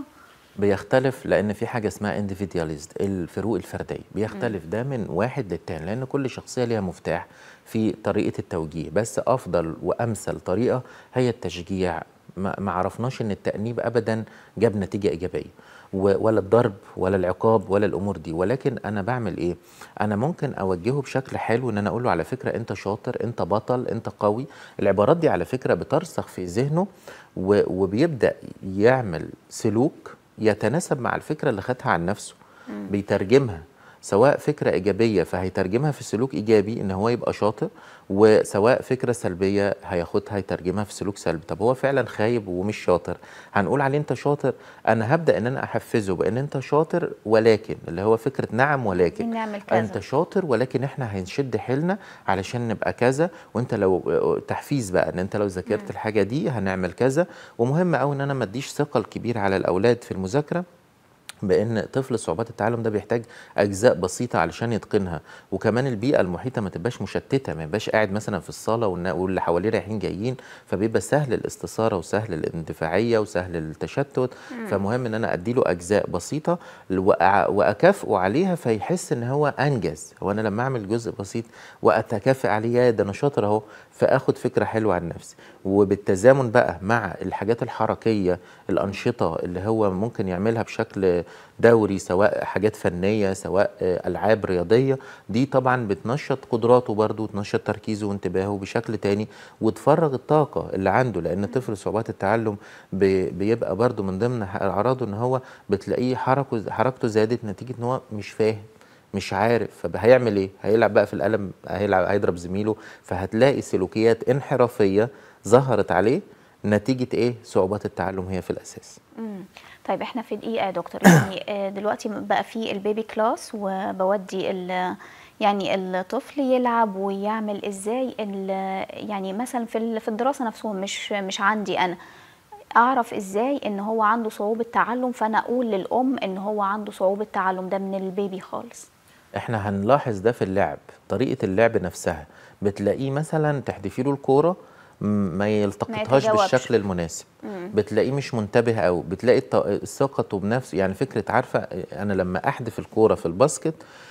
بيختلف لان في حاجه اسمها individualist الفروق الفرديه بيختلف ده من واحد للتاني لان كل شخصيه ليها مفتاح في طريقه التوجيه بس افضل وامثل طريقه هي التشجيع ما ما عرفناش ان التانيب ابدا جاب نتيجه ايجابيه و- ولا الضرب ولا العقاب ولا الامور دي ولكن انا بعمل ايه انا ممكن اوجهه بشكل حلو ان انا اقول له على فكره انت شاطر انت بطل انت قوي العبارات دي على فكره بترسخ في ذهنه و- وبيبدا يعمل سلوك يتناسب مع الفكره اللي خدها عن نفسه مم. بيترجمها سواء فكره ايجابيه فهيترجمها في سلوك ايجابي ان هو يبقى شاطر وسواء فكره سلبيه هياخدها يترجمها في سلوك سلبي طب هو فعلا خايب ومش شاطر هنقول عليه انت شاطر انا هبدا ان انا احفزه بان انت شاطر ولكن اللي هو فكره نعم ولكن نعمل كذا. انت شاطر ولكن احنا هنشد حيلنا علشان نبقى كذا وانت لو تحفيز بقى ان انت لو ذاكرت الحاجه دي هنعمل كذا ومهم قوي ان انا ما اديش ثقل كبير على الاولاد في المذاكره بان طفل صعوبات التعلم ده بيحتاج اجزاء بسيطه علشان يتقنها وكمان البيئه المحيطه ما تبقاش مشتته ما يبقاش قاعد مثلا في الصاله والنا- واللي حواليه رايحين جايين فبيبقى سهل الاستثاره وسهل الاندفاعيه وسهل التشتت مم. فمهم ان انا اديله اجزاء بسيطه وأع- واكافئه عليها فيحس ان هو انجز هو انا لما اعمل جزء بسيط واتكافئ عليه يا ده انا شاطر اهو فاخد فكره حلوه عن نفسي وبالتزامن بقى مع الحاجات الحركيه الانشطه اللي هو ممكن يعملها بشكل دوري سواء حاجات فنيه سواء آه، العاب رياضيه دي طبعا بتنشط قدراته برضه وتنشط تركيزه وانتباهه بشكل تاني وتفرغ الطاقه اللي عنده لان طفل صعوبات التعلم بي- بيبقى برضه من ضمن اعراضه ان هو بتلاقيه حركه حركته زادت نتيجه ان هو مش فاهم مش عارف فهيعمل ايه هيلعب بقى في القلم هيلعب هيضرب زميله فهتلاقي سلوكيات انحرافيه ظهرت عليه نتيجه ايه صعوبات التعلم هي في الاساس مم. طيب احنا في دقيقة يا دكتور يعني آه، دلوقتي بقى في البيبي كلاس وبودي ال يعني الطفل يلعب ويعمل ازاي ال- يعني مثلا في ال- في الدراسة نفسهم مش مش عندي انا اعرف ازاي ان هو عنده صعوبة تعلم فانا اقول للام ان هو عنده صعوبة تعلم ده من البيبي خالص احنا هنلاحظ ده في اللعب طريقه اللعب نفسها بتلاقيه مثلا تحدفي له الكوره م- ما يلتقطهاش يتجاوبش. بالشكل المناسب مم. بتلاقيه مش منتبه قوي بتلاقي الط- ثقته بنفسه يعني فكره عارفه انا لما احدف الكوره في الباسكت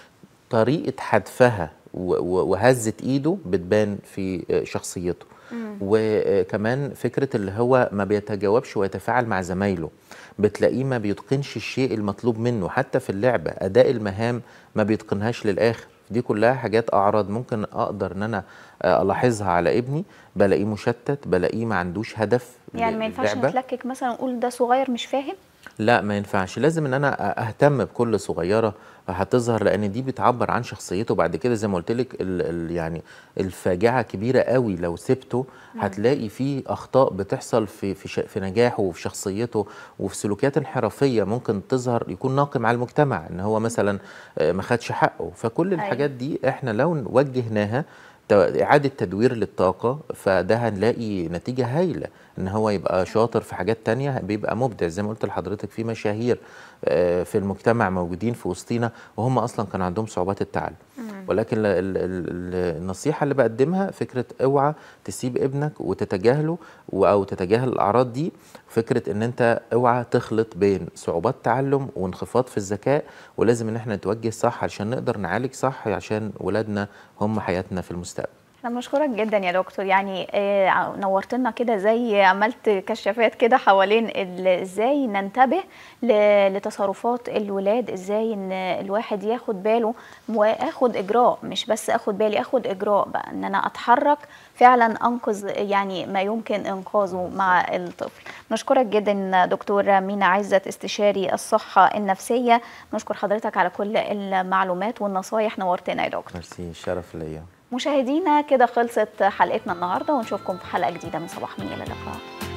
طريقه حدفها و- و- وهزه ايده بتبان في شخصيته مم. وكمان فكره اللي هو ما بيتجاوبش ويتفاعل مع زمايله بتلاقيه ما بيتقنش الشيء المطلوب منه حتى في اللعبه اداء المهام ما بيتقنهاش للاخر دي كلها حاجات اعراض ممكن اقدر ان انا آه، الاحظها على ابني بلاقيه مشتت بلاقيه ما عندوش هدف يعني ما ينفعش للعبة. نتلكك مثلا نقول ده صغير مش فاهم لا ما ينفعش لازم ان انا اهتم بكل صغيره هتظهر لان دي بتعبر عن شخصيته بعد كده زي ما قلت لك ال ال يعني الفاجعه كبيره قوي لو سبته مم. هتلاقي فيه اخطاء بتحصل في في ش- في نجاحه وفي شخصيته وفي سلوكيات انحرافيه ممكن تظهر يكون ناقم على المجتمع ان هو مثلا آه، ما خدش حقه فكل أيوة. الحاجات دي احنا لو وجهناها تو- إعادة تدوير للطاقة فده هنلاقي نتيجة هايلة إن هو يبقى شاطر في حاجات تانية بيبقى مبدع زي ما قلت لحضرتك في مشاهير آه، في المجتمع موجودين في وسطينا وهم أصلا كان عندهم صعوبات التعلم ولكن ال- ال- ال- النصيحة اللي بقدمها فكرة اوعى تسيب ابنك وتتجاهله و- أو تتجاهل الأعراض دي فكرة إن أنت اوعى تخلط بين صعوبات تعلم وانخفاض في الذكاء ولازم إن احنا نتوجه صح عشان نقدر نعالج صح عشان ولادنا هم حياتنا في المستقبل انا بشكرك جدا يا دكتور يعني آه، نورتنا كده زي عملت كشافات كده حوالين ال- ازاي ننتبه ل- لتصرفات الولاد ازاي ان الواحد ياخد باله واخد اجراء مش بس اخد بالي اخد اجراء بقى ان انا اتحرك فعلا انقذ يعني ما يمكن انقاذه مع الطفل نشكرك جدا دكتور مينا عزت استشاري الصحه النفسيه نشكر حضرتك على كل المعلومات والنصايح نورتنا يا دكتور ميرسي شرف ليا مشاهدينا كده خلصت حلقتنا النهارده ونشوفكم في حلقه جديده من صباح مين الى اللقاء